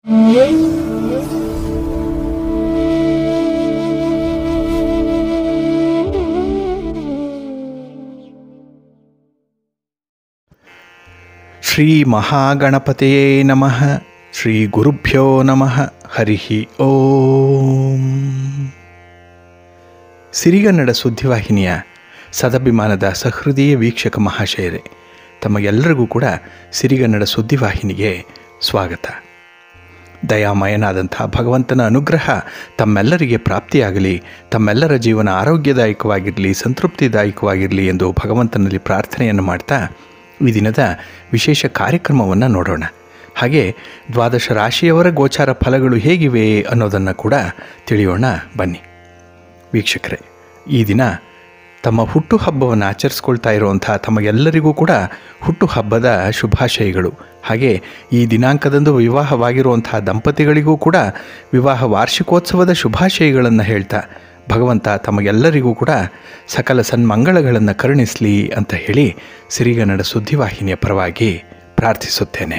ಶ್ರೀ ಮಹಾಗಣಪತಿಯೇ ನಮಃ ಶ್ರೀ ಗುರುಭ್ಯೋ ನಮಃ ಹರಿ ಓಂ ಸಿರಿಗನ್ನಡ ಸುದ್ದಿವಾಹಿನಿಯ ಸದಭಿಮಾನದ ಸಹೃದಯ ವೀಕ್ಷಕ ಮಹಾಶಯರೇ ತಮಗೆಲ್ಲರಿಗೂ ಕೂಡ ಸಿರಿಗನ್ನಡ ಸುದ್ದಿವಾಹಿನಿಗೆ ಸ್ವಾಗತ ದಯಾಮಯನಾದಂಥ ಭಗವಂತನ ಅನುಗ್ರಹ ತಮ್ಮೆಲ್ಲರಿಗೆ ಪ್ರಾಪ್ತಿಯಾಗಲಿ ತಮ್ಮೆಲ್ಲರ ಜೀವನ ಆರೋಗ್ಯದಾಯಕವಾಗಿರಲಿ ಸಂತೃಪ್ತಿದಾಯಕವಾಗಿರಲಿ ಎಂದು ಭಗವಂತನಲ್ಲಿ ಪ್ರಾರ್ಥನೆಯನ್ನು ಮಾಡ್ತಾ ಈ ದಿನದ ವಿಶೇಷ ಕಾರ್ಯಕ್ರಮವನ್ನು ನೋಡೋಣ ಹಾಗೆ ದ್ವಾದಶ ರಾಶಿಯವರ ಗೋಚಾರ ಫಲಗಳು ಹೇಗಿವೆ ಅನ್ನೋದನ್ನು ಕೂಡ ತಿಳಿಯೋಣ ಬನ್ನಿ ವೀಕ್ಷಕರೇ ಈ ದಿನ ತಮ್ಮ ಹುಟ್ಟುಹಬ್ಬವನ್ನು ಆಚರಿಸ್ಕೊಳ್ತಾ ಇರುವಂಥ ತಮಗೆಲ್ಲರಿಗೂ ಕೂಡ ಹುಟ್ಟುಹಬ್ಬದ ಶುಭಾಶಯಗಳು ಹಾಗೆ ಈ ದಿನಾಂಕದಂದು ವಿವಾಹವಾಗಿರುವಂಥ ದಂಪತಿಗಳಿಗೂ ಕೂಡ ವಿವಾಹ ವಾರ್ಷಿಕೋತ್ಸವದ ಶುಭಾಶಯಗಳನ್ನು ಹೇಳ್ತಾ ಭಗವಂತ ತಮಗೆಲ್ಲರಿಗೂ ಕೂಡ ಸಕಲ ಸನ್ಮಂಗಳಗಳನ್ನು ಕರುಣಿಸಲಿ ಅಂತ ಹೇಳಿ ಸಿರಿಗನ್ನಡ ಸುದ್ದಿವಾಹಿನಿಯ ಪರವಾಗಿ ಪ್ರಾರ್ಥಿಸುತ್ತೇನೆ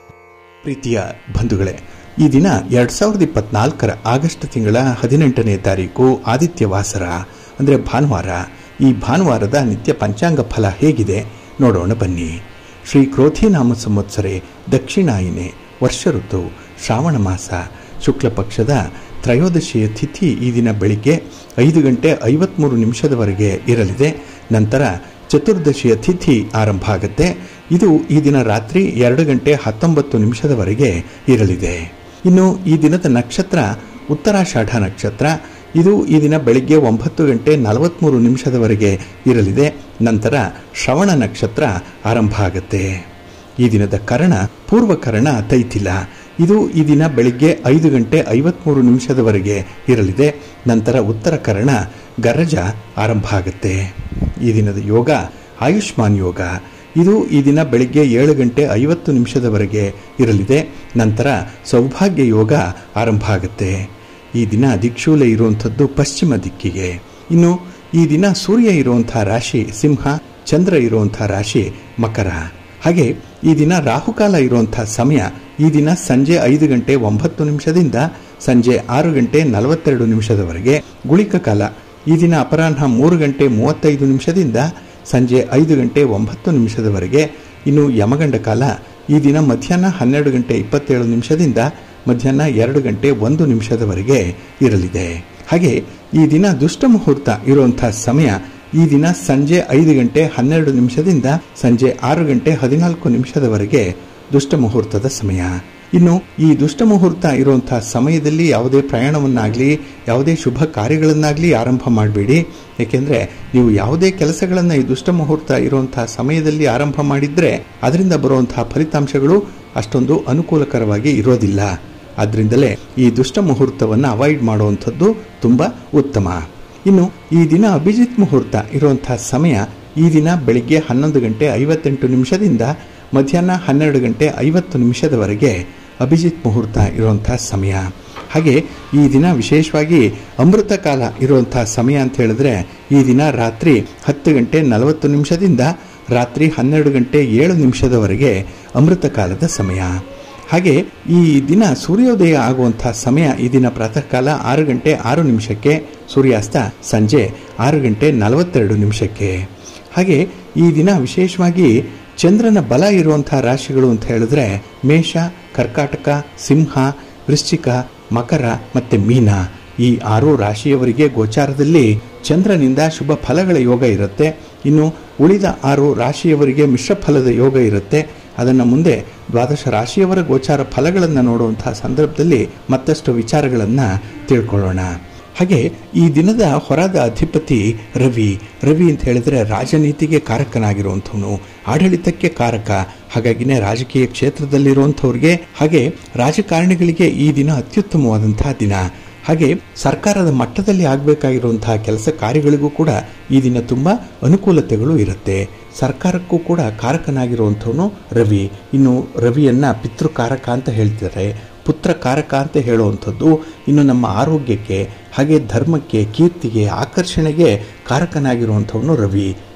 ಪ್ರೀತಿಯ ಬಂಧುಗಳೇ ಈ ದಿನ ಎರಡು ಸಾವಿರದ ಇಪ್ಪತ್ನಾಲ್ಕರ ಆಗಸ್ಟ್ ತಿಂಗಳ ಹದಿನೆಂಟನೇ ತಾರೀಕು ಆದಿತ್ಯ ವಾಸರ ಅಂದರೆ ಭಾನುವಾರ ಈ ಭಾನುವಾರದ ನಿತ್ಯ ಪಂಚಾಂಗ ಫಲ ಹೇಗಿದೆ ನೋಡೋಣ ಬನ್ನಿ ಶ್ರೀ ಕ್ರೋಧಿನಾಮ ಸಂವತ್ಸರೆ ದಕ್ಷಿಣಾಯಿನೆ ವರ್ಷ ಋತು ಶ್ರಾವಣ ಮಾಸ ಶುಕ್ಲ ಪಕ್ಷದ ತ್ರಯೋದಶಿಯ ತಿಥಿ ಈ ದಿನ ಬೆಳಿಗ್ಗೆ ಐದು ಗಂಟೆ ಐವತ್ತ್ಮೂರು ನಿಮಿಷದವರೆಗೆ ಇರಲಿದೆ ನಂತರ ಚತುರ್ದಶಿಯ ತಿಥಿ ಆರಂಭ ಆಗುತ್ತೆ ಇದು ಈ ದಿನ ರಾತ್ರಿ ಎರಡು ಗಂಟೆ ಹತ್ತೊಂಬತ್ತು ನಿಮಿಷದವರೆಗೆ ಇರಲಿದೆ ಇನ್ನು ಈ ದಿನದ ನಕ್ಷತ್ರ ಉತ್ತರಾಷಾಢ ನಕ್ಷತ್ರ ಇದು ಈ ದಿನ ಬೆಳಿಗ್ಗೆ ಒಂಬತ್ತು ಗಂಟೆ ನಲವತ್ತ್ಮೂರು ನಿಮಿಷದವರೆಗೆ ಇರಲಿದೆ ನಂತರ ಶ್ರವಣ ನಕ್ಷತ್ರ ಆರಂಭ ಆಗುತ್ತೆ ಈ ದಿನದ ಕರ್ಣ ಪೂರ್ವಕರ್ಣ ತೈತಿಲ ಇದು ಈ ದಿನ ಬೆಳಿಗ್ಗೆ ಐದು ಗಂಟೆ ಐವತ್ತ್ಮೂರು ನಿಮಿಷದವರೆಗೆ ಇರಲಿದೆ ನಂತರ ಉತ್ತರ ಕರ್ಣ ಗರಜ ಆರಂಭ ಆಗುತ್ತೆ ಈ ದಿನದ ಯೋಗ ಆಯುಷ್ಮಾನ್ ಯೋಗ ಇದು ಈ ದಿನ ಬೆಳಿಗ್ಗೆ ಏಳು ಗಂಟೆ ಐವತ್ತು ನಿಮಿಷದವರೆಗೆ ಇರಲಿದೆ ನಂತರ ಸೌಭಾಗ್ಯ ಯೋಗ ಆರಂಭ ಆಗುತ್ತೆ ಈ ದಿನ ದಿಕ್ಷೂಲೆ ಇರುವಂಥದ್ದು ಪಶ್ಚಿಮ ದಿಕ್ಕಿಗೆ ಇನ್ನು ಈ ದಿನ ಸೂರ್ಯ ಇರುವಂಥ ರಾಶಿ ಸಿಂಹ ಚಂದ್ರ ಇರುವಂಥ ರಾಶಿ ಮಕರ ಹಾಗೆ ಈ ದಿನ ರಾಹುಕಾಲ ಇರುವಂಥ ಸಮಯ ಈ ದಿನ ಸಂಜೆ ಐದು ಗಂಟೆ ಒಂಬತ್ತು ನಿಮಿಷದಿಂದ ಸಂಜೆ ಆರು ಗಂಟೆ ನಲವತ್ತೆರಡು ನಿಮಿಷದವರೆಗೆ ಗುಳಿಕ ಕಾಲ ಈ ದಿನ ಅಪರಾಹ್ನ ಮೂರು ಗಂಟೆ ಮೂವತ್ತೈದು ನಿಮಿಷದಿಂದ ಸಂಜೆ ಐದು ಗಂಟೆ ಒಂಬತ್ತು ನಿಮಿಷದವರೆಗೆ ಇನ್ನು ಯಮಗಂಡ ಕಾಲ ಈ ದಿನ ಮಧ್ಯಾಹ್ನ ಹನ್ನೆರಡು ಗಂಟೆ ಇಪ್ಪತ್ತೇಳು ನಿಮಿಷದಿಂದ ಮಧ್ಯಾಹ್ನ ಎರಡು ಗಂಟೆ ಒಂದು ನಿಮಿಷದವರೆಗೆ ಇರಲಿದೆ ಹಾಗೆ ಈ ದಿನ ದುಷ್ಟ ಮುಹೂರ್ತ ಇರುವಂಥ ಸಮಯ ಈ ದಿನ ಸಂಜೆ ಐದು ಗಂಟೆ ಹನ್ನೆರಡು ನಿಮಿಷದಿಂದ ಸಂಜೆ ಆರು ಗಂಟೆ ಹದಿನಾಲ್ಕು ನಿಮಿಷದವರೆಗೆ ದುಷ್ಟ ಮುಹೂರ್ತದ ಸಮಯ ಇನ್ನು ಈ ದುಷ್ಟ ಮುಹೂರ್ತ ಇರುವಂತಹ ಸಮಯದಲ್ಲಿ ಯಾವುದೇ ಪ್ರಯಾಣವನ್ನಾಗಲಿ ಯಾವುದೇ ಶುಭ ಕಾರ್ಯಗಳನ್ನಾಗಲಿ ಆರಂಭ ಮಾಡಬೇಡಿ ಏಕೆಂದರೆ ನೀವು ಯಾವುದೇ ಕೆಲಸಗಳನ್ನು ಈ ದುಷ್ಟ ಮುಹೂರ್ತ ಇರುವಂತಹ ಸಮಯದಲ್ಲಿ ಆರಂಭ ಮಾಡಿದರೆ ಅದರಿಂದ ಬರುವಂತಹ ಫಲಿತಾಂಶಗಳು ಅಷ್ಟೊಂದು ಅನುಕೂಲಕರವಾಗಿ ಇರೋದಿಲ್ಲ ಆದ್ದರಿಂದಲೇ ಈ ದುಷ್ಟ ಮುಹೂರ್ತವನ್ನು ಅವಾಯ್ಡ್ ಮಾಡುವಂಥದ್ದು ತುಂಬ ಉತ್ತಮ ಇನ್ನು ಈ ದಿನ ಅಭಿಜಿತ್ ಮುಹೂರ್ತ ಇರುವಂತಹ ಸಮಯ ಈ ದಿನ ಬೆಳಿಗ್ಗೆ ಹನ್ನೊಂದು ಗಂಟೆ ಐವತ್ತೆಂಟು ನಿಮಿಷದಿಂದ ಮಧ್ಯಾಹ್ನ ಹನ್ನೆರಡು ಗಂಟೆ ಐವತ್ತು ನಿಮಿಷದವರೆಗೆ ಅಭಿಜಿತ್ ಮುಹೂರ್ತ ಇರುವಂತಹ ಸಮಯ ಹಾಗೆ ಈ ದಿನ ವಿಶೇಷವಾಗಿ ಅಮೃತ ಕಾಲ ಇರುವಂತಹ ಸಮಯ ಅಂತ ಹೇಳಿದ್ರೆ ಈ ದಿನ ರಾತ್ರಿ ಹತ್ತು ಗಂಟೆ ನಲವತ್ತು ನಿಮಿಷದಿಂದ ರಾತ್ರಿ ಹನ್ನೆರಡು ಗಂಟೆ ಏಳು ನಿಮಿಷದವರೆಗೆ ಅಮೃತ ಕಾಲದ ಸಮಯ ಹಾಗೆ ಈ ದಿನ ಸೂರ್ಯೋದಯ ಆಗುವಂಥ ಸಮಯ ಈ ದಿನ ಪ್ರಾತಃ ಕಾಲ ಆರು ಗಂಟೆ ಆರು ನಿಮಿಷಕ್ಕೆ ಸೂರ್ಯಾಸ್ತ ಸಂಜೆ ಆರು ಗಂಟೆ ನಲವತ್ತೆರಡು ನಿಮಿಷಕ್ಕೆ ಹಾಗೆ ಈ ದಿನ ವಿಶೇಷವಾಗಿ ಚಂದ್ರನ ಬಲ ಇರುವಂಥ ರಾಶಿಗಳು ಅಂತ ಹೇಳಿದ್ರೆ ಮೇಷ ಕರ್ಕಾಟಕ ಸಿಂಹ ವೃಶ್ಚಿಕ ಮಕರ ಮತ್ತು ಮೀನ ಈ ಆರು ರಾಶಿಯವರಿಗೆ ಗೋಚಾರದಲ್ಲಿ ಚಂದ್ರನಿಂದ ಶುಭ ಫಲಗಳ ಯೋಗ ಇರುತ್ತೆ ಇನ್ನು ಉಳಿದ ಆರು ರಾಶಿಯವರಿಗೆ ಮಿಶ್ರ ಫಲದ ಯೋಗ ಇರುತ್ತೆ ಅದನ್ನು ಮುಂದೆ ದ್ವಾದಶ ರಾಶಿಯವರ ಗೋಚಾರ ಫಲಗಳನ್ನು ನೋಡುವಂತಹ ಸಂದರ್ಭದಲ್ಲಿ ಮತ್ತಷ್ಟು ವಿಚಾರಗಳನ್ನು ತಿಳ್ಕೊಳ್ಳೋಣ ಹಾಗೆ ಈ ದಿನದ ಹೊರದ ಅಧಿಪತಿ ರವಿ ರವಿ ಅಂತ ಹೇಳಿದ್ರೆ ರಾಜನೀತಿಗೆ ಕಾರಕನಾಗಿರುವಂಥವನು ಆಡಳಿತಕ್ಕೆ ಕಾರಕ ಹಾಗಾಗಿನೇ ರಾಜಕೀಯ ಕ್ಷೇತ್ರದಲ್ಲಿರುವಂಥವ್ರಿಗೆ ಹಾಗೆ ರಾಜಕಾರಣಿಗಳಿಗೆ ಈ ದಿನ ಅತ್ಯುತ್ತಮವಾದಂತಹ ದಿನ ಹಾಗೆ ಸರ್ಕಾರದ ಮಟ್ಟದಲ್ಲಿ ಆಗಬೇಕಾಗಿರುವಂತಹ ಕೆಲಸ ಕಾರ್ಯಗಳಿಗೂ ಕೂಡ ಈ ದಿನ ತುಂಬ ಅನುಕೂಲತೆಗಳು ಇರುತ್ತೆ ಸರ್ಕಾರಕ್ಕೂ ಕೂಡ ಕಾರಕನಾಗಿರುವಂಥವನು ರವಿ ಇನ್ನು ರವಿಯನ್ನು ಪಿತೃಕಾರಕ ಅಂತ ಹೇಳ್ತಾರೆ ಪುತ್ರ ಕಾರಕ ಅಂತ ಹೇಳುವಂಥದ್ದು ಇನ್ನು ನಮ್ಮ ಆರೋಗ್ಯಕ್ಕೆ ಹಾಗೆ ಧರ್ಮಕ್ಕೆ ಕೀರ್ತಿಗೆ ಆಕರ್ಷಣೆಗೆ ಕಾರಕನಾಗಿರುವಂಥವನು ರವಿ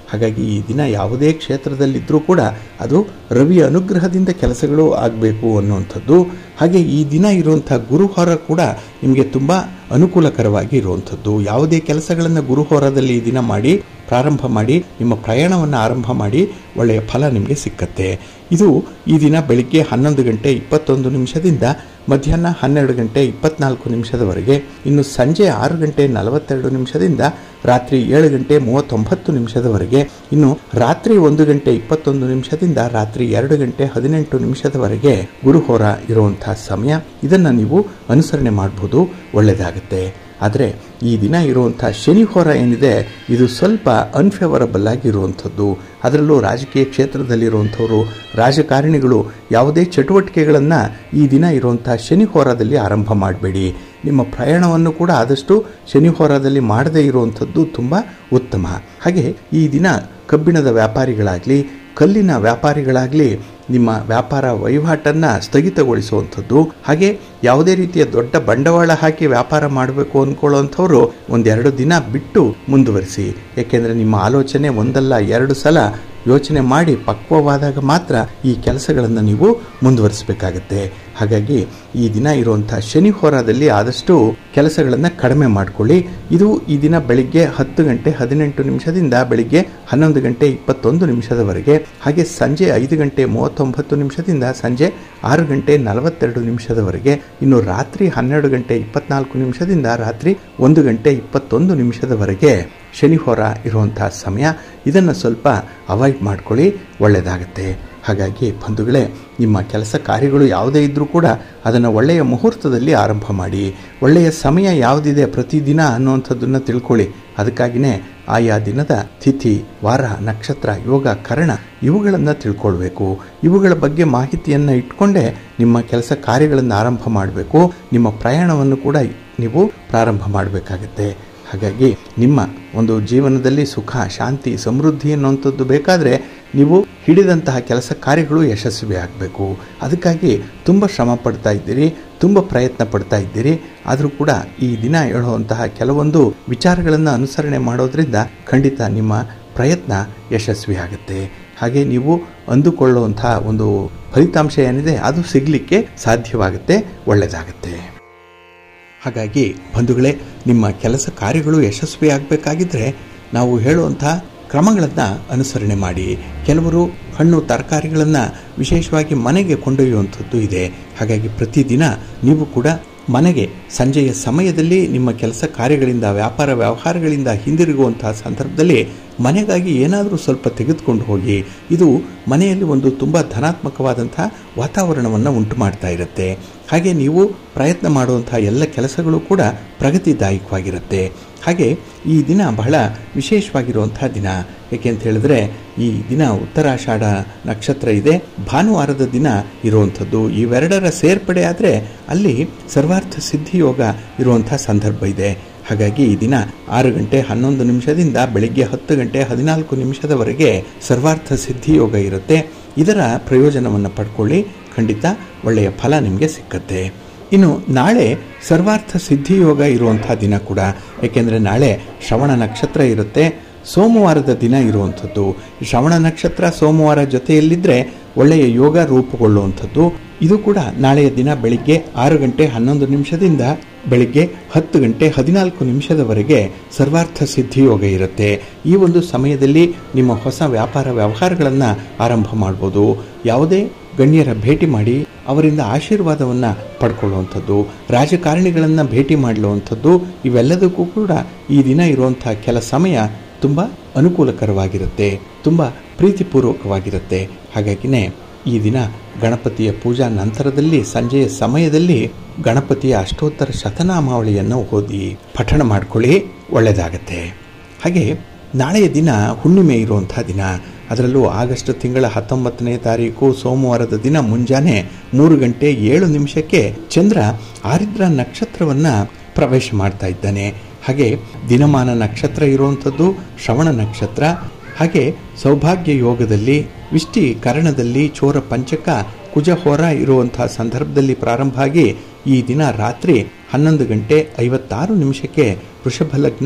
ಹಾಗಾಗಿ ಈ ದಿನ ಯಾವುದೇ ಕ್ಷೇತ್ರದಲ್ಲಿದ್ದರೂ ಕೂಡ ಅದು ರವಿಯ ಅನುಗ್ರಹದಿಂದ ಕೆಲಸಗಳು ಆಗಬೇಕು ಅನ್ನುವಂಥದ್ದು ಹಾಗೆ ಈ ದಿನ ಇರುವಂಥ ಗುರುಹೋರ ಕೂಡ ನಿಮಗೆ ತುಂಬ ಅನುಕೂಲಕರವಾಗಿ ಇರುವಂಥದ್ದು ಯಾವುದೇ ಕೆಲಸಗಳನ್ನು ಗುರುಹೋರದಲ್ಲಿ ಈ ದಿನ ಮಾಡಿ ಪ್ರಾರಂಭ ಮಾಡಿ ನಿಮ್ಮ ಪ್ರಯಾಣವನ್ನು ಆರಂಭ ಮಾಡಿ ಒಳ್ಳೆಯ ಫಲ ನಿಮಗೆ ಸಿಕ್ಕತ್ತೆ ಇದು ಈ ದಿನ ಬೆಳಿಗ್ಗೆ ಹನ್ನೊಂದು ಗಂಟೆ ಇಪ್ಪತ್ತೊಂದು ನಿಮಿಷದಿಂದ ಮಧ್ಯಾಹ್ನ ಹನ್ನೆರಡು ಗಂಟೆ ಇಪ್ಪತ್ನಾಲ್ಕು ನಿಮಿಷದವರೆಗೆ ಇನ್ನು ಸಂಜೆ ಆರು ಗಂಟೆ ನಲವತ್ತೆರಡು ನಿಮಿಷದಿಂದ ರಾತ್ರಿ ಏಳು ಗಂಟೆ ಮೂವತ್ತೊಂಬತ್ತು ನಿಮಿಷದವರೆಗೆ ಇನ್ನು ರಾತ್ರಿ ಒಂದು ಗಂಟೆ ಇಪ್ಪತ್ತೊಂದು ನಿಮಿಷದಿಂದ ರಾತ್ರಿ ಎರಡು ಗಂಟೆ ಹದಿನೆಂಟು ನಿಮಿಷದವರೆಗೆ ಗುರುಹೋರ ಇರುವಂಥ ಸಮಯ ಇದನ್ನು ನೀವು ಅನುಸರಣೆ ಮಾಡಬಹುದು ಒಳ್ಳೆಯದಾಗುತ್ತೆ ಆದರೆ ಈ ದಿನ ಇರುವಂಥ ಶನಿಹೋರ ಏನಿದೆ ಇದು ಸ್ವಲ್ಪ ಅನ್ಫೇವರಬಲ್ ಆಗಿರುವಂಥದ್ದು ಅದರಲ್ಲೂ ರಾಜಕೀಯ ಕ್ಷೇತ್ರದಲ್ಲಿರುವಂಥವರು ರಾಜಕಾರಣಿಗಳು ಯಾವುದೇ ಚಟುವಟಿಕೆಗಳನ್ನು ಈ ದಿನ ಇರುವಂಥ ಶನಿಹೋರದಲ್ಲಿ ಆರಂಭ ಮಾಡಬೇಡಿ ನಿಮ್ಮ ಪ್ರಯಾಣವನ್ನು ಕೂಡ ಆದಷ್ಟು ಶನಿಹೋರದಲ್ಲಿ ಮಾಡದೇ ಇರುವಂಥದ್ದು ತುಂಬ ಉತ್ತಮ ಹಾಗೆ ಈ ದಿನ ಕಬ್ಬಿಣದ ವ್ಯಾಪಾರಿಗಳಾಗಲಿ ಕಲ್ಲಿನ ವ್ಯಾಪಾರಿಗಳಾಗಲಿ ನಿಮ್ಮ ವ್ಯಾಪಾರ ವಹಿವಾಟನ್ನು ಸ್ಥಗಿತಗೊಳಿಸುವಂಥದ್ದು ಹಾಗೆ ಯಾವುದೇ ರೀತಿಯ ದೊಡ್ಡ ಬಂಡವಾಳ ಹಾಕಿ ವ್ಯಾಪಾರ ಮಾಡಬೇಕು ಅಂದ್ಕೊಳ್ಳೋವಂಥವ್ರು ಒಂದೆರಡು ದಿನ ಬಿಟ್ಟು ಮುಂದುವರಿಸಿ ಏಕೆಂದರೆ ನಿಮ್ಮ ಆಲೋಚನೆ ಒಂದಲ್ಲ ಎರಡು ಸಲ ಯೋಚನೆ ಮಾಡಿ ಪಕ್ವವಾದಾಗ ಮಾತ್ರ ಈ ಕೆಲಸಗಳನ್ನು ನೀವು ಮುಂದುವರಿಸಬೇಕಾಗತ್ತೆ ಹಾಗಾಗಿ ಈ ದಿನ ಇರುವಂಥ ಶನಿ ಹೋರಾದಲ್ಲಿ ಆದಷ್ಟು ಕೆಲಸಗಳನ್ನು ಕಡಿಮೆ ಮಾಡಿಕೊಳ್ಳಿ ಇದು ಈ ದಿನ ಬೆಳಿಗ್ಗೆ ಹತ್ತು ಗಂಟೆ ಹದಿನೆಂಟು ನಿಮಿಷದಿಂದ ಬೆಳಿಗ್ಗೆ ಹನ್ನೊಂದು ಗಂಟೆ ಇಪ್ಪತ್ತೊಂದು ನಿಮಿಷದವರೆಗೆ ಹಾಗೆ ಸಂಜೆ ಐದು ಗಂಟೆ ಮೂವತ್ತೊಂಬತ್ತು ನಿಮಿಷದಿಂದ ಸಂಜೆ ಆರು ಗಂಟೆ ನಲವತ್ತೆರಡು ನಿಮಿಷದವರೆಗೆ ಇನ್ನು ರಾತ್ರಿ ಹನ್ನೆರಡು ಗಂಟೆ ಇಪ್ಪತ್ನಾಲ್ಕು ನಿಮಿಷದಿಂದ ರಾತ್ರಿ ಒಂದು ಗಂಟೆ ಇಪ್ಪತ್ತೊಂದು ನಿಮಿಷದವರೆಗೆ ಶನಿಹೋರ ಇರುವಂಥ ಸಮಯ ಇದನ್ನು ಸ್ವಲ್ಪ ಅವಾಯ್ಡ್ ಮಾಡ್ಕೊಳ್ಳಿ ಒಳ್ಳೆಯದಾಗತ್ತೆ ಹಾಗಾಗಿ ಬಂಧುಗಳೇ ನಿಮ್ಮ ಕೆಲಸ ಕಾರ್ಯಗಳು ಯಾವುದೇ ಇದ್ದರೂ ಕೂಡ ಅದನ್ನು ಒಳ್ಳೆಯ ಮುಹೂರ್ತದಲ್ಲಿ ಆರಂಭ ಮಾಡಿ ಒಳ್ಳೆಯ ಸಮಯ ಯಾವುದಿದೆ ಪ್ರತಿದಿನ ಅನ್ನುವಂಥದ್ದನ್ನು ತಿಳ್ಕೊಳ್ಳಿ ಅದಕ್ಕಾಗಿಯೇ ಆಯಾ ದಿನದ ತಿಥಿ ವಾರ ನಕ್ಷತ್ರ ಯೋಗ ಕರ್ಣ ಇವುಗಳನ್ನು ತಿಳ್ಕೊಳ್ಬೇಕು ಇವುಗಳ ಬಗ್ಗೆ ಮಾಹಿತಿಯನ್ನು ಇಟ್ಕೊಂಡೇ ನಿಮ್ಮ ಕೆಲಸ ಕಾರ್ಯಗಳನ್ನು ಆರಂಭ ಮಾಡಬೇಕು ನಿಮ್ಮ ಪ್ರಯಾಣವನ್ನು ಕೂಡ ನೀವು ಪ್ರಾರಂಭ ಮಾಡಬೇಕಾಗತ್ತೆ ಹಾಗಾಗಿ ನಿಮ್ಮ ಒಂದು ಜೀವನದಲ್ಲಿ ಸುಖ ಶಾಂತಿ ಸಮೃದ್ಧಿ ಅನ್ನುವಂಥದ್ದು ಬೇಕಾದರೆ ನೀವು ಹಿಡಿದಂತಹ ಕೆಲಸ ಕಾರ್ಯಗಳು ಯಶಸ್ವಿ ಆಗಬೇಕು ಅದಕ್ಕಾಗಿ ತುಂಬ ಶ್ರಮ ಪಡ್ತಾ ಇದ್ದೀರಿ ತುಂಬ ಪ್ರಯತ್ನ ಪಡ್ತಾ ಇದ್ದೀರಿ ಆದರೂ ಕೂಡ ಈ ದಿನ ಹೇಳುವಂತಹ ಕೆಲವೊಂದು ವಿಚಾರಗಳನ್ನು ಅನುಸರಣೆ ಮಾಡೋದ್ರಿಂದ ಖಂಡಿತ ನಿಮ್ಮ ಪ್ರಯತ್ನ ಯಶಸ್ವಿ ಆಗುತ್ತೆ ಹಾಗೆ ನೀವು ಅಂದುಕೊಳ್ಳುವಂತಹ ಒಂದು ಫಲಿತಾಂಶ ಏನಿದೆ ಅದು ಸಿಗಲಿಕ್ಕೆ ಸಾಧ್ಯವಾಗುತ್ತೆ ಒಳ್ಳೆಯದಾಗುತ್ತೆ ಹಾಗಾಗಿ ಬಂಧುಗಳೇ ನಿಮ್ಮ ಕೆಲಸ ಕಾರ್ಯಗಳು ಯಶಸ್ವಿ ಆಗಬೇಕಾಗಿದ್ದರೆ ನಾವು ಹೇಳುವಂಥ ಕ್ರಮಗಳನ್ನು ಅನುಸರಣೆ ಮಾಡಿ ಕೆಲವರು ಹಣ್ಣು ತರಕಾರಿಗಳನ್ನು ವಿಶೇಷವಾಗಿ ಮನೆಗೆ ಕೊಂಡೊಯ್ಯುವಂಥದ್ದು ಇದೆ ಹಾಗಾಗಿ ಪ್ರತಿದಿನ ನೀವು ಕೂಡ ಮನೆಗೆ ಸಂಜೆಯ ಸಮಯದಲ್ಲಿ ನಿಮ್ಮ ಕೆಲಸ ಕಾರ್ಯಗಳಿಂದ ವ್ಯಾಪಾರ ವ್ಯವಹಾರಗಳಿಂದ ಹಿಂದಿರುಗುವಂತಹ ಸಂದರ್ಭದಲ್ಲಿ ಮನೆಗಾಗಿ ಏನಾದರೂ ಸ್ವಲ್ಪ ತೆಗೆದುಕೊಂಡು ಹೋಗಿ ಇದು ಮನೆಯಲ್ಲಿ ಒಂದು ತುಂಬ ಧನಾತ್ಮಕವಾದಂಥ ವಾತಾವರಣವನ್ನು ಉಂಟು ಮಾಡ್ತಾ ಇರುತ್ತೆ ಹಾಗೆ ನೀವು ಪ್ರಯತ್ನ ಮಾಡುವಂಥ ಎಲ್ಲ ಕೆಲಸಗಳು ಕೂಡ ಪ್ರಗತಿದಾಯಕವಾಗಿರುತ್ತೆ ಹಾಗೆ ಈ ದಿನ ಬಹಳ ವಿಶೇಷವಾಗಿರುವಂಥ ದಿನ ಏಕೆ ಅಂತ ಹೇಳಿದ್ರೆ ಈ ದಿನ ಉತ್ತರಾಷಾಢ ನಕ್ಷತ್ರ ಇದೆ ಭಾನುವಾರದ ದಿನ ಇರುವಂಥದ್ದು ಇವೆರಡರ ಸೇರ್ಪಡೆ ಆದರೆ ಅಲ್ಲಿ ಸರ್ವಾರ್ಥ ಸಿದ್ಧಿ ಯೋಗ ಇರುವಂಥ ಸಂದರ್ಭ ಇದೆ ಹಾಗಾಗಿ ಈ ದಿನ ಆರು ಗಂಟೆ ಹನ್ನೊಂದು ನಿಮಿಷದಿಂದ ಬೆಳಿಗ್ಗೆ ಹತ್ತು ಗಂಟೆ ಹದಿನಾಲ್ಕು ನಿಮಿಷದವರೆಗೆ ಸರ್ವಾರ್ಥ ಸಿದ್ಧಿ ಯೋಗ ಇರುತ್ತೆ ಇದರ ಪ್ರಯೋಜನವನ್ನು ಪಡ್ಕೊಳ್ಳಿ ಖಂಡಿತ ಒಳ್ಳೆಯ ಫಲ ನಿಮಗೆ ಸಿಕ್ಕತ್ತೆ ಇನ್ನು ನಾಳೆ ಸರ್ವಾರ್ಥ ಸಿದ್ಧಿ ಯೋಗ ಇರುವಂಥ ದಿನ ಕೂಡ ಏಕೆಂದರೆ ನಾಳೆ ಶ್ರವಣ ನಕ್ಷತ್ರ ಇರುತ್ತೆ ಸೋಮವಾರದ ದಿನ ಇರುವಂಥದ್ದು ಶ್ರವಣ ನಕ್ಷತ್ರ ಸೋಮವಾರ ಜೊತೆಯಲ್ಲಿದ್ದರೆ ಒಳ್ಳೆಯ ಯೋಗ ರೂಪುಗೊಳ್ಳುವಂಥದ್ದು ಇದು ಕೂಡ ನಾಳೆಯ ದಿನ ಬೆಳಿಗ್ಗೆ ಆರು ಗಂಟೆ ಹನ್ನೊಂದು ನಿಮಿಷದಿಂದ ಬೆಳಿಗ್ಗೆ ಹತ್ತು ಗಂಟೆ ಹದಿನಾಲ್ಕು ನಿಮಿಷದವರೆಗೆ ಸರ್ವಾರ್ಥ ಸಿದ್ಧಿ ಯೋಗ ಇರುತ್ತೆ ಈ ಒಂದು ಸಮಯದಲ್ಲಿ ನಿಮ್ಮ ಹೊಸ ವ್ಯಾಪಾರ ವ್ಯವಹಾರಗಳನ್ನು ಆರಂಭ ಮಾಡ್ಬೋದು ಯಾವುದೇ ಗಣ್ಯರ ಭೇಟಿ ಮಾಡಿ ಅವರಿಂದ ಆಶೀರ್ವಾದವನ್ನು ಪಡ್ಕೊಳ್ಳುವಂಥದ್ದು ರಾಜಕಾರಣಿಗಳನ್ನು ಭೇಟಿ ಮಾಡಲುವಂಥದ್ದು ಇವೆಲ್ಲದಕ್ಕೂ ಕೂಡ ಈ ದಿನ ಇರುವಂಥ ಕೆಲ ಸಮಯ ತುಂಬ ಅನುಕೂಲಕರವಾಗಿರುತ್ತೆ ತುಂಬ ಪ್ರೀತಿಪೂರ್ವಕವಾಗಿರುತ್ತೆ ಹಾಗಾಗಿನೇ ಈ ದಿನ ಗಣಪತಿಯ ಪೂಜಾ ನಂತರದಲ್ಲಿ ಸಂಜೆಯ ಸಮಯದಲ್ಲಿ ಗಣಪತಿಯ ಅಷ್ಟೋತ್ತರ ಶತನಾಮಾವಳಿಯನ್ನು ಓದಿ ಪಠಣ ಮಾಡ್ಕೊಳ್ಳಿ ಒಳ್ಳೆಯದಾಗತ್ತೆ ಹಾಗೆ ನಾಳೆಯ ದಿನ ಹುಣ್ಣಿಮೆ ಇರುವಂಥ ದಿನ ಅದರಲ್ಲೂ ಆಗಸ್ಟ್ ತಿಂಗಳ ಹತ್ತೊಂಬತ್ತನೇ ತಾರೀಕು ಸೋಮವಾರದ ದಿನ ಮುಂಜಾನೆ ಮೂರು ಗಂಟೆ ಏಳು ನಿಮಿಷಕ್ಕೆ ಚಂದ್ರ ಆರಿದ್ರ ನಕ್ಷತ್ರವನ್ನು ಪ್ರವೇಶ ಮಾಡ್ತಾ ಇದ್ದಾನೆ ಹಾಗೆ ದಿನಮಾನ ನಕ್ಷತ್ರ ಇರುವಂಥದ್ದು ಶ್ರವಣ ನಕ್ಷತ್ರ ಹಾಗೆ ಸೌಭಾಗ್ಯ ಯೋಗದಲ್ಲಿ ವಿಷ್ಟಿ ಕರಣದಲ್ಲಿ ಚೋರ ಪಂಚಕ ಕುಜಹೋರ ಇರುವಂತಹ ಸಂದರ್ಭದಲ್ಲಿ ಪ್ರಾರಂಭ ಆಗಿ ಈ ದಿನ ರಾತ್ರಿ ಹನ್ನೊಂದು ಗಂಟೆ ಐವತ್ತಾರು ನಿಮಿಷಕ್ಕೆ ವೃಷಭ ಲಗ್ನ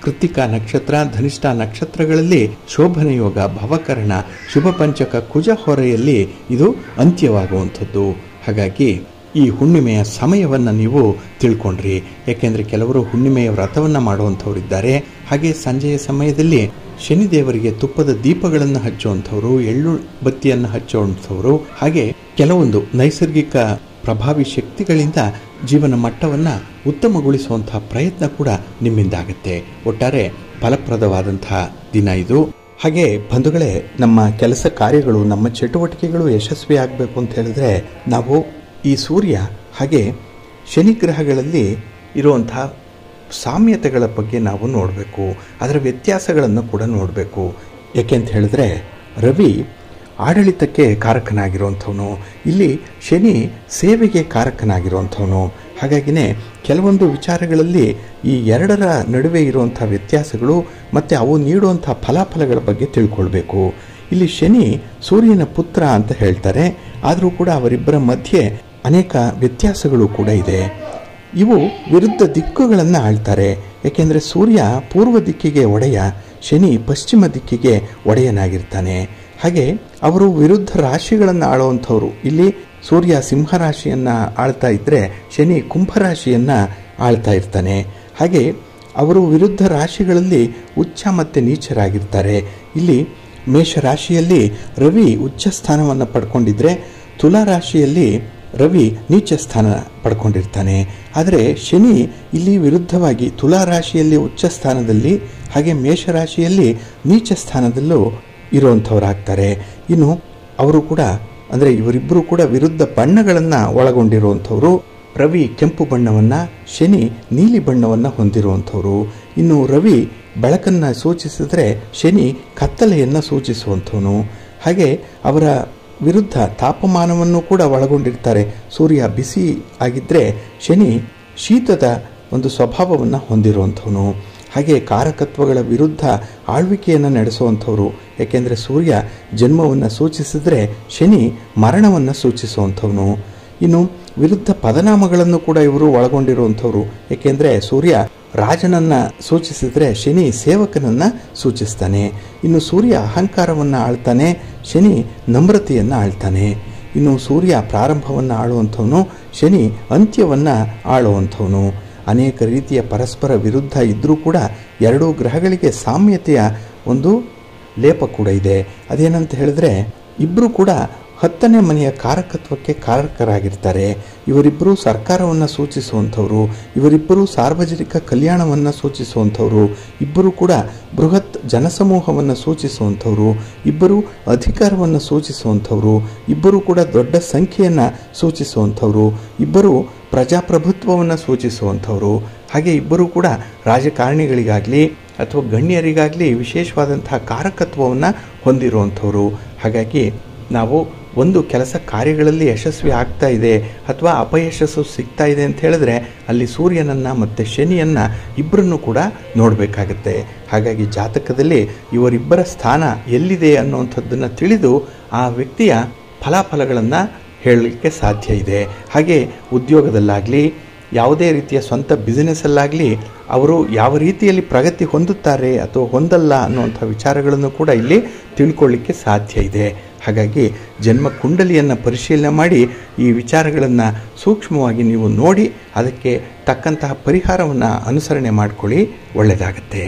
ಕೃತಿಕಾ ನಕ್ಷತ್ರ ಧನಿಷ್ಠ ನಕ್ಷತ್ರಗಳಲ್ಲಿ ಶೋಭನ ಯೋಗ ಭವಕರಣ ಶುಭ ಪಂಚಕ ಕುಜ ಹೊರೆಯಲ್ಲಿ ಇದು ಅಂತ್ಯವಾಗುವಂಥದ್ದು ಹಾಗಾಗಿ ಈ ಹುಣ್ಣಿಮೆಯ ಸಮಯವನ್ನು ನೀವು ತಿಳ್ಕೊಂಡ್ರಿ ಯಾಕೆಂದರೆ ಕೆಲವರು ಹುಣ್ಣಿಮೆಯ ವ್ರತವನ್ನು ಮಾಡುವಂಥವರಿದ್ದಾರೆ ಹಾಗೆ ಸಂಜೆಯ ಸಮಯದಲ್ಲಿ ಶನಿದೇವರಿಗೆ ತುಪ್ಪದ ದೀಪಗಳನ್ನು ಹಚ್ಚುವಂಥವ್ರು ಎಳ್ಳು ಬತ್ತಿಯನ್ನು ಹಚ್ಚುವಂಥವ್ರು ಹಾಗೆ ಕೆಲವೊಂದು ನೈಸರ್ಗಿಕ ಪ್ರಭಾವಿ ಶಕ್ತಿಗಳಿಂದ ಜೀವನ ಮಟ್ಟವನ್ನು ಉತ್ತಮಗೊಳಿಸುವಂತಹ ಪ್ರಯತ್ನ ಕೂಡ ನಿಮ್ಮಿಂದಾಗುತ್ತೆ ಒಟ್ಟಾರೆ ಫಲಪ್ರದವಾದಂತಹ ದಿನ ಇದು ಹಾಗೆ ಬಂಧುಗಳೇ ನಮ್ಮ ಕೆಲಸ ಕಾರ್ಯಗಳು ನಮ್ಮ ಚಟುವಟಿಕೆಗಳು ಯಶಸ್ವಿ ಆಗಬೇಕು ಅಂತ ಹೇಳಿದ್ರೆ ನಾವು ಈ ಸೂರ್ಯ ಹಾಗೆ ಶನಿಗ್ರಹಗಳಲ್ಲಿ ಇರುವಂತಹ ಸಾಮ್ಯತೆಗಳ ಬಗ್ಗೆ ನಾವು ನೋಡಬೇಕು ಅದರ ವ್ಯತ್ಯಾಸಗಳನ್ನು ಕೂಡ ನೋಡಬೇಕು ಯಾಕೆಂತ ಹೇಳಿದ್ರೆ ರವಿ ಆಡಳಿತಕ್ಕೆ ಕಾರಕನಾಗಿರುವಂಥವನು ಇಲ್ಲಿ ಶನಿ ಸೇವೆಗೆ ಕಾರಕನಾಗಿರುವಂಥವನು ಹಾಗಾಗಿನೇ ಕೆಲವೊಂದು ವಿಚಾರಗಳಲ್ಲಿ ಈ ಎರಡರ ನಡುವೆ ಇರುವಂಥ ವ್ಯತ್ಯಾಸಗಳು ಮತ್ತು ಅವು ನೀಡುವಂಥ ಫಲಾಫಲಗಳ ಬಗ್ಗೆ ತಿಳ್ಕೊಳ್ಬೇಕು ಇಲ್ಲಿ ಶನಿ ಸೂರ್ಯನ ಪುತ್ರ ಅಂತ ಹೇಳ್ತಾರೆ ಆದರೂ ಕೂಡ ಅವರಿಬ್ಬರ ಮಧ್ಯೆ ಅನೇಕ ವ್ಯತ್ಯಾಸಗಳು ಕೂಡ ಇದೆ ಇವು ವಿರುದ್ಧ ದಿಕ್ಕುಗಳನ್ನು ಆಳ್ತಾರೆ ಏಕೆಂದರೆ ಸೂರ್ಯ ಪೂರ್ವ ದಿಕ್ಕಿಗೆ ಒಡೆಯ ಶನಿ ಪಶ್ಚಿಮ ದಿಕ್ಕಿಗೆ ಒಡೆಯನಾಗಿರ್ತಾನೆ ಹಾಗೆ ಅವರು ವಿರುದ್ಧ ರಾಶಿಗಳನ್ನು ಆಳುವಂಥವ್ರು ಇಲ್ಲಿ ಸೂರ್ಯ ಸಿಂಹರಾಶಿಯನ್ನು ಆಳ್ತಾ ಇದ್ದರೆ ಶನಿ ಕುಂಭರಾಶಿಯನ್ನು ಆಳ್ತಾ ಇರ್ತಾನೆ ಹಾಗೆ ಅವರು ವಿರುದ್ಧ ರಾಶಿಗಳಲ್ಲಿ ಉಚ್ಚ ಮತ್ತು ನೀಚರಾಗಿರ್ತಾರೆ ಇಲ್ಲಿ ಮೇಷರಾಶಿಯಲ್ಲಿ ರವಿ ಉಚ್ಚ ಸ್ಥಾನವನ್ನು ಪಡ್ಕೊಂಡಿದ್ರೆ ತುಲಾ ರಾಶಿಯಲ್ಲಿ ರವಿ ನೀಚ ಸ್ಥಾನ ಪಡ್ಕೊಂಡಿರ್ತಾನೆ ಆದರೆ ಶನಿ ಇಲ್ಲಿ ವಿರುದ್ಧವಾಗಿ ತುಲಾ ರಾಶಿಯಲ್ಲಿ ಉಚ್ಚ ಸ್ಥಾನದಲ್ಲಿ ಹಾಗೆ ಮೇಷರಾಶಿಯಲ್ಲಿ ನೀಚ ಸ್ಥಾನದಲ್ಲೂ ಇರುವಂಥವರಾಗ್ತಾರೆ ಇನ್ನು ಅವರು ಕೂಡ ಅಂದರೆ ಇವರಿಬ್ಬರು ಕೂಡ ವಿರುದ್ಧ ಬಣ್ಣಗಳನ್ನು ಒಳಗೊಂಡಿರುವಂಥವರು ರವಿ ಕೆಂಪು ಬಣ್ಣವನ್ನು ಶನಿ ನೀಲಿ ಬಣ್ಣವನ್ನು ಹೊಂದಿರುವಂಥವ್ರು ಇನ್ನು ರವಿ ಬೆಳಕನ್ನು ಸೂಚಿಸಿದರೆ ಶನಿ ಕತ್ತಲೆಯನ್ನು ಸೂಚಿಸುವಂಥವನು ಹಾಗೆ ಅವರ ವಿರುದ್ಧ ತಾಪಮಾನವನ್ನು ಕೂಡ ಒಳಗೊಂಡಿರ್ತಾರೆ ಸೂರ್ಯ ಬಿಸಿ ಆಗಿದ್ದರೆ ಶನಿ ಶೀತದ ಒಂದು ಸ್ವಭಾವವನ್ನು ಹೊಂದಿರುವಂಥವನು ಹಾಗೆ ಕಾರಕತ್ವಗಳ ವಿರುದ್ಧ ಆಳ್ವಿಕೆಯನ್ನು ನಡೆಸುವಂಥವ್ರು ಯಾಕೆಂದರೆ ಸೂರ್ಯ ಜನ್ಮವನ್ನು ಸೂಚಿಸಿದರೆ ಶನಿ ಮರಣವನ್ನು ಸೂಚಿಸುವಂಥವನು ಇನ್ನು ವಿರುದ್ಧ ಪದನಾಮಗಳನ್ನು ಕೂಡ ಇವರು ಒಳಗೊಂಡಿರುವಂಥವ್ರು ಏಕೆಂದರೆ ಸೂರ್ಯ ರಾಜನನ್ನ ಸೂಚಿಸಿದರೆ ಶನಿ ಸೇವಕನನ್ನ ಸೂಚಿಸ್ತಾನೆ ಇನ್ನು ಸೂರ್ಯ ಅಹಂಕಾರವನ್ನು ಆಳ್ತಾನೆ ಶನಿ ನಮ್ರತೆಯನ್ನು ಆಳ್ತಾನೆ ಇನ್ನು ಸೂರ್ಯ ಪ್ರಾರಂಭವನ್ನು ಆಳುವಂಥವನು ಶನಿ ಅಂತ್ಯವನ್ನು ಆಳುವಂಥವನು ಅನೇಕ ರೀತಿಯ ಪರಸ್ಪರ ವಿರುದ್ಧ ಇದ್ದರೂ ಕೂಡ ಎರಡೂ ಗ್ರಹಗಳಿಗೆ ಸಾಮ್ಯತೆಯ ಒಂದು ಲೇಪ ಕೂಡ ಇದೆ ಅದೇನಂತ ಹೇಳಿದ್ರೆ ಇಬ್ಬರು ಕೂಡ ಹತ್ತನೇ ಮನೆಯ ಕಾರಕತ್ವಕ್ಕೆ ಕಾರಕರಾಗಿರ್ತಾರೆ ಇವರಿಬ್ಬರು ಸರ್ಕಾರವನ್ನು ಸೂಚಿಸುವಂಥವ್ರು ಇವರಿಬ್ಬರು ಸಾರ್ವಜನಿಕ ಕಲ್ಯಾಣವನ್ನು ಸೂಚಿಸುವಂಥವ್ರು ಇಬ್ಬರು ಕೂಡ ಬೃಹತ್ ಜನಸಮೂಹವನ್ನು ಸೂಚಿಸುವಂಥವ್ರು ಇಬ್ಬರು ಅಧಿಕಾರವನ್ನು ಸೂಚಿಸುವಂಥವ್ರು ಇಬ್ಬರು ಕೂಡ ದೊಡ್ಡ ಸಂಖ್ಯೆಯನ್ನು ಸೂಚಿಸುವಂಥವ್ರು ಇಬ್ಬರು ಪ್ರಜಾಪ್ರಭುತ್ವವನ್ನು ಸೂಚಿಸುವಂಥವ್ರು ಹಾಗೆ ಇಬ್ಬರು ಕೂಡ ರಾಜಕಾರಣಿಗಳಿಗಾಗಲಿ ಅಥವಾ ಗಣ್ಯರಿಗಾಗಲಿ ವಿಶೇಷವಾದಂತಹ ಕಾರಕತ್ವವನ್ನು ಹೊಂದಿರುವಂಥವ್ರು ಹಾಗಾಗಿ ನಾವು ಒಂದು ಕೆಲಸ ಕಾರ್ಯಗಳಲ್ಲಿ ಯಶಸ್ವಿ ಆಗ್ತಾ ಇದೆ ಅಥವಾ ಅಪಯಶಸ್ಸು ಸಿಗ್ತಾ ಇದೆ ಅಂತ ಹೇಳಿದ್ರೆ ಅಲ್ಲಿ ಸೂರ್ಯನನ್ನು ಮತ್ತು ಶನಿಯನ್ನು ಇಬ್ಬರನ್ನು ಕೂಡ ನೋಡಬೇಕಾಗತ್ತೆ ಹಾಗಾಗಿ ಜಾತಕದಲ್ಲಿ ಇವರಿಬ್ಬರ ಸ್ಥಾನ ಎಲ್ಲಿದೆ ಅನ್ನುವಂಥದ್ದನ್ನು ತಿಳಿದು ಆ ವ್ಯಕ್ತಿಯ ಫಲಾಫಲಗಳನ್ನು ಹೇಳಲಿಕ್ಕೆ ಸಾಧ್ಯ ಇದೆ ಹಾಗೆ ಉದ್ಯೋಗದಲ್ಲಾಗಲಿ ಯಾವುದೇ ರೀತಿಯ ಸ್ವಂತ ಬಿಸಿನೆಸ್ಸಲ್ಲಾಗಲಿ ಅವರು ಯಾವ ರೀತಿಯಲ್ಲಿ ಪ್ರಗತಿ ಹೊಂದುತ್ತಾರೆ ಅಥವಾ ಹೊಂದಲ್ಲ ಅನ್ನುವಂಥ ವಿಚಾರಗಳನ್ನು ಕೂಡ ಇಲ್ಲಿ ತಿಳ್ಕೊಳ್ಳಿಕ್ಕೆ ಸಾಧ್ಯ ಇದೆ ಹಾಗಾಗಿ ಜನ್ಮ ಕುಂಡಲಿಯನ್ನು ಪರಿಶೀಲನೆ ಮಾಡಿ ಈ ವಿಚಾರಗಳನ್ನು ಸೂಕ್ಷ್ಮವಾಗಿ ನೀವು ನೋಡಿ ಅದಕ್ಕೆ ತಕ್ಕಂತಹ ಪರಿಹಾರವನ್ನು ಅನುಸರಣೆ ಮಾಡಿಕೊಳ್ಳಿ ಒಳ್ಳೆಯದಾಗತ್ತೆ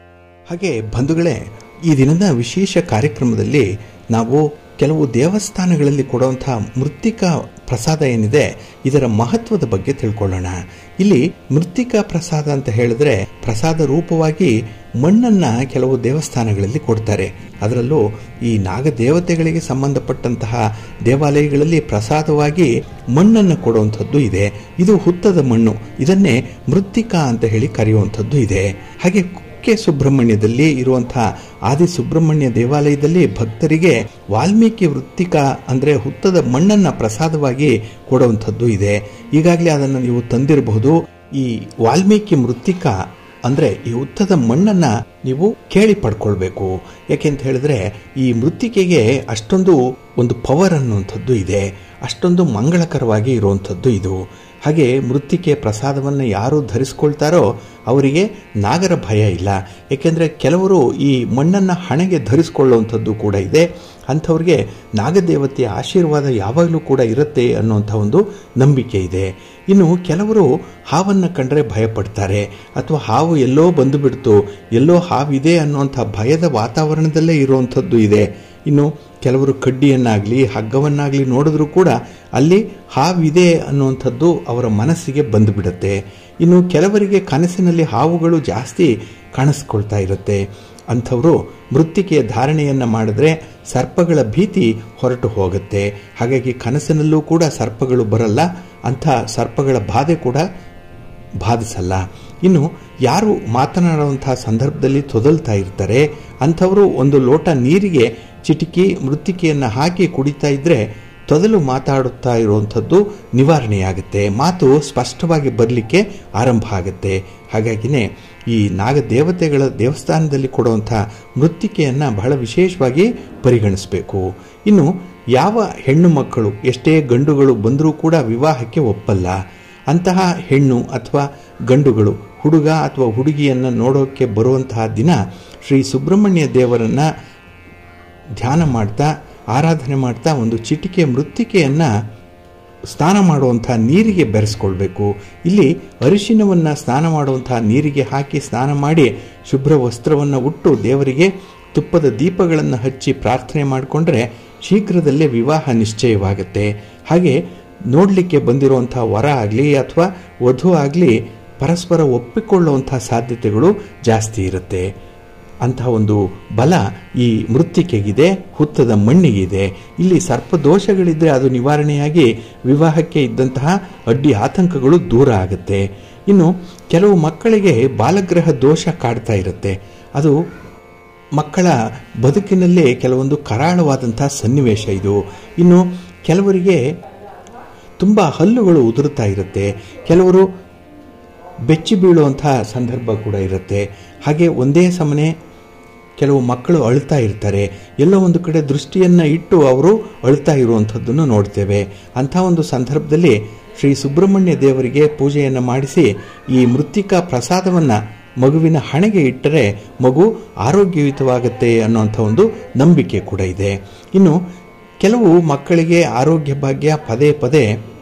ಹಾಗೆ ಬಂಧುಗಳೇ ಈ ದಿನದ ವಿಶೇಷ ಕಾರ್ಯಕ್ರಮದಲ್ಲಿ ನಾವು ಕೆಲವು ದೇವಸ್ಥಾನಗಳಲ್ಲಿ ಕೊಡುವಂತಹ ಮೃತ್ತಿಕಾ ಪ್ರಸಾದ ಏನಿದೆ ಇದರ ಮಹತ್ವದ ಬಗ್ಗೆ ತಿಳ್ಕೊಳ್ಳೋಣ ಇಲ್ಲಿ ಮೃತ್ತಿಕಾ ಪ್ರಸಾದ ಅಂತ ಹೇಳಿದ್ರೆ ಪ್ರಸಾದ ರೂಪವಾಗಿ ಮಣ್ಣನ್ನ ಕೆಲವು ದೇವಸ್ಥಾನಗಳಲ್ಲಿ ಕೊಡ್ತಾರೆ ಅದರಲ್ಲೂ ಈ ನಾಗದೇವತೆಗಳಿಗೆ ಸಂಬಂಧಪಟ್ಟಂತಹ ದೇವಾಲಯಗಳಲ್ಲಿ ಪ್ರಸಾದವಾಗಿ ಮಣ್ಣನ್ನು ಕೊಡುವಂಥದ್ದು ಇದೆ ಇದು ಹುತ್ತದ ಮಣ್ಣು ಇದನ್ನೇ ಮೃತ್ತಿಕಾ ಅಂತ ಹೇಳಿ ಕರೆಯುವಂಥದ್ದು ಇದೆ ಹಾಗೆ ಕುಕ್ಕೆ ಸುಬ್ರಹ್ಮಣ್ಯದಲ್ಲಿ ಇರುವಂತಹ ಆದಿ ಸುಬ್ರಹ್ಮಣ್ಯ ದೇವಾಲಯದಲ್ಲಿ ಭಕ್ತರಿಗೆ ವಾಲ್ಮೀಕಿ ವೃತ್ತಿಕಾ ಅಂದರೆ ಹುತ್ತದ ಮಣ್ಣನ್ನು ಪ್ರಸಾದವಾಗಿ ಕೊಡುವಂಥದ್ದು ಇದೆ ಈಗಾಗಲೇ ಅದನ್ನು ನೀವು ತಂದಿರಬಹುದು ಈ ವಾಲ್ಮೀಕಿ ಮೃತ್ತಿಕಾ ಅಂದ್ರೆ ಈ ಹುತ್ತದ ಮಣ್ಣನ್ನ ನೀವು ಕೇಳಿ ಪಡ್ಕೊಳ್ಬೇಕು ಯಾಕೆಂತ ಹೇಳಿದ್ರೆ ಈ ಮೃತ್ತಿಕೆಗೆ ಅಷ್ಟೊಂದು ಒಂದು ಪವರ್ ಅನ್ನುವಂಥದ್ದು ಇದೆ ಅಷ್ಟೊಂದು ಮಂಗಳಕರವಾಗಿ ಇರುವಂಥದ್ದು ಇದು ಹಾಗೆ ಮೃತ್ತಿಕೆ ಪ್ರಸಾದವನ್ನು ಯಾರು ಧರಿಸ್ಕೊಳ್ತಾರೋ ಅವರಿಗೆ ನಾಗರ ಭಯ ಇಲ್ಲ ಏಕೆಂದರೆ ಕೆಲವರು ಈ ಮಣ್ಣನ್ನು ಹಣೆಗೆ ಧರಿಸ್ಕೊಳ್ಳುವಂಥದ್ದು ಕೂಡ ಇದೆ ಅಂಥವ್ರಿಗೆ ನಾಗದೇವತೆಯ ಆಶೀರ್ವಾದ ಯಾವಾಗಲೂ ಕೂಡ ಇರುತ್ತೆ ಅನ್ನುವಂಥ ಒಂದು ನಂಬಿಕೆ ಇದೆ ಇನ್ನು ಕೆಲವರು ಹಾವನ್ನು ಕಂಡ್ರೆ ಭಯಪಡ್ತಾರೆ ಅಥವಾ ಹಾವು ಎಲ್ಲೋ ಬಂದು ಬಿಡ್ತು ಎಲ್ಲೋ ಹಾವಿದೆ ಅನ್ನುವಂಥ ಭಯದ ವಾತಾವರಣದಲ್ಲೇ ಇರುವಂಥದ್ದು ಇದೆ ಇನ್ನು ಕೆಲವರು ಕಡ್ಡಿಯನ್ನಾಗಲಿ ಹಗ್ಗವನ್ನಾಗಲಿ ನೋಡಿದ್ರೂ ಕೂಡ ಅಲ್ಲಿ ಹಾವಿದೆ ಅನ್ನುವಂಥದ್ದು ಅವರ ಮನಸ್ಸಿಗೆ ಬಂದುಬಿಡುತ್ತೆ ಇನ್ನು ಕೆಲವರಿಗೆ ಕನಸಿನಲ್ಲಿ ಹಾವುಗಳು ಜಾಸ್ತಿ ಕಾಣಿಸ್ಕೊಳ್ತಾ ಇರುತ್ತೆ ಅಂಥವರು ಮೃತ್ತಿಕೆಯ ಧಾರಣೆಯನ್ನು ಮಾಡಿದ್ರೆ ಸರ್ಪಗಳ ಭೀತಿ ಹೊರಟು ಹೋಗುತ್ತೆ ಹಾಗಾಗಿ ಕನಸಿನಲ್ಲೂ ಕೂಡ ಸರ್ಪಗಳು ಬರಲ್ಲ ಅಂಥ ಸರ್ಪಗಳ ಬಾಧೆ ಕೂಡ ಬಾಧಿಸಲ್ಲ ಇನ್ನು ಯಾರು ಮಾತನಾಡುವಂತಹ ಸಂದರ್ಭದಲ್ಲಿ ತೊದಲ್ತಾ ಇರ್ತಾರೆ ಅಂಥವರು ಒಂದು ಲೋಟ ನೀರಿಗೆ ಚಿಟಿಕಿ ಮೃತ್ತಿಕೆಯನ್ನು ಹಾಕಿ ಕುಡಿತಾ ಇದ್ದರೆ ತೊದಲು ಮಾತಾಡುತ್ತಾ ಇರುವಂಥದ್ದು ನಿವಾರಣೆಯಾಗುತ್ತೆ ಮಾತು ಸ್ಪಷ್ಟವಾಗಿ ಬರಲಿಕ್ಕೆ ಆರಂಭ ಆಗುತ್ತೆ ಹಾಗಾಗಿನೇ ಈ ನಾಗದೇವತೆಗಳ ದೇವಸ್ಥಾನದಲ್ಲಿ ಕೊಡುವಂಥ ಮೃತ್ತಿಕೆಯನ್ನು ಬಹಳ ವಿಶೇಷವಾಗಿ ಪರಿಗಣಿಸಬೇಕು ಇನ್ನು ಯಾವ ಹೆಣ್ಣು ಮಕ್ಕಳು ಎಷ್ಟೇ ಗಂಡುಗಳು ಬಂದರೂ ಕೂಡ ವಿವಾಹಕ್ಕೆ ಒಪ್ಪಲ್ಲ ಅಂತಹ ಹೆಣ್ಣು ಅಥವಾ ಗಂಡುಗಳು ಹುಡುಗ ಅಥವಾ ಹುಡುಗಿಯನ್ನು ನೋಡೋಕ್ಕೆ ಬರುವಂತಹ ದಿನ ಶ್ರೀ ಸುಬ್ರಹ್ಮಣ್ಯ ದೇವರನ್ನು ಧ್ಯಾನ ಮಾಡ್ತಾ ಆರಾಧನೆ ಮಾಡ್ತಾ ಒಂದು ಚಿಟಿಕೆ ಮೃತ್ತಿಕೆಯನ್ನು ಸ್ನಾನ ಮಾಡುವಂಥ ನೀರಿಗೆ ಬೆರೆಸ್ಕೊಳ್ಬೇಕು ಇಲ್ಲಿ ಅರಿಶಿನವನ್ನು ಸ್ನಾನ ಮಾಡುವಂಥ ನೀರಿಗೆ ಹಾಕಿ ಸ್ನಾನ ಮಾಡಿ ಶುಭ್ರ ವಸ್ತ್ರವನ್ನು ಉಟ್ಟು ದೇವರಿಗೆ ತುಪ್ಪದ ದೀಪಗಳನ್ನು ಹಚ್ಚಿ ಪ್ರಾರ್ಥನೆ ಮಾಡಿಕೊಂಡ್ರೆ ಶೀಘ್ರದಲ್ಲೇ ವಿವಾಹ ನಿಶ್ಚಯವಾಗುತ್ತೆ ಹಾಗೆ ನೋಡಲಿಕ್ಕೆ ಬಂದಿರುವಂಥ ವರ ಆಗಲಿ ಅಥವಾ ವಧು ಆಗಲಿ ಪರಸ್ಪರ ಒಪ್ಪಿಕೊಳ್ಳುವಂಥ ಸಾಧ್ಯತೆಗಳು ಜಾಸ್ತಿ ಇರುತ್ತೆ ಅಂತಹ ಒಂದು ಬಲ ಈ ಮೃತ್ತಿಕೆಗಿದೆ ಹುತ್ತದ ಮಣ್ಣಿಗಿದೆ ಇಲ್ಲಿ ಸರ್ಪದೋಷಗಳಿದ್ದರೆ ಅದು ನಿವಾರಣೆಯಾಗಿ ವಿವಾಹಕ್ಕೆ ಇದ್ದಂತಹ ಅಡ್ಡಿ ಆತಂಕಗಳು ದೂರ ಆಗುತ್ತೆ ಇನ್ನು ಕೆಲವು ಮಕ್ಕಳಿಗೆ ಬಾಲಗ್ರಹ ದೋಷ ಕಾಡ್ತಾ ಇರುತ್ತೆ ಅದು ಮಕ್ಕಳ ಬದುಕಿನಲ್ಲೇ ಕೆಲವೊಂದು ಕರಾಳವಾದಂಥ ಸನ್ನಿವೇಶ ಇದು ಇನ್ನು ಕೆಲವರಿಗೆ ತುಂಬ ಹಲ್ಲುಗಳು ಉದುರುತ್ತಾ ಇರುತ್ತೆ ಕೆಲವರು ಬೆಚ್ಚಿ ಬೀಳುವಂಥ ಸಂದರ್ಭ ಕೂಡ ಇರುತ್ತೆ ಹಾಗೆ ಒಂದೇ ಸಮನೆ ಕೆಲವು ಮಕ್ಕಳು ಅಳ್ತಾ ಇರ್ತಾರೆ ಎಲ್ಲೋ ಒಂದು ಕಡೆ ದೃಷ್ಟಿಯನ್ನು ಇಟ್ಟು ಅವರು ಅಳ್ತಾ ಇರುವಂಥದ್ದನ್ನು ನೋಡ್ತೇವೆ ಅಂಥ ಒಂದು ಸಂದರ್ಭದಲ್ಲಿ ಶ್ರೀ ಸುಬ್ರಹ್ಮಣ್ಯ ದೇವರಿಗೆ ಪೂಜೆಯನ್ನು ಮಾಡಿಸಿ ಈ ಮೃತ್ತಿಕಾ ಪ್ರಸಾದವನ್ನು ಮಗುವಿನ ಹಣೆಗೆ ಇಟ್ಟರೆ ಮಗು ಆರೋಗ್ಯಯುತವಾಗುತ್ತೆ ಅನ್ನುವಂಥ ಒಂದು ನಂಬಿಕೆ ಕೂಡ ಇದೆ ಇನ್ನು ಕೆಲವು ಮಕ್ಕಳಿಗೆ ಆರೋಗ್ಯ ಭಾಗ್ಯ ಪದೇ ಪದೇ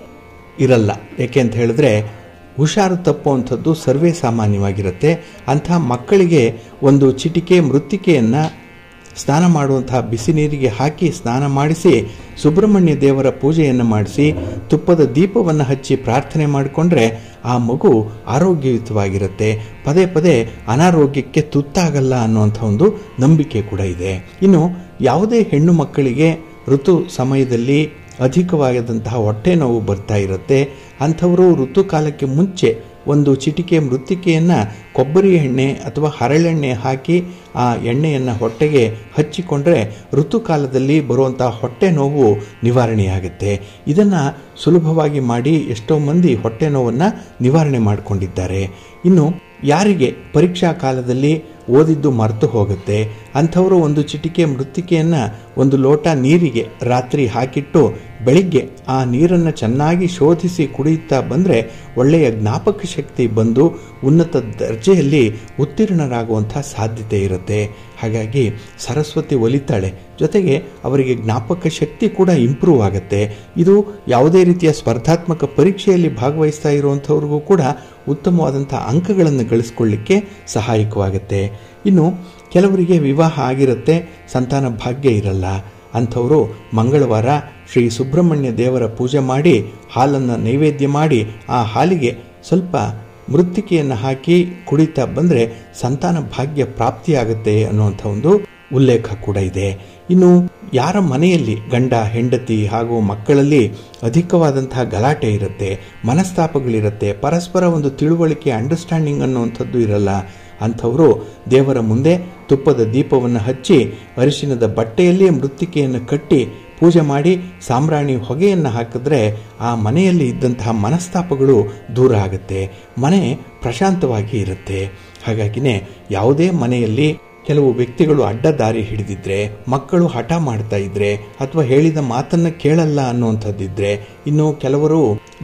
ಇರಲ್ಲ ಏಕೆ ಅಂತ ಹೇಳಿದ್ರೆ ಹುಷಾರು ತಪ್ಪುವಂಥದ್ದು ಸರ್ವೇ ಸಾಮಾನ್ಯವಾಗಿರುತ್ತೆ ಅಂಥ ಮಕ್ಕಳಿಗೆ ಒಂದು ಚಿಟಿಕೆ ಮೃತ್ತಿಕೆಯನ್ನು ಸ್ನಾನ ಮಾಡುವಂತಹ ಬಿಸಿ ನೀರಿಗೆ ಹಾಕಿ ಸ್ನಾನ ಮಾಡಿಸಿ ಸುಬ್ರಹ್ಮಣ್ಯ ದೇವರ ಪೂಜೆಯನ್ನು ಮಾಡಿಸಿ ತುಪ್ಪದ ದೀಪವನ್ನು ಹಚ್ಚಿ ಪ್ರಾರ್ಥನೆ ಮಾಡಿಕೊಂಡ್ರೆ ಆ ಮಗು ಆರೋಗ್ಯಯುತವಾಗಿರುತ್ತೆ ಪದೇ ಪದೇ ಅನಾರೋಗ್ಯಕ್ಕೆ ತುತ್ತಾಗಲ್ಲ ಅನ್ನುವಂಥ ಒಂದು ನಂಬಿಕೆ ಕೂಡ ಇದೆ ಇನ್ನು ಯಾವುದೇ ಹೆಣ್ಣು ಮಕ್ಕಳಿಗೆ ಋತು ಸಮಯದಲ್ಲಿ ಅಧಿಕವಾದಂತಹ ಹೊಟ್ಟೆ ನೋವು ಬರ್ತಾ ಇರುತ್ತೆ ಅಂಥವರು ಋತುಕಾಲಕ್ಕೆ ಮುಂಚೆ ಒಂದು ಚಿಟಿಕೆ ಮೃತ್ತಿಕೆಯನ್ನು ಕೊಬ್ಬರಿ ಎಣ್ಣೆ ಅಥವಾ ಹರಳೆಣ್ಣೆ ಹಾಕಿ ಆ ಎಣ್ಣೆಯನ್ನು ಹೊಟ್ಟೆಗೆ ಹಚ್ಚಿಕೊಂಡ್ರೆ ಋತುಕಾಲದಲ್ಲಿ ಬರುವಂಥ ಹೊಟ್ಟೆ ನೋವು ನಿವಾರಣೆಯಾಗುತ್ತೆ ಇದನ್ನು ಸುಲಭವಾಗಿ ಮಾಡಿ ಎಷ್ಟೋ ಮಂದಿ ಹೊಟ್ಟೆ ನೋವನ್ನು ನಿವಾರಣೆ ಮಾಡಿಕೊಂಡಿದ್ದಾರೆ ಇನ್ನು ಯಾರಿಗೆ ಪರೀಕ್ಷಾ ಕಾಲದಲ್ಲಿ ಓದಿದ್ದು ಮರೆತು ಹೋಗುತ್ತೆ ಅಂಥವರು ಒಂದು ಚಿಟಿಕೆ ಮೃತ್ತಿಕೆಯನ್ನು ಒಂದು ಲೋಟ ನೀರಿಗೆ ರಾತ್ರಿ ಹಾಕಿಟ್ಟು ಬೆಳಿಗ್ಗೆ ಆ ನೀರನ್ನು ಚೆನ್ನಾಗಿ ಶೋಧಿಸಿ ಕುಡಿಯುತ್ತಾ ಬಂದರೆ ಒಳ್ಳೆಯ ಜ್ಞಾಪಕ ಶಕ್ತಿ ಬಂದು ಉನ್ನತ ದರ್ಜೆಯಲ್ಲಿ ಉತ್ತೀರ್ಣರಾಗುವಂಥ ಸಾಧ್ಯತೆ ಇರುತ್ತೆ ಹಾಗಾಗಿ ಸರಸ್ವತಿ ಒಲಿತಾಳೆ ಜೊತೆಗೆ ಅವರಿಗೆ ಜ್ಞಾಪಕ ಶಕ್ತಿ ಕೂಡ ಇಂಪ್ರೂವ್ ಆಗುತ್ತೆ ಇದು ಯಾವುದೇ ರೀತಿಯ ಸ್ಪರ್ಧಾತ್ಮಕ ಪರೀಕ್ಷೆಯಲ್ಲಿ ಭಾಗವಹಿಸ್ತಾ ಇರುವಂಥವ್ರಿಗೂ ಕೂಡ ಉತ್ತಮವಾದಂಥ ಅಂಕಗಳನ್ನು ಗಳಿಸ್ಕೊಳ್ಳಿಕ್ಕೆ ಸಹಾಯಕವಾಗುತ್ತೆ ಇನ್ನು ಕೆಲವರಿಗೆ ವಿವಾಹ ಆಗಿರುತ್ತೆ ಸಂತಾನ ಭಾಗ್ಯ ಇರಲ್ಲ ಅಂಥವರು ಮಂಗಳವಾರ ಶ್ರೀ ಸುಬ್ರಹ್ಮಣ್ಯ ದೇವರ ಪೂಜೆ ಮಾಡಿ ಹಾಲನ್ನು ನೈವೇದ್ಯ ಮಾಡಿ ಆ ಹಾಲಿಗೆ ಸ್ವಲ್ಪ ಮೃತ್ತಿಕೆಯನ್ನು ಹಾಕಿ ಕುಡಿತಾ ಬಂದರೆ ಸಂತಾನ ಭಾಗ್ಯ ಪ್ರಾಪ್ತಿಯಾಗುತ್ತೆ ಅನ್ನುವಂಥ ಒಂದು ಉಲ್ಲೇಖ ಕೂಡ ಇದೆ ಇನ್ನು ಯಾರ ಮನೆಯಲ್ಲಿ ಗಂಡ ಹೆಂಡತಿ ಹಾಗೂ ಮಕ್ಕಳಲ್ಲಿ ಅಧಿಕವಾದಂತಹ ಗಲಾಟೆ ಇರುತ್ತೆ ಮನಸ್ತಾಪಗಳಿರುತ್ತೆ ಪರಸ್ಪರ ಒಂದು ತಿಳುವಳಿಕೆ ಅಂಡರ್ಸ್ಟ್ಯಾಂಡಿಂಗ್ ಅನ್ನುವಂಥದ್ದು ಇರಲ್ಲ ಅಂಥವರು ದೇವರ ಮುಂದೆ ತುಪ್ಪದ ದೀಪವನ್ನು ಹಚ್ಚಿ ಅರಿಶಿನದ ಬಟ್ಟೆಯಲ್ಲಿ ಮೃತ್ತಿಕೆಯನ್ನು ಕಟ್ಟಿ ಪೂಜೆ ಮಾಡಿ ಸಾಂಬ್ರಾಣಿ ಹೊಗೆಯನ್ನು ಹಾಕಿದ್ರೆ ಆ ಮನೆಯಲ್ಲಿ ಇದ್ದಂತಹ ಮನಸ್ತಾಪಗಳು ದೂರ ಆಗುತ್ತೆ ಮನೆ ಪ್ರಶಾಂತವಾಗಿ ಇರುತ್ತೆ ಹಾಗಾಗಿನೇ ಯಾವುದೇ ಮನೆಯಲ್ಲಿ ಕೆಲವು ವ್ಯಕ್ತಿಗಳು ಅಡ್ಡ ದಾರಿ ಹಿಡಿದಿದ್ರೆ ಮಕ್ಕಳು ಹಠ ಮಾಡ್ತಾ ಇದ್ರೆ ಅಥವಾ ಹೇಳಿದ ಮಾತನ್ನ ಕೇಳಲ್ಲ ಅನ್ನುವಂಥದ್ದಿದ್ರೆ ಇನ್ನು ಕೆಲವರು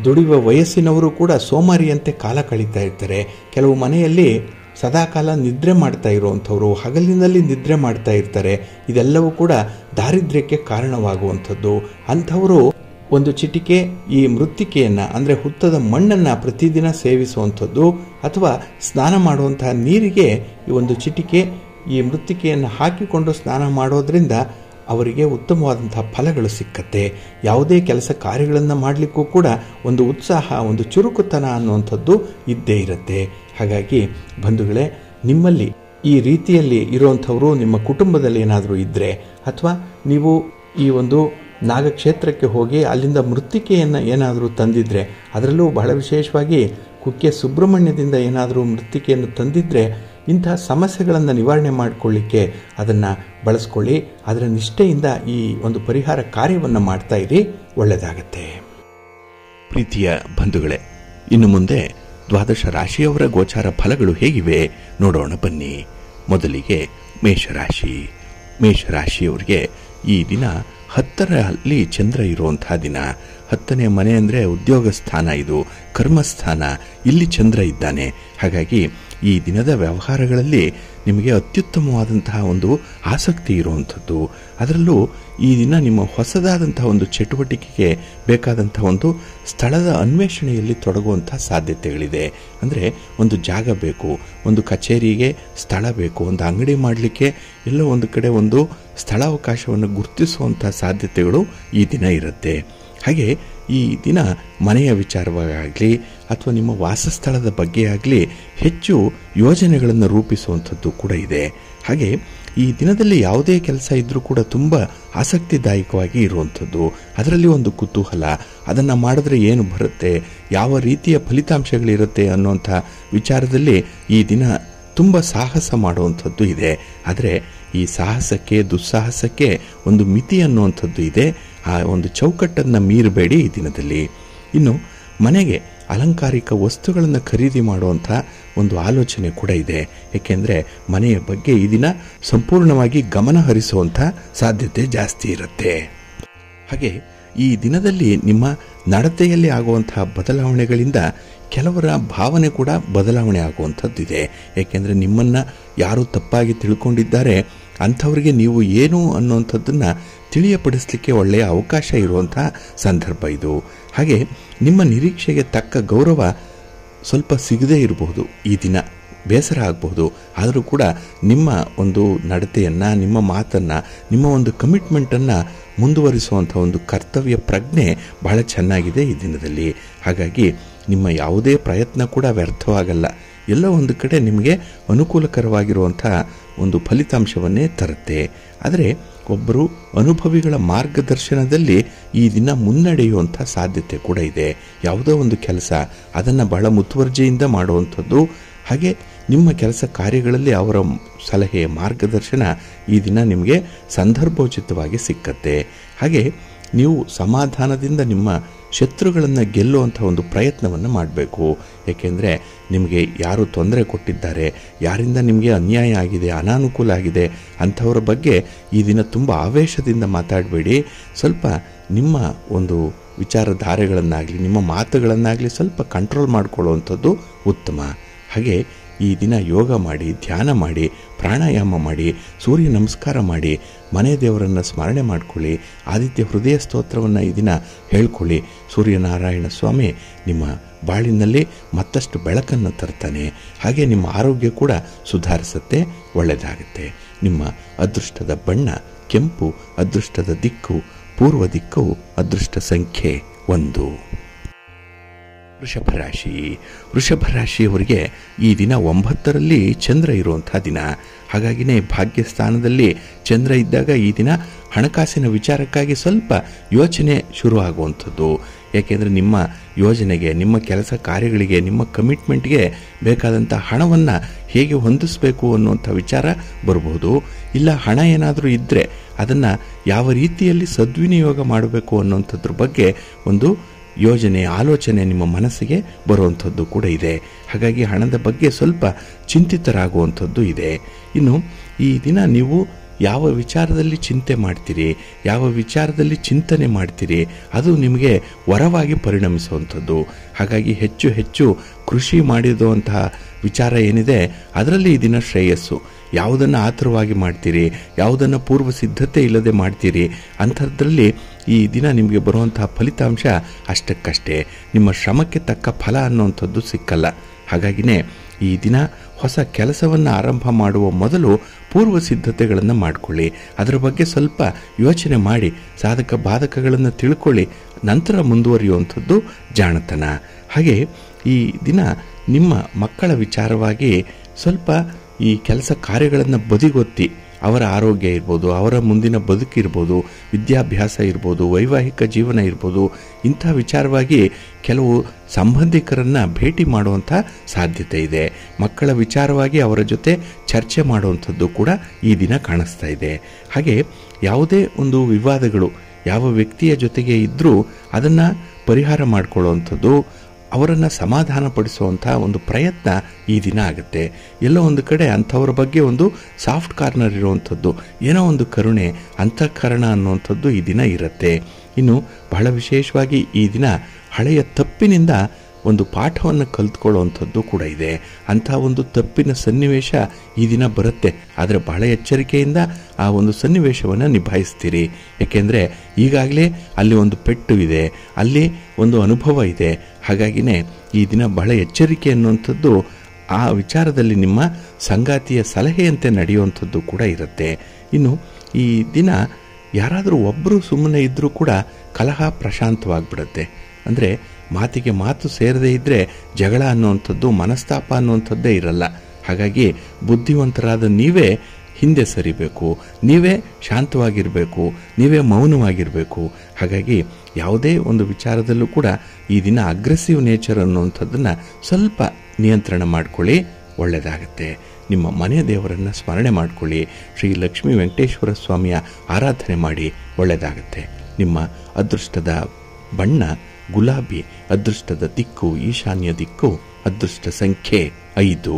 ದುಡಿಯುವ ವಯಸ್ಸಿನವರು ಕೂಡ ಸೋಮಾರಿಯಂತೆ ಕಾಲ ಕಳೀತಾ ಇರ್ತಾರೆ ಕೆಲವು ಮನೆಯಲ್ಲಿ ಸದಾಕಾಲ ನಿದ್ರೆ ಮಾಡ್ತಾ ಇರುವಂಥವ್ರು ಹಗಲಿನಲ್ಲಿ ನಿದ್ರೆ ಮಾಡ್ತಾ ಇರ್ತಾರೆ ಇದೆಲ್ಲವೂ ಕೂಡ ದಾರಿದ್ರ್ಯಕ್ಕೆ ಕಾರಣವಾಗುವಂಥದ್ದು ಅಂಥವರು ಒಂದು ಚಿಟಿಕೆ ಈ ಮೃತ್ತಿಕೆಯನ್ನು ಅಂದರೆ ಹುತ್ತದ ಮಣ್ಣನ್ನು ಪ್ರತಿದಿನ ಸೇವಿಸುವಂಥದ್ದು ಅಥವಾ ಸ್ನಾನ ಮಾಡುವಂತಹ ನೀರಿಗೆ ಈ ಒಂದು ಚಿಟಿಕೆ ಈ ಮೃತ್ತಿಕೆಯನ್ನು ಹಾಕಿಕೊಂಡು ಸ್ನಾನ ಮಾಡೋದ್ರಿಂದ ಅವರಿಗೆ ಉತ್ತಮವಾದಂತಹ ಫಲಗಳು ಸಿಕ್ಕತ್ತೆ ಯಾವುದೇ ಕೆಲಸ ಕಾರ್ಯಗಳನ್ನು ಮಾಡಲಿಕ್ಕೂ ಕೂಡ ಒಂದು ಉತ್ಸಾಹ ಒಂದು ಚುರುಕುತನ ಅನ್ನುವಂಥದ್ದು ಇದ್ದೇ ಇರುತ್ತೆ ಹಾಗಾಗಿ ಬಂಧುಗಳೇ ನಿಮ್ಮಲ್ಲಿ ಈ ರೀತಿಯಲ್ಲಿ ಇರುವಂಥವರು ನಿಮ್ಮ ಕುಟುಂಬದಲ್ಲಿ ಏನಾದರೂ ಇದ್ದರೆ ಅಥವಾ ನೀವು ಈ ಒಂದು ನಾಗಕ್ಷೇತ್ರಕ್ಕೆ ಹೋಗಿ ಅಲ್ಲಿಂದ ಮೃತ್ತಿಕೆಯನ್ನು ಏನಾದರೂ ತಂದಿದ್ರೆ ಅದರಲ್ಲೂ ಬಹಳ ವಿಶೇಷವಾಗಿ ಕುಕ್ಕೆ ಸುಬ್ರಹ್ಮಣ್ಯದಿಂದ ಏನಾದರೂ ಮೃತ್ತಿಕೆಯನ್ನು ತಂದಿದ್ರೆ ಇಂತಹ ಸಮಸ್ಯೆಗಳನ್ನು ನಿವಾರಣೆ ಮಾಡಿಕೊಳ್ಳಿಕ್ಕೆ ಅದನ್ನು ಬಳಸ್ಕೊಳ್ಳಿ ಅದರ ನಿಷ್ಠೆಯಿಂದ ಈ ಒಂದು ಪರಿಹಾರ ಕಾರ್ಯವನ್ನು ಮಾಡ್ತಾ ಇರಿ ಒಳ್ಳೆಯದಾಗತ್ತೆ ಪ್ರೀತಿಯ ಬಂಧುಗಳೇ ಇನ್ನು ಮುಂದೆ ದ್ವಾದಶ ರಾಶಿಯವರ ಗೋಚಾರ ಫಲಗಳು ಹೇಗಿವೆ ನೋಡೋಣ ಬನ್ನಿ ಮೊದಲಿಗೆ ಮೇಷರಾಶಿ ಮೇಷರಾಶಿಯವರಿಗೆ ಈ ದಿನ ಹತ್ತರಲ್ಲಿ ಚಂದ್ರ ಇರುವಂತಹ ದಿನ ಹತ್ತನೇ ಮನೆ ಅಂದರೆ ಉದ್ಯೋಗ ಸ್ಥಾನ ಇದು ಕರ್ಮಸ್ಥಾನ ಇಲ್ಲಿ ಚಂದ್ರ ಇದ್ದಾನೆ ಹಾಗಾಗಿ ಈ ದಿನದ ವ್ಯವಹಾರಗಳಲ್ಲಿ ನಿಮಗೆ ಅತ್ಯುತ್ತಮವಾದಂತಹ ಒಂದು ಆಸಕ್ತಿ ಇರುವಂಥದ್ದು ಅದರಲ್ಲೂ ಈ ದಿನ ನಿಮ್ಮ ಹೊಸದಾದಂತಹ ಒಂದು ಚಟುವಟಿಕೆಗೆ ಬೇಕಾದಂತಹ ಒಂದು ಸ್ಥಳದ ಅನ್ವೇಷಣೆಯಲ್ಲಿ ತೊಡಗುವಂತಹ ಸಾಧ್ಯತೆಗಳಿದೆ ಅಂದರೆ ಒಂದು ಜಾಗ ಬೇಕು ಒಂದು ಕಚೇರಿಗೆ ಸ್ಥಳ ಬೇಕು ಒಂದು ಅಂಗಡಿ ಮಾಡಲಿಕ್ಕೆ ಎಲ್ಲೋ ಒಂದು ಕಡೆ ಒಂದು ಸ್ಥಳಾವಕಾಶವನ್ನು ಗುರುತಿಸುವಂಥ ಸಾಧ್ಯತೆಗಳು ಈ ದಿನ ಇರುತ್ತೆ ಹಾಗೆ ಈ ದಿನ ಮನೆಯ ವಿಚಾರವಾಗಲಿ ಅಥವಾ ನಿಮ್ಮ ವಾಸಸ್ಥಳದ ಬಗ್ಗೆ ಆಗಲಿ ಹೆಚ್ಚು ಯೋಜನೆಗಳನ್ನು ರೂಪಿಸುವಂಥದ್ದು ಕೂಡ ಇದೆ ಹಾಗೆ ಈ ದಿನದಲ್ಲಿ ಯಾವುದೇ ಕೆಲಸ ಇದ್ದರೂ ಕೂಡ ತುಂಬ ಆಸಕ್ತಿದಾಯಕವಾಗಿ ಇರುವಂಥದ್ದು ಅದರಲ್ಲಿ ಒಂದು ಕುತೂಹಲ ಅದನ್ನು ಮಾಡಿದ್ರೆ ಏನು ಬರುತ್ತೆ ಯಾವ ರೀತಿಯ ಫಲಿತಾಂಶಗಳಿರುತ್ತೆ ಅನ್ನುವಂಥ ವಿಚಾರದಲ್ಲಿ ಈ ದಿನ ತುಂಬ ಸಾಹಸ ಮಾಡುವಂಥದ್ದು ಇದೆ ಆದರೆ ಈ ಸಾಹಸಕ್ಕೆ ದುಸ್ಸಾಹಸಕ್ಕೆ ಒಂದು ಮಿತಿ ಅನ್ನುವಂಥದ್ದು ಇದೆ ಆ ಒಂದು ಚೌಕಟ್ಟನ್ನು ಮೀರಬೇಡಿ ಈ ದಿನದಲ್ಲಿ ಇನ್ನು ಮನೆಗೆ ಅಲಂಕಾರಿಕ ವಸ್ತುಗಳನ್ನು ಖರೀದಿ ಮಾಡುವಂಥ ಒಂದು ಆಲೋಚನೆ ಕೂಡ ಇದೆ ಏಕೆಂದರೆ ಮನೆಯ ಬಗ್ಗೆ ಈ ದಿನ ಸಂಪೂರ್ಣವಾಗಿ ಗಮನ ಹರಿಸುವಂಥ ಸಾಧ್ಯತೆ ಜಾಸ್ತಿ ಇರುತ್ತೆ ಹಾಗೆ ಈ ದಿನದಲ್ಲಿ ನಿಮ್ಮ ನಡತೆಯಲ್ಲಿ ಆಗುವಂತಹ ಬದಲಾವಣೆಗಳಿಂದ ಕೆಲವರ ಭಾವನೆ ಕೂಡ ಬದಲಾವಣೆ ಆಗುವಂಥದ್ದಿದೆ ಏಕೆಂದರೆ ನಿಮ್ಮನ್ನು ಯಾರು ತಪ್ಪಾಗಿ ತಿಳ್ಕೊಂಡಿದ್ದಾರೆ ಅಂಥವರಿಗೆ ನೀವು ಏನು ಅನ್ನುವಂಥದ್ದನ್ನು ತಿಳಿಯಪಡಿಸಲಿಕ್ಕೆ ಒಳ್ಳೆಯ ಅವಕಾಶ ಇರುವಂಥ ಸಂದರ್ಭ ಇದು ಹಾಗೆ ನಿಮ್ಮ ನಿರೀಕ್ಷೆಗೆ ತಕ್ಕ ಗೌರವ ಸ್ವಲ್ಪ ಸಿಗದೇ ಇರಬಹುದು ಈ ದಿನ ಬೇಸರ ಆಗಬಹುದು ಆದರೂ ಕೂಡ ನಿಮ್ಮ ಒಂದು ನಡತೆಯನ್ನು ನಿಮ್ಮ ಮಾತನ್ನು ನಿಮ್ಮ ಒಂದು ಕಮಿಟ್ಮೆಂಟನ್ನು ಮುಂದುವರಿಸುವಂಥ ಒಂದು ಕರ್ತವ್ಯ ಪ್ರಜ್ಞೆ ಬಹಳ ಚೆನ್ನಾಗಿದೆ ಈ ದಿನದಲ್ಲಿ ಹಾಗಾಗಿ ನಿಮ್ಮ ಯಾವುದೇ ಪ್ರಯತ್ನ ಕೂಡ ವ್ಯರ್ಥವಾಗಲ್ಲ ಎಲ್ಲ ಒಂದು ಕಡೆ ನಿಮಗೆ ಅನುಕೂಲಕರವಾಗಿರುವಂಥ ಒಂದು ಫಲಿತಾಂಶವನ್ನೇ ತರುತ್ತೆ ಆದರೆ ಒಬ್ಬರು ಅನುಭವಿಗಳ ಮಾರ್ಗದರ್ಶನದಲ್ಲಿ ಈ ದಿನ ಮುನ್ನಡೆಯುವಂಥ ಸಾಧ್ಯತೆ ಕೂಡ ಇದೆ ಯಾವುದೋ ಒಂದು ಕೆಲಸ ಅದನ್ನು ಬಹಳ ಮುತುವರ್ಜಿಯಿಂದ ಮಾಡುವಂಥದ್ದು ಹಾಗೆ ನಿಮ್ಮ ಕೆಲಸ ಕಾರ್ಯಗಳಲ್ಲಿ ಅವರ ಸಲಹೆ ಮಾರ್ಗದರ್ಶನ ಈ ದಿನ ನಿಮಗೆ ಸಂದರ್ಭೋಚಿತವಾಗಿ ಸಿಕ್ಕತ್ತೆ ಹಾಗೆ ನೀವು ಸಮಾಧಾನದಿಂದ ನಿಮ್ಮ ಶತ್ರುಗಳನ್ನು ಗೆಲ್ಲುವಂಥ ಒಂದು ಪ್ರಯತ್ನವನ್ನು ಮಾಡಬೇಕು ಏಕೆಂದರೆ ನಿಮಗೆ ಯಾರು ತೊಂದರೆ ಕೊಟ್ಟಿದ್ದಾರೆ ಯಾರಿಂದ ನಿಮಗೆ ಅನ್ಯಾಯ ಆಗಿದೆ ಅನಾನುಕೂಲ ಆಗಿದೆ ಅಂಥವರ ಬಗ್ಗೆ ಈ ದಿನ ತುಂಬ ಆವೇಶದಿಂದ ಮಾತಾಡಬೇಡಿ ಸ್ವಲ್ಪ ನಿಮ್ಮ ಒಂದು ವಿಚಾರಧಾರೆಗಳನ್ನಾಗಲಿ ನಿಮ್ಮ ಮಾತುಗಳನ್ನಾಗಲಿ ಸ್ವಲ್ಪ ಕಂಟ್ರೋಲ್ ಮಾಡಿಕೊಳ್ಳುವಂಥದ್ದು ಉತ್ತಮ ಹಾಗೆ ಈ ದಿನ ಯೋಗ ಮಾಡಿ ಧ್ಯಾನ ಮಾಡಿ ಪ್ರಾಣಾಯಾಮ ಮಾಡಿ ಸೂರ್ಯ ನಮಸ್ಕಾರ ಮಾಡಿ ಮನೆ ದೇವರನ್ನು ಸ್ಮರಣೆ ಮಾಡಿಕೊಳ್ಳಿ ಆದಿತ್ಯ ಹೃದಯ ಸ್ತೋತ್ರವನ್ನು ಈ ದಿನ ಹೇಳ್ಕೊಳ್ಳಿ ಸೂರ್ಯನಾರಾಯಣ ಸ್ವಾಮಿ ನಿಮ್ಮ ಬಾಳಿನಲ್ಲಿ ಮತ್ತಷ್ಟು ಬೆಳಕನ್ನು ತರ್ತಾನೆ ಹಾಗೆ ನಿಮ್ಮ ಆರೋಗ್ಯ ಕೂಡ ಸುಧಾರಿಸುತ್ತೆ ಒಳ್ಳೆಯದಾಗುತ್ತೆ ನಿಮ್ಮ ಅದೃಷ್ಟದ ಬಣ್ಣ ಕೆಂಪು ಅದೃಷ್ಟದ ದಿಕ್ಕು ಪೂರ್ವ ದಿಕ್ಕು ಅದೃಷ್ಟ ಸಂಖ್ಯೆ ಒಂದು ವೃಷಭ ರಾಶಿ ವೃಷಭ ರಾಶಿಯವರಿಗೆ ಈ ದಿನ ಒಂಬತ್ತರಲ್ಲಿ ಚಂದ್ರ ಇರುವಂಥ ದಿನ ಹಾಗಾಗಿನೇ ಭಾಗ್ಯಸ್ಥಾನದಲ್ಲಿ ಚಂದ್ರ ಇದ್ದಾಗ ಈ ದಿನ ಹಣಕಾಸಿನ ವಿಚಾರಕ್ಕಾಗಿ ಸ್ವಲ್ಪ ಯೋಚನೆ ಶುರುವಾಗುವಂಥದ್ದು ಯಾಕೆಂದರೆ ನಿಮ್ಮ ಯೋಜನೆಗೆ ನಿಮ್ಮ ಕೆಲಸ ಕಾರ್ಯಗಳಿಗೆ ನಿಮ್ಮ ಕಮಿಟ್ಮೆಂಟ್ಗೆ ಬೇಕಾದಂಥ ಹಣವನ್ನು ಹೇಗೆ ಹೊಂದಿಸಬೇಕು ಅನ್ನುವಂಥ ವಿಚಾರ ಬರಬಹುದು ಇಲ್ಲ ಹಣ ಏನಾದರೂ ಇದ್ದರೆ ಅದನ್ನು ಯಾವ ರೀತಿಯಲ್ಲಿ ಸದ್ವಿನಿಯೋಗ ಮಾಡಬೇಕು ಅನ್ನುವಂಥದ್ರ ಬಗ್ಗೆ ಒಂದು ಯೋಜನೆ ಆಲೋಚನೆ ನಿಮ್ಮ ಮನಸ್ಸಿಗೆ ಬರುವಂಥದ್ದು ಕೂಡ ಇದೆ ಹಾಗಾಗಿ ಹಣದ ಬಗ್ಗೆ ಸ್ವಲ್ಪ ಚಿಂತಿತರಾಗುವಂಥದ್ದು ಇದೆ ಇನ್ನು ಈ ದಿನ ನೀವು ಯಾವ ವಿಚಾರದಲ್ಲಿ ಚಿಂತೆ ಮಾಡ್ತೀರಿ ಯಾವ ವಿಚಾರದಲ್ಲಿ ಚಿಂತನೆ ಮಾಡ್ತೀರಿ ಅದು ನಿಮಗೆ ವರವಾಗಿ ಪರಿಣಮಿಸುವಂಥದ್ದು ಹಾಗಾಗಿ ಹೆಚ್ಚು ಹೆಚ್ಚು ಕೃಷಿ ಮಾಡಿರುವಂತಹ ವಿಚಾರ ಏನಿದೆ ಅದರಲ್ಲಿ ಈ ದಿನ ಶ್ರೇಯಸ್ಸು ಯಾವುದನ್ನು ಆತುರವಾಗಿ ಮಾಡ್ತೀರಿ ಯಾವುದನ್ನು ಪೂರ್ವ ಸಿದ್ಧತೆ ಇಲ್ಲದೆ ಮಾಡ್ತೀರಿ ಅಂಥದ್ರಲ್ಲಿ ಈ ದಿನ ನಿಮಗೆ ಬರುವಂತಹ ಫಲಿತಾಂಶ ಅಷ್ಟಕ್ಕಷ್ಟೇ ನಿಮ್ಮ ಶ್ರಮಕ್ಕೆ ತಕ್ಕ ಫಲ ಅನ್ನುವಂಥದ್ದು ಸಿಕ್ಕಲ್ಲ ಹಾಗಾಗಿನೇ ಈ ದಿನ ಹೊಸ ಕೆಲಸವನ್ನು ಆರಂಭ ಮಾಡುವ ಮೊದಲು ಪೂರ್ವ ಸಿದ್ಧತೆಗಳನ್ನು ಮಾಡಿಕೊಳ್ಳಿ ಅದರ ಬಗ್ಗೆ ಸ್ವಲ್ಪ ಯೋಚನೆ ಮಾಡಿ ಸಾಧಕ ಬಾಧಕಗಳನ್ನು ತಿಳ್ಕೊಳ್ಳಿ ನಂತರ ಮುಂದುವರಿಯುವಂಥದ್ದು ಜಾಣತನ ಹಾಗೆ ಈ ದಿನ ನಿಮ್ಮ ಮಕ್ಕಳ ವಿಚಾರವಾಗಿ ಸ್ವಲ್ಪ ಈ ಕೆಲಸ ಕಾರ್ಯಗಳನ್ನು ಬದಿಗೊತ್ತಿ ಅವರ ಆರೋಗ್ಯ ಇರ್ಬೋದು ಅವರ ಮುಂದಿನ ಬದುಕಿರ್ಬೋದು ವಿದ್ಯಾಭ್ಯಾಸ ಇರ್ಬೋದು ವೈವಾಹಿಕ ಜೀವನ ಇರ್ಬೋದು ಇಂಥ ವಿಚಾರವಾಗಿ ಕೆಲವು ಸಂಬಂಧಿಕರನ್ನು ಭೇಟಿ ಮಾಡುವಂಥ ಸಾಧ್ಯತೆ ಇದೆ ಮಕ್ಕಳ ವಿಚಾರವಾಗಿ ಅವರ ಜೊತೆ ಚರ್ಚೆ ಮಾಡುವಂಥದ್ದು ಕೂಡ ಈ ದಿನ ಕಾಣಿಸ್ತಾ ಇದೆ ಹಾಗೆ ಯಾವುದೇ ಒಂದು ವಿವಾದಗಳು ಯಾವ ವ್ಯಕ್ತಿಯ ಜೊತೆಗೆ ಇದ್ದರೂ ಅದನ್ನು ಪರಿಹಾರ ಮಾಡಿಕೊಳ್ಳುವಂಥದ್ದು ಅವರನ್ನು ಸಮಾಧಾನಪಡಿಸುವಂಥ ಒಂದು ಪ್ರಯತ್ನ ಈ ದಿನ ಆಗುತ್ತೆ ಎಲ್ಲೋ ಒಂದು ಕಡೆ ಅಂಥವ್ರ ಬಗ್ಗೆ ಒಂದು ಸಾಫ್ಟ್ ಕಾರ್ನರ್ ಇರುವಂಥದ್ದು ಏನೋ ಒಂದು ಕರುಣೆ ಅಂತಃಕರಣ ಅನ್ನುವಂಥದ್ದು ಈ ದಿನ ಇರುತ್ತೆ ಇನ್ನು ಬಹಳ ವಿಶೇಷವಾಗಿ ಈ ದಿನ ಹಳೆಯ ತಪ್ಪಿನಿಂದ ಒಂದು ಪಾಠವನ್ನು ಕಲ್ತ್ಕೊಳ್ಳುವಂಥದ್ದು ಕೂಡ ಇದೆ ಅಂಥ ಒಂದು ತಪ್ಪಿನ ಸನ್ನಿವೇಶ ಈ ದಿನ ಬರುತ್ತೆ ಆದರೆ ಬಹಳ ಎಚ್ಚರಿಕೆಯಿಂದ ಆ ಒಂದು ಸನ್ನಿವೇಶವನ್ನು ನಿಭಾಯಿಸ್ತೀರಿ ಏಕೆಂದರೆ ಈಗಾಗಲೇ ಅಲ್ಲಿ ಒಂದು ಪೆಟ್ಟು ಇದೆ ಅಲ್ಲಿ ಒಂದು ಅನುಭವ ಇದೆ ಹಾಗಾಗಿನೇ ಈ ದಿನ ಬಹಳ ಎಚ್ಚರಿಕೆ ಅನ್ನುವಂಥದ್ದು ಆ ವಿಚಾರದಲ್ಲಿ ನಿಮ್ಮ ಸಂಗಾತಿಯ ಸಲಹೆಯಂತೆ ನಡೆಯುವಂಥದ್ದು ಕೂಡ ಇರುತ್ತೆ ಇನ್ನು ಈ ದಿನ ಯಾರಾದರೂ ಒಬ್ಬರು ಸುಮ್ಮನೆ ಇದ್ದರೂ ಕೂಡ ಕಲಹ ಪ್ರಶಾಂತವಾಗಿಬಿಡುತ್ತೆ ಅಂದರೆ ಮಾತಿಗೆ ಮಾತು ಸೇರದೇ ಇದ್ದರೆ ಜಗಳ ಅನ್ನುವಂಥದ್ದು ಮನಸ್ತಾಪ ಅನ್ನುವಂಥದ್ದೇ ಇರಲ್ಲ ಹಾಗಾಗಿ ಬುದ್ಧಿವಂತರಾದ ನೀವೇ ಹಿಂದೆ ಸರಿಬೇಕು ನೀವೇ ಶಾಂತವಾಗಿರಬೇಕು ನೀವೇ ಮೌನವಾಗಿರಬೇಕು ಹಾಗಾಗಿ ಯಾವುದೇ ಒಂದು ವಿಚಾರದಲ್ಲೂ ಕೂಡ ಈ ದಿನ ಅಗ್ರೆಸಿವ್ ನೇಚರ್ ಅನ್ನುವಂಥದ್ದನ್ನು ಸ್ವಲ್ಪ ನಿಯಂತ್ರಣ ಮಾಡಿಕೊಳ್ಳಿ ಒಳ್ಳೆಯದಾಗತ್ತೆ ನಿಮ್ಮ ಮನೆ ದೇವರನ್ನು ಸ್ಮರಣೆ ಮಾಡಿಕೊಳ್ಳಿ ಶ್ರೀ ಲಕ್ಷ್ಮೀ ವೆಂಕಟೇಶ್ವರ ಸ್ವಾಮಿಯ ಆರಾಧನೆ ಮಾಡಿ ಒಳ್ಳೆಯದಾಗತ್ತೆ ನಿಮ್ಮ ಅದೃಷ್ಟದ ಬಣ್ಣ ಗುಲಾಬಿ ಅದೃಷ್ಟದ ದಿಕ್ಕು ಈಶಾನ್ಯ ದಿಕ್ಕು ಅದೃಷ್ಟ ಸಂಖ್ಯೆ ಐದು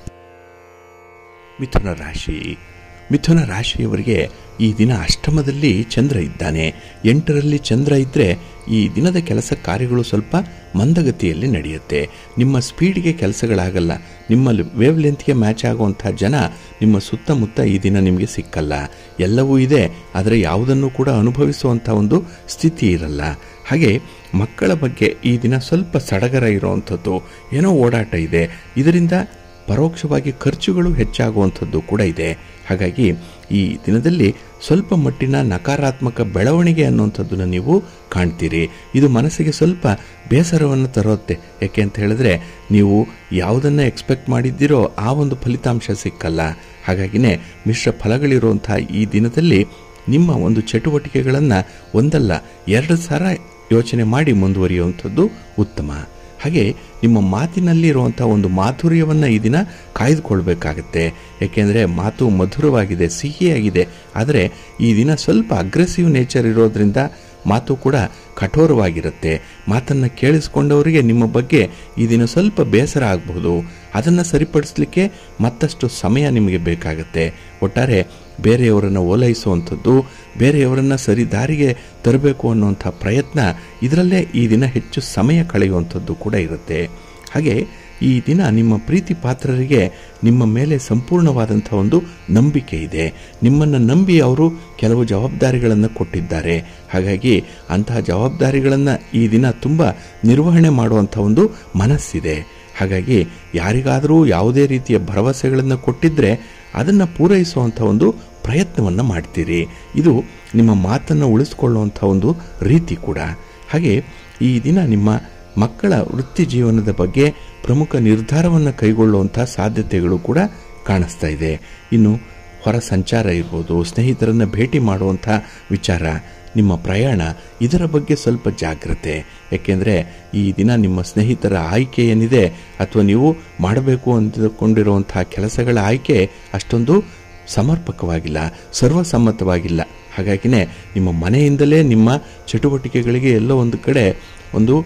ಮಿಥುನ ರಾಶಿ ಮಿಥುನ ರಾಶಿಯವರಿಗೆ ಈ ದಿನ ಅಷ್ಟಮದಲ್ಲಿ ಚಂದ್ರ ಇದ್ದಾನೆ ಎಂಟರಲ್ಲಿ ಚಂದ್ರ ಇದ್ದರೆ ಈ ದಿನದ ಕೆಲಸ ಕಾರ್ಯಗಳು ಸ್ವಲ್ಪ ಮಂದಗತಿಯಲ್ಲಿ ನಡೆಯುತ್ತೆ ನಿಮ್ಮ ಸ್ಪೀಡ್ಗೆ ಕೆಲಸಗಳಾಗಲ್ಲ ನಿಮ್ಮ ವೇವ್ ಲೆಂತ್ಗೆ ಮ್ಯಾಚ್ ಆಗುವಂಥ ಜನ ನಿಮ್ಮ ಸುತ್ತಮುತ್ತ ಈ ದಿನ ನಿಮಗೆ ಸಿಕ್ಕಲ್ಲ ಎಲ್ಲವೂ ಇದೆ ಆದರೆ ಯಾವುದನ್ನು ಕೂಡ ಅನುಭವಿಸುವಂಥ ಒಂದು ಸ್ಥಿತಿ ಇರಲ್ಲ ಹಾಗೆ ಮಕ್ಕಳ ಬಗ್ಗೆ ಈ ದಿನ ಸ್ವಲ್ಪ ಸಡಗರ ಇರುವಂಥದ್ದು ಏನೋ ಓಡಾಟ ಇದೆ ಇದರಿಂದ ಪರೋಕ್ಷವಾಗಿ ಖರ್ಚುಗಳು ಹೆಚ್ಚಾಗುವಂಥದ್ದು ಕೂಡ ಇದೆ ಹಾಗಾಗಿ ಈ ದಿನದಲ್ಲಿ ಸ್ವಲ್ಪ ಮಟ್ಟಿನ ನಕಾರಾತ್ಮಕ ಬೆಳವಣಿಗೆ ಅನ್ನುವಂಥದ್ದನ್ನು ನೀವು ಕಾಣ್ತೀರಿ ಇದು ಮನಸ್ಸಿಗೆ ಸ್ವಲ್ಪ ಬೇಸರವನ್ನು ತರುತ್ತೆ ಯಾಕೆ ಅಂತ ಹೇಳಿದ್ರೆ ನೀವು ಯಾವುದನ್ನು ಎಕ್ಸ್ಪೆಕ್ಟ್ ಮಾಡಿದ್ದೀರೋ ಆ ಒಂದು ಫಲಿತಾಂಶ ಸಿಕ್ಕಲ್ಲ ಹಾಗಾಗಿನೇ ಮಿಶ್ರ ಫಲಗಳಿರುವಂಥ ಈ ದಿನದಲ್ಲಿ ನಿಮ್ಮ ಒಂದು ಚಟುವಟಿಕೆಗಳನ್ನು ಒಂದಲ್ಲ ಎರಡು ಸಲ ಯೋಚನೆ ಮಾಡಿ ಮುಂದುವರಿಯುವಂಥದ್ದು ಉತ್ತಮ ಹಾಗೆ ನಿಮ್ಮ ಮಾತಿನಲ್ಲಿ ಇರುವಂಥ ಒಂದು ಮಾಧುರ್ಯವನ್ನು ಈ ದಿನ ಕಾಯ್ದುಕೊಳ್ಬೇಕಾಗತ್ತೆ ಏಕೆಂದರೆ ಮಾತು ಮಧುರವಾಗಿದೆ ಸಿಹಿಯಾಗಿದೆ ಆದರೆ ಈ ದಿನ ಸ್ವಲ್ಪ ಅಗ್ರೆಸಿವ್ ನೇಚರ್ ಇರೋದ್ರಿಂದ ಮಾತು ಕೂಡ ಕಠೋರವಾಗಿರುತ್ತೆ ಮಾತನ್ನು ಕೇಳಿಸ್ಕೊಂಡವರಿಗೆ ನಿಮ್ಮ ಬಗ್ಗೆ ಈ ದಿನ ಸ್ವಲ್ಪ ಬೇಸರ ಆಗಬಹುದು ಅದನ್ನು ಸರಿಪಡಿಸಲಿಕ್ಕೆ ಮತ್ತಷ್ಟು ಸಮಯ ನಿಮಗೆ ಬೇಕಾಗತ್ತೆ ಒಟ್ಟಾರೆ ಬೇರೆಯವರನ್ನು ಓಲೈಸುವಂಥದ್ದು ಬೇರೆಯವರನ್ನು ಸರಿ ದಾರಿಗೆ ತರಬೇಕು ಅನ್ನುವಂಥ ಪ್ರಯತ್ನ ಇದರಲ್ಲೇ ಈ ದಿನ ಹೆಚ್ಚು ಸಮಯ ಕಳೆಯುವಂಥದ್ದು ಕೂಡ ಇರುತ್ತೆ ಹಾಗೆ ಈ ದಿನ ನಿಮ್ಮ ಪ್ರೀತಿ ಪಾತ್ರರಿಗೆ ನಿಮ್ಮ ಮೇಲೆ ಸಂಪೂರ್ಣವಾದಂಥ ಒಂದು ನಂಬಿಕೆ ಇದೆ ನಿಮ್ಮನ್ನು ನಂಬಿ ಅವರು ಕೆಲವು ಜವಾಬ್ದಾರಿಗಳನ್ನು ಕೊಟ್ಟಿದ್ದಾರೆ ಹಾಗಾಗಿ ಅಂತಹ ಜವಾಬ್ದಾರಿಗಳನ್ನು ಈ ದಿನ ತುಂಬ ನಿರ್ವಹಣೆ ಮಾಡುವಂಥ ಒಂದು ಮನಸ್ಸಿದೆ ಹಾಗಾಗಿ ಯಾರಿಗಾದರೂ ಯಾವುದೇ ರೀತಿಯ ಭರವಸೆಗಳನ್ನು ಕೊಟ್ಟಿದ್ದರೆ ಅದನ್ನು ಪೂರೈಸುವಂಥ ಒಂದು ಪ್ರಯತ್ನವನ್ನು ಮಾಡ್ತೀರಿ ಇದು ನಿಮ್ಮ ಮಾತನ್ನು ಉಳಿಸ್ಕೊಳ್ಳುವಂಥ ಒಂದು ರೀತಿ ಕೂಡ ಹಾಗೆ ಈ ದಿನ ನಿಮ್ಮ ಮಕ್ಕಳ ವೃತ್ತಿ ಜೀವನದ ಬಗ್ಗೆ ಪ್ರಮುಖ ನಿರ್ಧಾರವನ್ನು ಕೈಗೊಳ್ಳುವಂಥ ಸಾಧ್ಯತೆಗಳು ಕೂಡ ಕಾಣಿಸ್ತಾ ಇದೆ ಇನ್ನು ಹೊರ ಸಂಚಾರ ಇರ್ಬೋದು ಸ್ನೇಹಿತರನ್ನು ಭೇಟಿ ಮಾಡುವಂಥ ವಿಚಾರ ನಿಮ್ಮ ಪ್ರಯಾಣ ಇದರ ಬಗ್ಗೆ ಸ್ವಲ್ಪ ಜಾಗ್ರತೆ ಯಾಕೆಂದರೆ ಈ ದಿನ ನಿಮ್ಮ ಸ್ನೇಹಿತರ ಆಯ್ಕೆ ಏನಿದೆ ಅಥವಾ ನೀವು ಮಾಡಬೇಕು ಅಂದುಕೊಂಡಿರುವಂಥ ಕೆಲಸಗಳ ಆಯ್ಕೆ ಅಷ್ಟೊಂದು ಸಮರ್ಪಕವಾಗಿಲ್ಲ ಸರ್ವಸಮ್ಮತವಾಗಿಲ್ಲ ಹಾಗಾಗಿನೇ ನಿಮ್ಮ ಮನೆಯಿಂದಲೇ ನಿಮ್ಮ ಚಟುವಟಿಕೆಗಳಿಗೆ ಎಲ್ಲೋ ಒಂದು ಕಡೆ ಒಂದು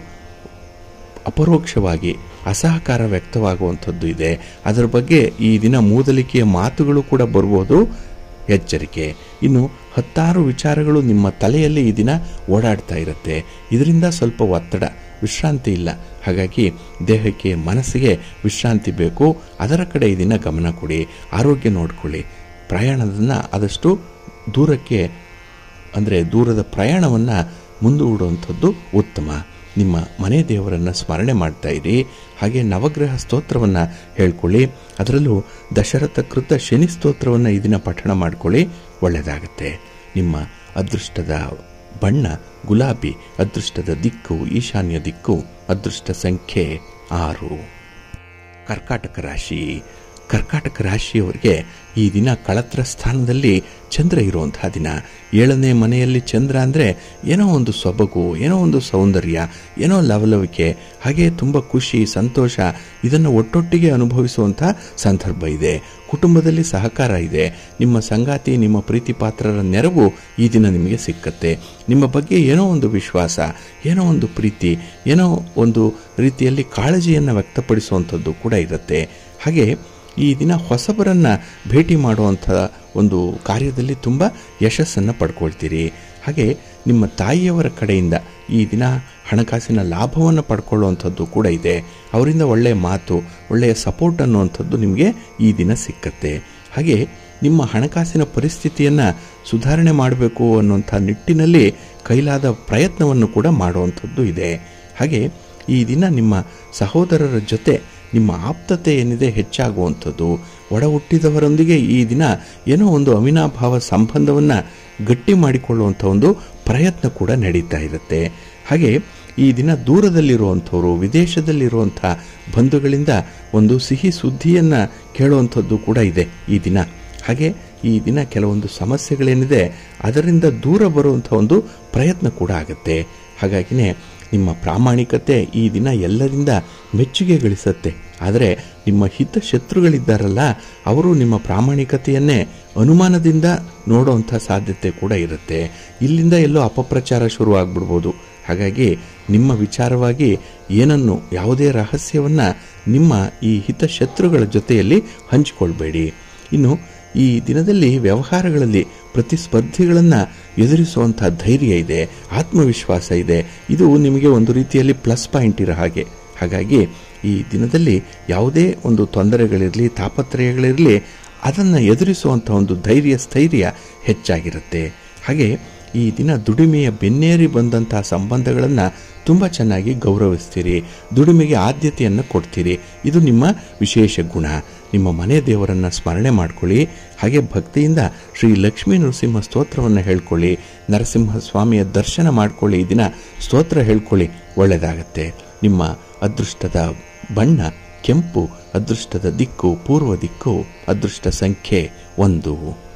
ಅಪರೋಕ್ಷವಾಗಿ ಅಸಹಕಾರ ವ್ಯಕ್ತವಾಗುವಂಥದ್ದು ಇದೆ ಅದರ ಬಗ್ಗೆ ಈ ದಿನ ಮೂದಲಿಕೆಯ ಮಾತುಗಳು ಕೂಡ ಬರ್ಬೋದು ಎಚ್ಚರಿಕೆ ಇನ್ನು ಹತ್ತಾರು ವಿಚಾರಗಳು ನಿಮ್ಮ ತಲೆಯಲ್ಲಿ ಈ ದಿನ ಓಡಾಡ್ತಾ ಇರುತ್ತೆ ಇದರಿಂದ ಸ್ವಲ್ಪ ಒತ್ತಡ ವಿಶ್ರಾಂತಿ ಇಲ್ಲ ಹಾಗಾಗಿ ದೇಹಕ್ಕೆ ಮನಸ್ಸಿಗೆ ವಿಶ್ರಾಂತಿ ಬೇಕು ಅದರ ಕಡೆ ಈ ದಿನ ಗಮನ ಕೊಡಿ ಆರೋಗ್ಯ ನೋಡ್ಕೊಳ್ಳಿ ಪ್ರಯಾಣದನ್ನು ಆದಷ್ಟು ದೂರಕ್ಕೆ ಅಂದರೆ ದೂರದ ಪ್ರಯಾಣವನ್ನು ಮುಂದೂಡುವಂಥದ್ದು ಉತ್ತಮ ನಿಮ್ಮ ಮನೆ ದೇವರನ್ನು ಸ್ಮರಣೆ ಮಾಡ್ತಾ ಇರಿ ಹಾಗೆ ನವಗ್ರಹ ಸ್ತೋತ್ರವನ್ನು ಹೇಳ್ಕೊಳ್ಳಿ ಅದರಲ್ಲೂ ದಶರಥ ಕೃತ ಶನಿ ಸ್ತೋತ್ರವನ್ನು ಈ ದಿನ ಪಠಣ ಮಾಡ್ಕೊಳ್ಳಿ ಒಳ್ಳೆಯದಾಗತ್ತೆ ನಿಮ್ಮ ಅದೃಷ್ಟದ ಬಣ್ಣ ಗುಲಾಬಿ ಅದೃಷ್ಟದ ದಿಕ್ಕು ಈಶಾನ್ಯ ದಿಕ್ಕು ಅದೃಷ್ಟ ಸಂಖ್ಯೆ ಆರು ಕರ್ಕಾಟಕ ರಾಶಿ ಕರ್ಕಾಟಕ ರಾಶಿಯವರಿಗೆ ಈ ದಿನ ಕಳತ್ರ ಸ್ಥಾನದಲ್ಲಿ ಚಂದ್ರ ಇರುವಂತಹ ದಿನ ಏಳನೇ ಮನೆಯಲ್ಲಿ ಚಂದ್ರ ಅಂದರೆ ಏನೋ ಒಂದು ಸೊಬಗು ಏನೋ ಒಂದು ಸೌಂದರ್ಯ ಏನೋ ಲವಲವಿಕೆ ಹಾಗೆ ತುಂಬ ಖುಷಿ ಸಂತೋಷ ಇದನ್ನು ಒಟ್ಟೊಟ್ಟಿಗೆ ಅನುಭವಿಸುವಂಥ ಸಂದರ್ಭ ಇದೆ ಕುಟುಂಬದಲ್ಲಿ ಸಹಕಾರ ಇದೆ ನಿಮ್ಮ ಸಂಗಾತಿ ನಿಮ್ಮ ಪ್ರೀತಿ ಪಾತ್ರರ ನೆರವು ಈ ದಿನ ನಿಮಗೆ ಸಿಕ್ಕತ್ತೆ ನಿಮ್ಮ ಬಗ್ಗೆ ಏನೋ ಒಂದು ವಿಶ್ವಾಸ ಏನೋ ಒಂದು ಪ್ರೀತಿ ಏನೋ ಒಂದು ರೀತಿಯಲ್ಲಿ ಕಾಳಜಿಯನ್ನು ವ್ಯಕ್ತಪಡಿಸುವಂಥದ್ದು ಕೂಡ ಇರುತ್ತೆ ಹಾಗೆ ಈ ದಿನ ಹೊಸಬರನ್ನು ಭೇಟಿ ಮಾಡುವಂಥ ಒಂದು ಕಾರ್ಯದಲ್ಲಿ ತುಂಬ ಯಶಸ್ಸನ್ನು ಪಡ್ಕೊಳ್ತೀರಿ ಹಾಗೆ ನಿಮ್ಮ ತಾಯಿಯವರ ಕಡೆಯಿಂದ ಈ ದಿನ ಹಣಕಾಸಿನ ಲಾಭವನ್ನು ಪಡ್ಕೊಳ್ಳುವಂಥದ್ದು ಕೂಡ ಇದೆ ಅವರಿಂದ ಒಳ್ಳೆಯ ಮಾತು ಒಳ್ಳೆಯ ಸಪೋರ್ಟ್ ಅನ್ನುವಂಥದ್ದು ನಿಮಗೆ ಈ ದಿನ ಸಿಕ್ಕತ್ತೆ ಹಾಗೆ ನಿಮ್ಮ ಹಣಕಾಸಿನ ಪರಿಸ್ಥಿತಿಯನ್ನು ಸುಧಾರಣೆ ಮಾಡಬೇಕು ಅನ್ನುವಂಥ ನಿಟ್ಟಿನಲ್ಲಿ ಕೈಲಾದ ಪ್ರಯತ್ನವನ್ನು ಕೂಡ ಮಾಡುವಂಥದ್ದು ಇದೆ ಹಾಗೆ ಈ ದಿನ ನಿಮ್ಮ ಸಹೋದರರ ಜೊತೆ ನಿಮ್ಮ ಆಪ್ತತೆ ಏನಿದೆ ಹೆಚ್ಚಾಗುವಂಥದ್ದು ಒಡ ಹುಟ್ಟಿದವರೊಂದಿಗೆ ಈ ದಿನ ಏನೋ ಒಂದು ಅವಿನಾಭಾವ ಸಂಬಂಧವನ್ನು ಗಟ್ಟಿ ಮಾಡಿಕೊಳ್ಳುವಂಥ ಒಂದು ಪ್ರಯತ್ನ ಕೂಡ ನಡೀತಾ ಇರುತ್ತೆ ಹಾಗೆ ಈ ದಿನ ದೂರದಲ್ಲಿರುವಂಥವರು ವಿದೇಶದಲ್ಲಿರುವಂಥ ಬಂಧುಗಳಿಂದ ಒಂದು ಸಿಹಿ ಸುದ್ದಿಯನ್ನು ಕೇಳುವಂಥದ್ದು ಕೂಡ ಇದೆ ಈ ದಿನ ಹಾಗೆ ಈ ದಿನ ಕೆಲವೊಂದು ಸಮಸ್ಯೆಗಳೇನಿದೆ ಅದರಿಂದ ದೂರ ಬರುವಂಥ ಒಂದು ಪ್ರಯತ್ನ ಕೂಡ ಆಗುತ್ತೆ ಹಾಗಾಗಿನೇ ನಿಮ್ಮ ಪ್ರಾಮಾಣಿಕತೆ ಈ ದಿನ ಎಲ್ಲರಿಂದ ಮೆಚ್ಚುಗೆ ಗಳಿಸುತ್ತೆ ಆದರೆ ನಿಮ್ಮ ಹಿತ ಶತ್ರುಗಳಿದ್ದಾರಲ್ಲ ಅವರು ನಿಮ್ಮ ಪ್ರಾಮಾಣಿಕತೆಯನ್ನೇ ಅನುಮಾನದಿಂದ ನೋಡುವಂಥ ಸಾಧ್ಯತೆ ಕೂಡ ಇರುತ್ತೆ ಇಲ್ಲಿಂದ ಎಲ್ಲೋ ಅಪಪ್ರಚಾರ ಶುರು ಆಗ್ಬಿಡ್ಬೋದು ಹಾಗಾಗಿ ನಿಮ್ಮ ವಿಚಾರವಾಗಿ ಏನನ್ನು ಯಾವುದೇ ರಹಸ್ಯವನ್ನು ನಿಮ್ಮ ಈ ಹಿತಶತ್ರುಗಳ ಜೊತೆಯಲ್ಲಿ ಹಂಚಿಕೊಳ್ಬೇಡಿ ಇನ್ನು ಈ ದಿನದಲ್ಲಿ ವ್ಯವಹಾರಗಳಲ್ಲಿ ಪ್ರತಿಸ್ಪರ್ಧಿಗಳನ್ನು ಎದುರಿಸುವಂಥ ಧೈರ್ಯ ಇದೆ ಆತ್ಮವಿಶ್ವಾಸ ಇದೆ ಇದು ನಿಮಗೆ ಒಂದು ರೀತಿಯಲ್ಲಿ ಪ್ಲಸ್ ಪಾಯಿಂಟ್ ಇರೋ ಹಾಗೆ ಹಾಗಾಗಿ ಈ ದಿನದಲ್ಲಿ ಯಾವುದೇ ಒಂದು ತೊಂದರೆಗಳಿರಲಿ ತಾಪತ್ರಯಗಳಿರಲಿ ಅದನ್ನು ಎದುರಿಸುವಂಥ ಒಂದು ಧೈರ್ಯ ಸ್ಥೈರ್ಯ ಹೆಚ್ಚಾಗಿರುತ್ತೆ ಹಾಗೆ ಈ ದಿನ ದುಡಿಮೆಯ ಬೆನ್ನೇರಿ ಬಂದಂಥ ಸಂಬಂಧಗಳನ್ನು ತುಂಬ ಚೆನ್ನಾಗಿ ಗೌರವಿಸ್ತೀರಿ ದುಡಿಮೆಗೆ ಆದ್ಯತೆಯನ್ನು ಕೊಡ್ತೀರಿ ಇದು ನಿಮ್ಮ ವಿಶೇಷ ಗುಣ ನಿಮ್ಮ ಮನೆ ದೇವರನ್ನು ಸ್ಮರಣೆ ಮಾಡ್ಕೊಳ್ಳಿ ಹಾಗೆ ಭಕ್ತಿಯಿಂದ ಶ್ರೀ ಲಕ್ಷ್ಮೀ ನರಸಿಂಹ ಸ್ತೋತ್ರವನ್ನು ಹೇಳ್ಕೊಳ್ಳಿ ನರಸಿಂಹ ಸ್ವಾಮಿಯ ದರ್ಶನ ಮಾಡ್ಕೊಳ್ಳಿ ಈ ದಿನ ಸ್ತೋತ್ರ ಹೇಳ್ಕೊಳ್ಳಿ ಒಳ್ಳೆಯದಾಗತ್ತೆ ನಿಮ್ಮ ಅದೃಷ್ಟದ ಬಣ್ಣ ಕೆಂಪು ಅದೃಷ್ಟದ ದಿಕ್ಕು ಪೂರ್ವ ದಿಕ್ಕು ಅದೃಷ್ಟ ಸಂಖ್ಯೆ ಒಂದು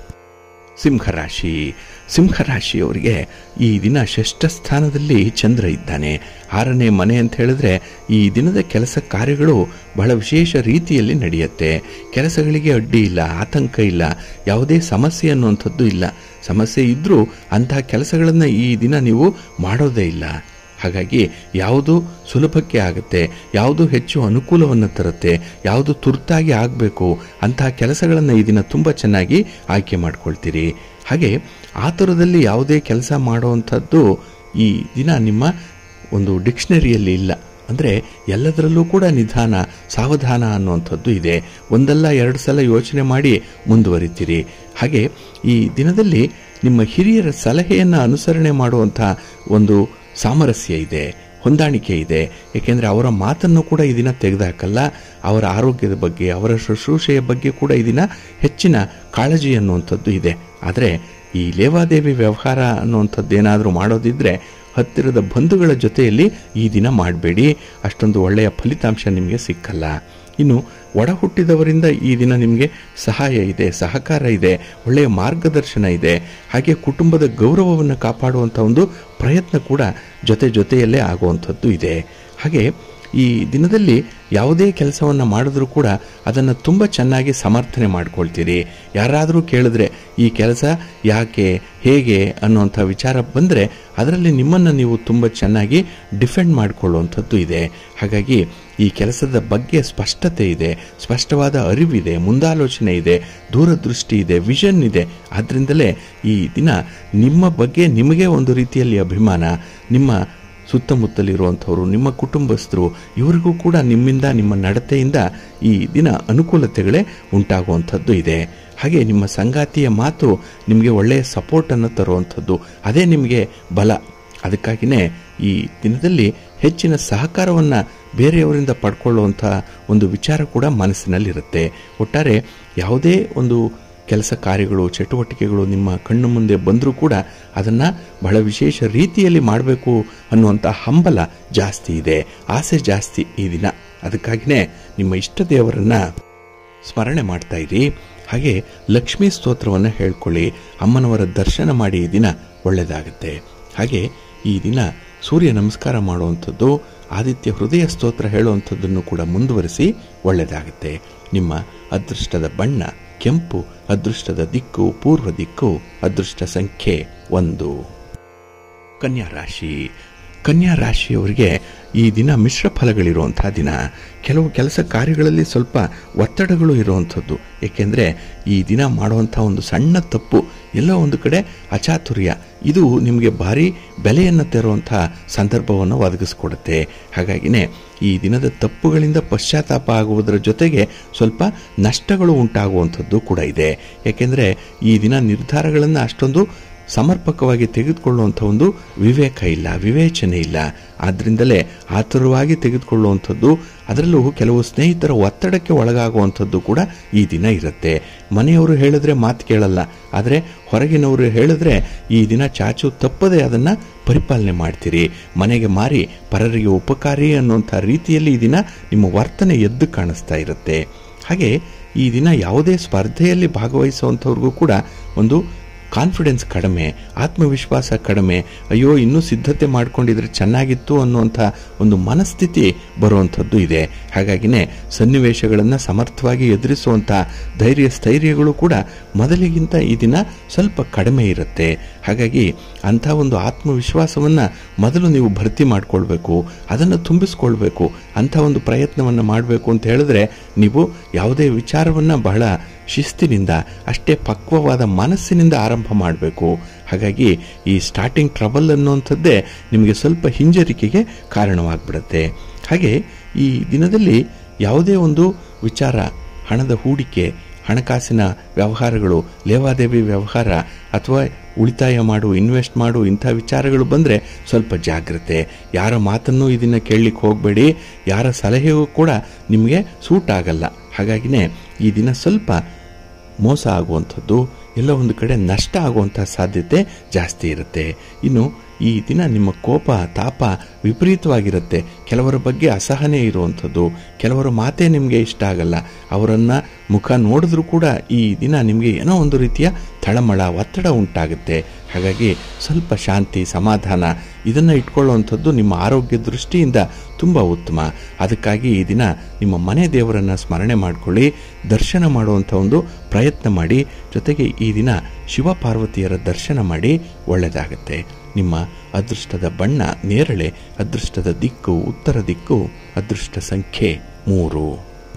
ಸಿಂಹರಾಶಿ ಸಿಂಹರಾಶಿಯವರಿಗೆ ಈ ದಿನ ಷಷ್ಠ ಸ್ಥಾನದಲ್ಲಿ ಚಂದ್ರ ಇದ್ದಾನೆ ಆರನೇ ಮನೆ ಅಂತ ಹೇಳಿದ್ರೆ ಈ ದಿನದ ಕೆಲಸ ಕಾರ್ಯಗಳು ಬಹಳ ವಿಶೇಷ ರೀತಿಯಲ್ಲಿ ನಡೆಯುತ್ತೆ ಕೆಲಸಗಳಿಗೆ ಅಡ್ಡಿ ಇಲ್ಲ ಆತಂಕ ಇಲ್ಲ ಯಾವುದೇ ಸಮಸ್ಯೆ ಅನ್ನುವಂಥದ್ದು ಇಲ್ಲ ಸಮಸ್ಯೆ ಇದ್ದರೂ ಅಂತಹ ಕೆಲಸಗಳನ್ನು ಈ ದಿನ ನೀವು ಮಾಡೋದೇ ಇಲ್ಲ ಹಾಗಾಗಿ ಯಾವುದು ಸುಲಭಕ್ಕೆ ಆಗುತ್ತೆ ಯಾವುದು ಹೆಚ್ಚು ಅನುಕೂಲವನ್ನು ತರುತ್ತೆ ಯಾವುದು ತುರ್ತಾಗಿ ಆಗಬೇಕು ಅಂತಹ ಕೆಲಸಗಳನ್ನು ಈ ದಿನ ತುಂಬ ಚೆನ್ನಾಗಿ ಆಯ್ಕೆ ಮಾಡ್ಕೊಳ್ತೀರಿ ಹಾಗೆ ಆತುರದಲ್ಲಿ ಯಾವುದೇ ಕೆಲಸ ಮಾಡುವಂಥದ್ದು ಈ ದಿನ ನಿಮ್ಮ ಒಂದು ಡಿಕ್ಷನರಿಯಲ್ಲಿ ಇಲ್ಲ ಅಂದರೆ ಎಲ್ಲದರಲ್ಲೂ ಕೂಡ ನಿಧಾನ ಸಾವಧಾನ ಅನ್ನುವಂಥದ್ದು ಇದೆ ಒಂದಲ್ಲ ಎರಡು ಸಲ ಯೋಚನೆ ಮಾಡಿ ಮುಂದುವರಿತೀರಿ ಹಾಗೆ ಈ ದಿನದಲ್ಲಿ ನಿಮ್ಮ ಹಿರಿಯರ ಸಲಹೆಯನ್ನು ಅನುಸರಣೆ ಮಾಡುವಂಥ ಒಂದು ಸಾಮರಸ್ಯ ಇದೆ ಹೊಂದಾಣಿಕೆ ಇದೆ ಏಕೆಂದರೆ ಅವರ ಮಾತನ್ನು ಕೂಡ ಈ ದಿನ ತೆಗೆದುಹಾಕಲ್ಲ ಅವರ ಆರೋಗ್ಯದ ಬಗ್ಗೆ ಅವರ ಶುಶ್ರೂಷೆಯ ಬಗ್ಗೆ ಕೂಡ ಈ ದಿನ ಹೆಚ್ಚಿನ ಕಾಳಜಿ ಅನ್ನುವಂಥದ್ದು ಇದೆ ಆದರೆ ಈ ಲೇವಾದೇವಿ ವ್ಯವಹಾರ ಅನ್ನುವಂಥದ್ದು ಏನಾದರೂ ಮಾಡೋದಿದ್ದರೆ ಹತ್ತಿರದ ಬಂಧುಗಳ ಜೊತೆಯಲ್ಲಿ ಈ ದಿನ ಮಾಡಬೇಡಿ ಅಷ್ಟೊಂದು ಒಳ್ಳೆಯ ಫಲಿತಾಂಶ ನಿಮಗೆ ಸಿಕ್ಕಲ್ಲ ಇನ್ನು ಒಡ ಹುಟ್ಟಿದವರಿಂದ ಈ ದಿನ ನಿಮಗೆ ಸಹಾಯ ಇದೆ ಸಹಕಾರ ಇದೆ ಒಳ್ಳೆಯ ಮಾರ್ಗದರ್ಶನ ಇದೆ ಹಾಗೆ ಕುಟುಂಬದ ಗೌರವವನ್ನು ಕಾಪಾಡುವಂಥ ಒಂದು ಪ್ರಯತ್ನ ಕೂಡ ಜೊತೆ ಜೊತೆಯಲ್ಲೇ ಆಗುವಂಥದ್ದು ಇದೆ ಹಾಗೆ ಈ ದಿನದಲ್ಲಿ ಯಾವುದೇ ಕೆಲಸವನ್ನು ಮಾಡಿದ್ರೂ ಕೂಡ ಅದನ್ನು ತುಂಬ ಚೆನ್ನಾಗಿ ಸಮರ್ಥನೆ ಮಾಡ್ಕೊಳ್ತೀರಿ ಯಾರಾದರೂ ಕೇಳಿದ್ರೆ ಈ ಕೆಲಸ ಯಾಕೆ ಹೇಗೆ ಅನ್ನುವಂಥ ವಿಚಾರ ಬಂದರೆ ಅದರಲ್ಲಿ ನಿಮ್ಮನ್ನು ನೀವು ತುಂಬ ಚೆನ್ನಾಗಿ ಡಿಫೆಂಡ್ ಮಾಡಿಕೊಳ್ಳುವಂಥದ್ದು ಇದೆ ಹಾಗಾಗಿ ಈ ಕೆಲಸದ ಬಗ್ಗೆ ಸ್ಪಷ್ಟತೆ ಇದೆ ಸ್ಪಷ್ಟವಾದ ಅರಿವಿದೆ ಮುಂದಾಲೋಚನೆ ಇದೆ ದೂರದೃಷ್ಟಿ ಇದೆ ವಿಷನ್ ಇದೆ ಆದ್ದರಿಂದಲೇ ಈ ದಿನ ನಿಮ್ಮ ಬಗ್ಗೆ ನಿಮಗೆ ಒಂದು ರೀತಿಯಲ್ಲಿ ಅಭಿಮಾನ ನಿಮ್ಮ ಸುತ್ತಮುತ್ತಲಿರುವಂಥವ್ರು ನಿಮ್ಮ ಕುಟುಂಬಸ್ಥರು ಇವರಿಗೂ ಕೂಡ ನಿಮ್ಮಿಂದ ನಿಮ್ಮ ನಡತೆಯಿಂದ ಈ ದಿನ ಅನುಕೂಲತೆಗಳೇ ಉಂಟಾಗುವಂಥದ್ದು ಇದೆ ಹಾಗೆ ನಿಮ್ಮ ಸಂಗಾತಿಯ ಮಾತು ನಿಮಗೆ ಒಳ್ಳೆಯ ಸಪೋರ್ಟನ್ನು ತರುವಂಥದ್ದು ಅದೇ ನಿಮಗೆ ಬಲ ಅದಕ್ಕಾಗಿಯೇ ಈ ದಿನದಲ್ಲಿ ಹೆಚ್ಚಿನ ಸಹಕಾರವನ್ನು ಬೇರೆಯವರಿಂದ ಪಡ್ಕೊಳ್ಳುವಂಥ ಒಂದು ವಿಚಾರ ಕೂಡ ಮನಸ್ಸಿನಲ್ಲಿರುತ್ತೆ ಒಟ್ಟಾರೆ ಯಾವುದೇ ಒಂದು ಕೆಲಸ ಕಾರ್ಯಗಳು ಚಟುವಟಿಕೆಗಳು ನಿಮ್ಮ ಕಣ್ಣು ಮುಂದೆ ಬಂದರೂ ಕೂಡ ಅದನ್ನು ಬಹಳ ವಿಶೇಷ ರೀತಿಯಲ್ಲಿ ಮಾಡಬೇಕು ಅನ್ನುವಂಥ ಹಂಬಲ ಜಾಸ್ತಿ ಇದೆ ಆಸೆ ಜಾಸ್ತಿ ಈ ದಿನ ಅದಕ್ಕಾಗಿಯೇ ನಿಮ್ಮ ಇಷ್ಟ ದೇವರನ್ನು ಸ್ಮರಣೆ ಮಾಡ್ತಾ ಇರಿ ಹಾಗೆ ಲಕ್ಷ್ಮೀ ಸ್ತೋತ್ರವನ್ನು ಹೇಳ್ಕೊಳ್ಳಿ ಅಮ್ಮನವರ ದರ್ಶನ ಮಾಡಿ ಈ ದಿನ ಒಳ್ಳೆಯದಾಗುತ್ತೆ ಹಾಗೆ ಈ ದಿನ ಸೂರ್ಯ ನಮಸ್ಕಾರ ಮಾಡುವಂಥದ್ದು ಆದಿತ್ಯ ಹೃದಯ ಸ್ತೋತ್ರ ಹೇಳುವಂಥದ್ದನ್ನು ಕೂಡ ಮುಂದುವರಿಸಿ ಒಳ್ಳೆಯದಾಗುತ್ತೆ ನಿಮ್ಮ ಅದೃಷ್ಟದ ಬಣ್ಣ ಕೆಂಪು ಅದೃಷ್ಟದ ದಿಕ್ಕು ಪೂರ್ವ ದಿಕ್ಕು ಅದೃಷ್ಟ ಸಂಖ್ಯೆ ಒಂದು ಕನ್ಯಾ ರಾಶಿ ಕನ್ಯಾ ರಾಶಿಯವರಿಗೆ ಈ ದಿನ ಮಿಶ್ರ ಫಲಗಳಿರುವಂಥ ದಿನ ಕೆಲವು ಕೆಲಸ ಕಾರ್ಯಗಳಲ್ಲಿ ಸ್ವಲ್ಪ ಒತ್ತಡಗಳು ಇರುವಂಥದ್ದು ಏಕೆಂದರೆ ಈ ದಿನ ಮಾಡುವಂಥ ಒಂದು ಸಣ್ಣ ತಪ್ಪು ಎಲ್ಲೋ ಒಂದು ಕಡೆ ಅಚಾತುರ್ಯ ಇದು ನಿಮಗೆ ಭಾರಿ ಬೆಲೆಯನ್ನು ತೆರುವಂಥ ಸಂದರ್ಭವನ್ನು ಒದಗಿಸ್ಕೊಡುತ್ತೆ ಹಾಗಾಗಿನೇ ಈ ದಿನದ ತಪ್ಪುಗಳಿಂದ ಪಶ್ಚಾತ್ತಾಪ ಆಗುವುದರ ಜೊತೆಗೆ ಸ್ವಲ್ಪ ನಷ್ಟಗಳು ಉಂಟಾಗುವಂಥದ್ದು ಕೂಡ ಇದೆ ಏಕೆಂದರೆ ಈ ದಿನ ನಿರ್ಧಾರಗಳನ್ನು ಅಷ್ಟೊಂದು ಸಮರ್ಪಕವಾಗಿ ತೆಗೆದುಕೊಳ್ಳುವಂಥ ಒಂದು ವಿವೇಕ ಇಲ್ಲ ವಿವೇಚನೆ ಇಲ್ಲ ಆದ್ದರಿಂದಲೇ ಆತುರವಾಗಿ ತೆಗೆದುಕೊಳ್ಳುವಂಥದ್ದು ಅದರಲ್ಲೂ ಕೆಲವು ಸ್ನೇಹಿತರ ಒತ್ತಡಕ್ಕೆ ಒಳಗಾಗುವಂಥದ್ದು ಕೂಡ ಈ ದಿನ ಇರುತ್ತೆ ಮನೆಯವರು ಹೇಳಿದ್ರೆ ಮಾತು ಕೇಳಲ್ಲ ಆದರೆ ಹೊರಗಿನವರು ಹೇಳಿದ್ರೆ ಈ ದಿನ ಚಾಚು ತಪ್ಪದೆ ಅದನ್ನು ಪರಿಪಾಲನೆ ಮಾಡ್ತೀರಿ ಮನೆಗೆ ಮಾರಿ ಪರರಿಗೆ ಉಪಕಾರಿ ಅನ್ನುವಂಥ ರೀತಿಯಲ್ಲಿ ಈ ದಿನ ನಿಮ್ಮ ವರ್ತನೆ ಎದ್ದು ಕಾಣಿಸ್ತಾ ಇರುತ್ತೆ ಹಾಗೆ ಈ ದಿನ ಯಾವುದೇ ಸ್ಪರ್ಧೆಯಲ್ಲಿ ಭಾಗವಹಿಸುವಂಥವ್ರಿಗೂ ಕೂಡ ಒಂದು ಕಾನ್ಫಿಡೆನ್ಸ್ ಕಡಿಮೆ ಆತ್ಮವಿಶ್ವಾಸ ಕಡಿಮೆ ಅಯ್ಯೋ ಇನ್ನೂ ಸಿದ್ಧತೆ ಮಾಡ್ಕೊಂಡಿದ್ರೆ ಚೆನ್ನಾಗಿತ್ತು ಅನ್ನುವಂಥ ಒಂದು ಮನಸ್ಥಿತಿ ಬರುವಂಥದ್ದು ಇದೆ ಹಾಗಾಗಿನೇ ಸನ್ನಿವೇಶಗಳನ್ನು ಸಮರ್ಥವಾಗಿ ಎದುರಿಸುವಂಥ ಧೈರ್ಯ ಸ್ಥೈರ್ಯಗಳು ಕೂಡ ಮೊದಲಿಗಿಂತ ಈ ದಿನ ಸ್ವಲ್ಪ ಕಡಿಮೆ ಇರುತ್ತೆ ಹಾಗಾಗಿ ಅಂಥ ಒಂದು ಆತ್ಮವಿಶ್ವಾಸವನ್ನು ಮೊದಲು ನೀವು ಭರ್ತಿ ಮಾಡಿಕೊಳ್ಬೇಕು ಅದನ್ನು ತುಂಬಿಸ್ಕೊಳ್ಬೇಕು ಅಂಥ ಒಂದು ಪ್ರಯತ್ನವನ್ನು ಮಾಡಬೇಕು ಅಂತ ಹೇಳಿದ್ರೆ ನೀವು ಯಾವುದೇ ವಿಚಾರವನ್ನು ಬಹಳ ಶಿಸ್ತಿನಿಂದ ಅಷ್ಟೇ ಪಕ್ವವಾದ ಮನಸ್ಸಿನಿಂದ ಆರಂಭ ಮಾಡಬೇಕು ಹಾಗಾಗಿ ಈ ಸ್ಟಾರ್ಟಿಂಗ್ ಟ್ರಬಲ್ ಅನ್ನುವಂಥದ್ದೇ ನಿಮಗೆ ಸ್ವಲ್ಪ ಹಿಂಜರಿಕೆಗೆ ಕಾರಣವಾಗ್ಬಿಡುತ್ತೆ ಹಾಗೆ ಈ ದಿನದಲ್ಲಿ ಯಾವುದೇ ಒಂದು ವಿಚಾರ ಹಣದ ಹೂಡಿಕೆ ಹಣಕಾಸಿನ ವ್ಯವಹಾರಗಳು ಲೇವಾದೇವಿ ವ್ಯವಹಾರ ಅಥವಾ ಉಳಿತಾಯ ಮಾಡು ಇನ್ವೆಸ್ಟ್ ಮಾಡು ಇಂಥ ವಿಚಾರಗಳು ಬಂದರೆ ಸ್ವಲ್ಪ ಜಾಗ್ರತೆ ಯಾರ ಮಾತನ್ನು ಇದನ್ನು ಕೇಳಲಿಕ್ಕೆ ಹೋಗಬೇಡಿ ಯಾರ ಸಲಹೆಯೂ ಕೂಡ ನಿಮಗೆ ಸೂಟ್ ಆಗಲ್ಲ ಹಾಗಾಗಿನೇ ಈ ದಿನ ಸ್ವಲ್ಪ ಮೋಸ ಆಗುವಂಥದ್ದು ಎಲ್ಲ ಒಂದು ಕಡೆ ನಷ್ಟ ಆಗುವಂಥ ಸಾಧ್ಯತೆ ಜಾಸ್ತಿ ಇರುತ್ತೆ ಇನ್ನು ಈ ದಿನ ನಿಮ್ಮ ಕೋಪ ತಾಪ ವಿಪರೀತವಾಗಿರುತ್ತೆ ಕೆಲವರ ಬಗ್ಗೆ ಅಸಹನೆ ಇರುವಂಥದ್ದು ಕೆಲವರ ಮಾತೇ ನಿಮಗೆ ಇಷ್ಟ ಆಗಲ್ಲ ಅವರನ್ನು ಮುಖ ನೋಡಿದ್ರೂ ಕೂಡ ಈ ದಿನ ನಿಮಗೆ ಏನೋ ಒಂದು ರೀತಿಯ ತಳಮಳ ಒತ್ತಡ ಉಂಟಾಗುತ್ತೆ ಹಾಗಾಗಿ ಸ್ವಲ್ಪ ಶಾಂತಿ ಸಮಾಧಾನ ಇದನ್ನು ಇಟ್ಕೊಳ್ಳುವಂಥದ್ದು ನಿಮ್ಮ ಆರೋಗ್ಯ ದೃಷ್ಟಿಯಿಂದ ತುಂಬ ಉತ್ತಮ ಅದಕ್ಕಾಗಿ ಈ ದಿನ ನಿಮ್ಮ ಮನೆ ದೇವರನ್ನು ಸ್ಮರಣೆ ಮಾಡಿಕೊಳ್ಳಿ ದರ್ಶನ ಮಾಡುವಂಥ ಒಂದು ಪ್ರಯತ್ನ ಮಾಡಿ ಜೊತೆಗೆ ಈ ದಿನ ಶಿವ ಪಾರ್ವತಿಯರ ದರ್ಶನ ಮಾಡಿ ಒಳ್ಳೆಯದಾಗತ್ತೆ ನಿಮ್ಮ ಅದೃಷ್ಟದ ಬಣ್ಣ ನೇರಳೆ ಅದೃಷ್ಟದ ದಿಕ್ಕು ಉತ್ತರ ದಿಕ್ಕು ಅದೃಷ್ಟ ಸಂಖ್ಯೆ ಮೂರು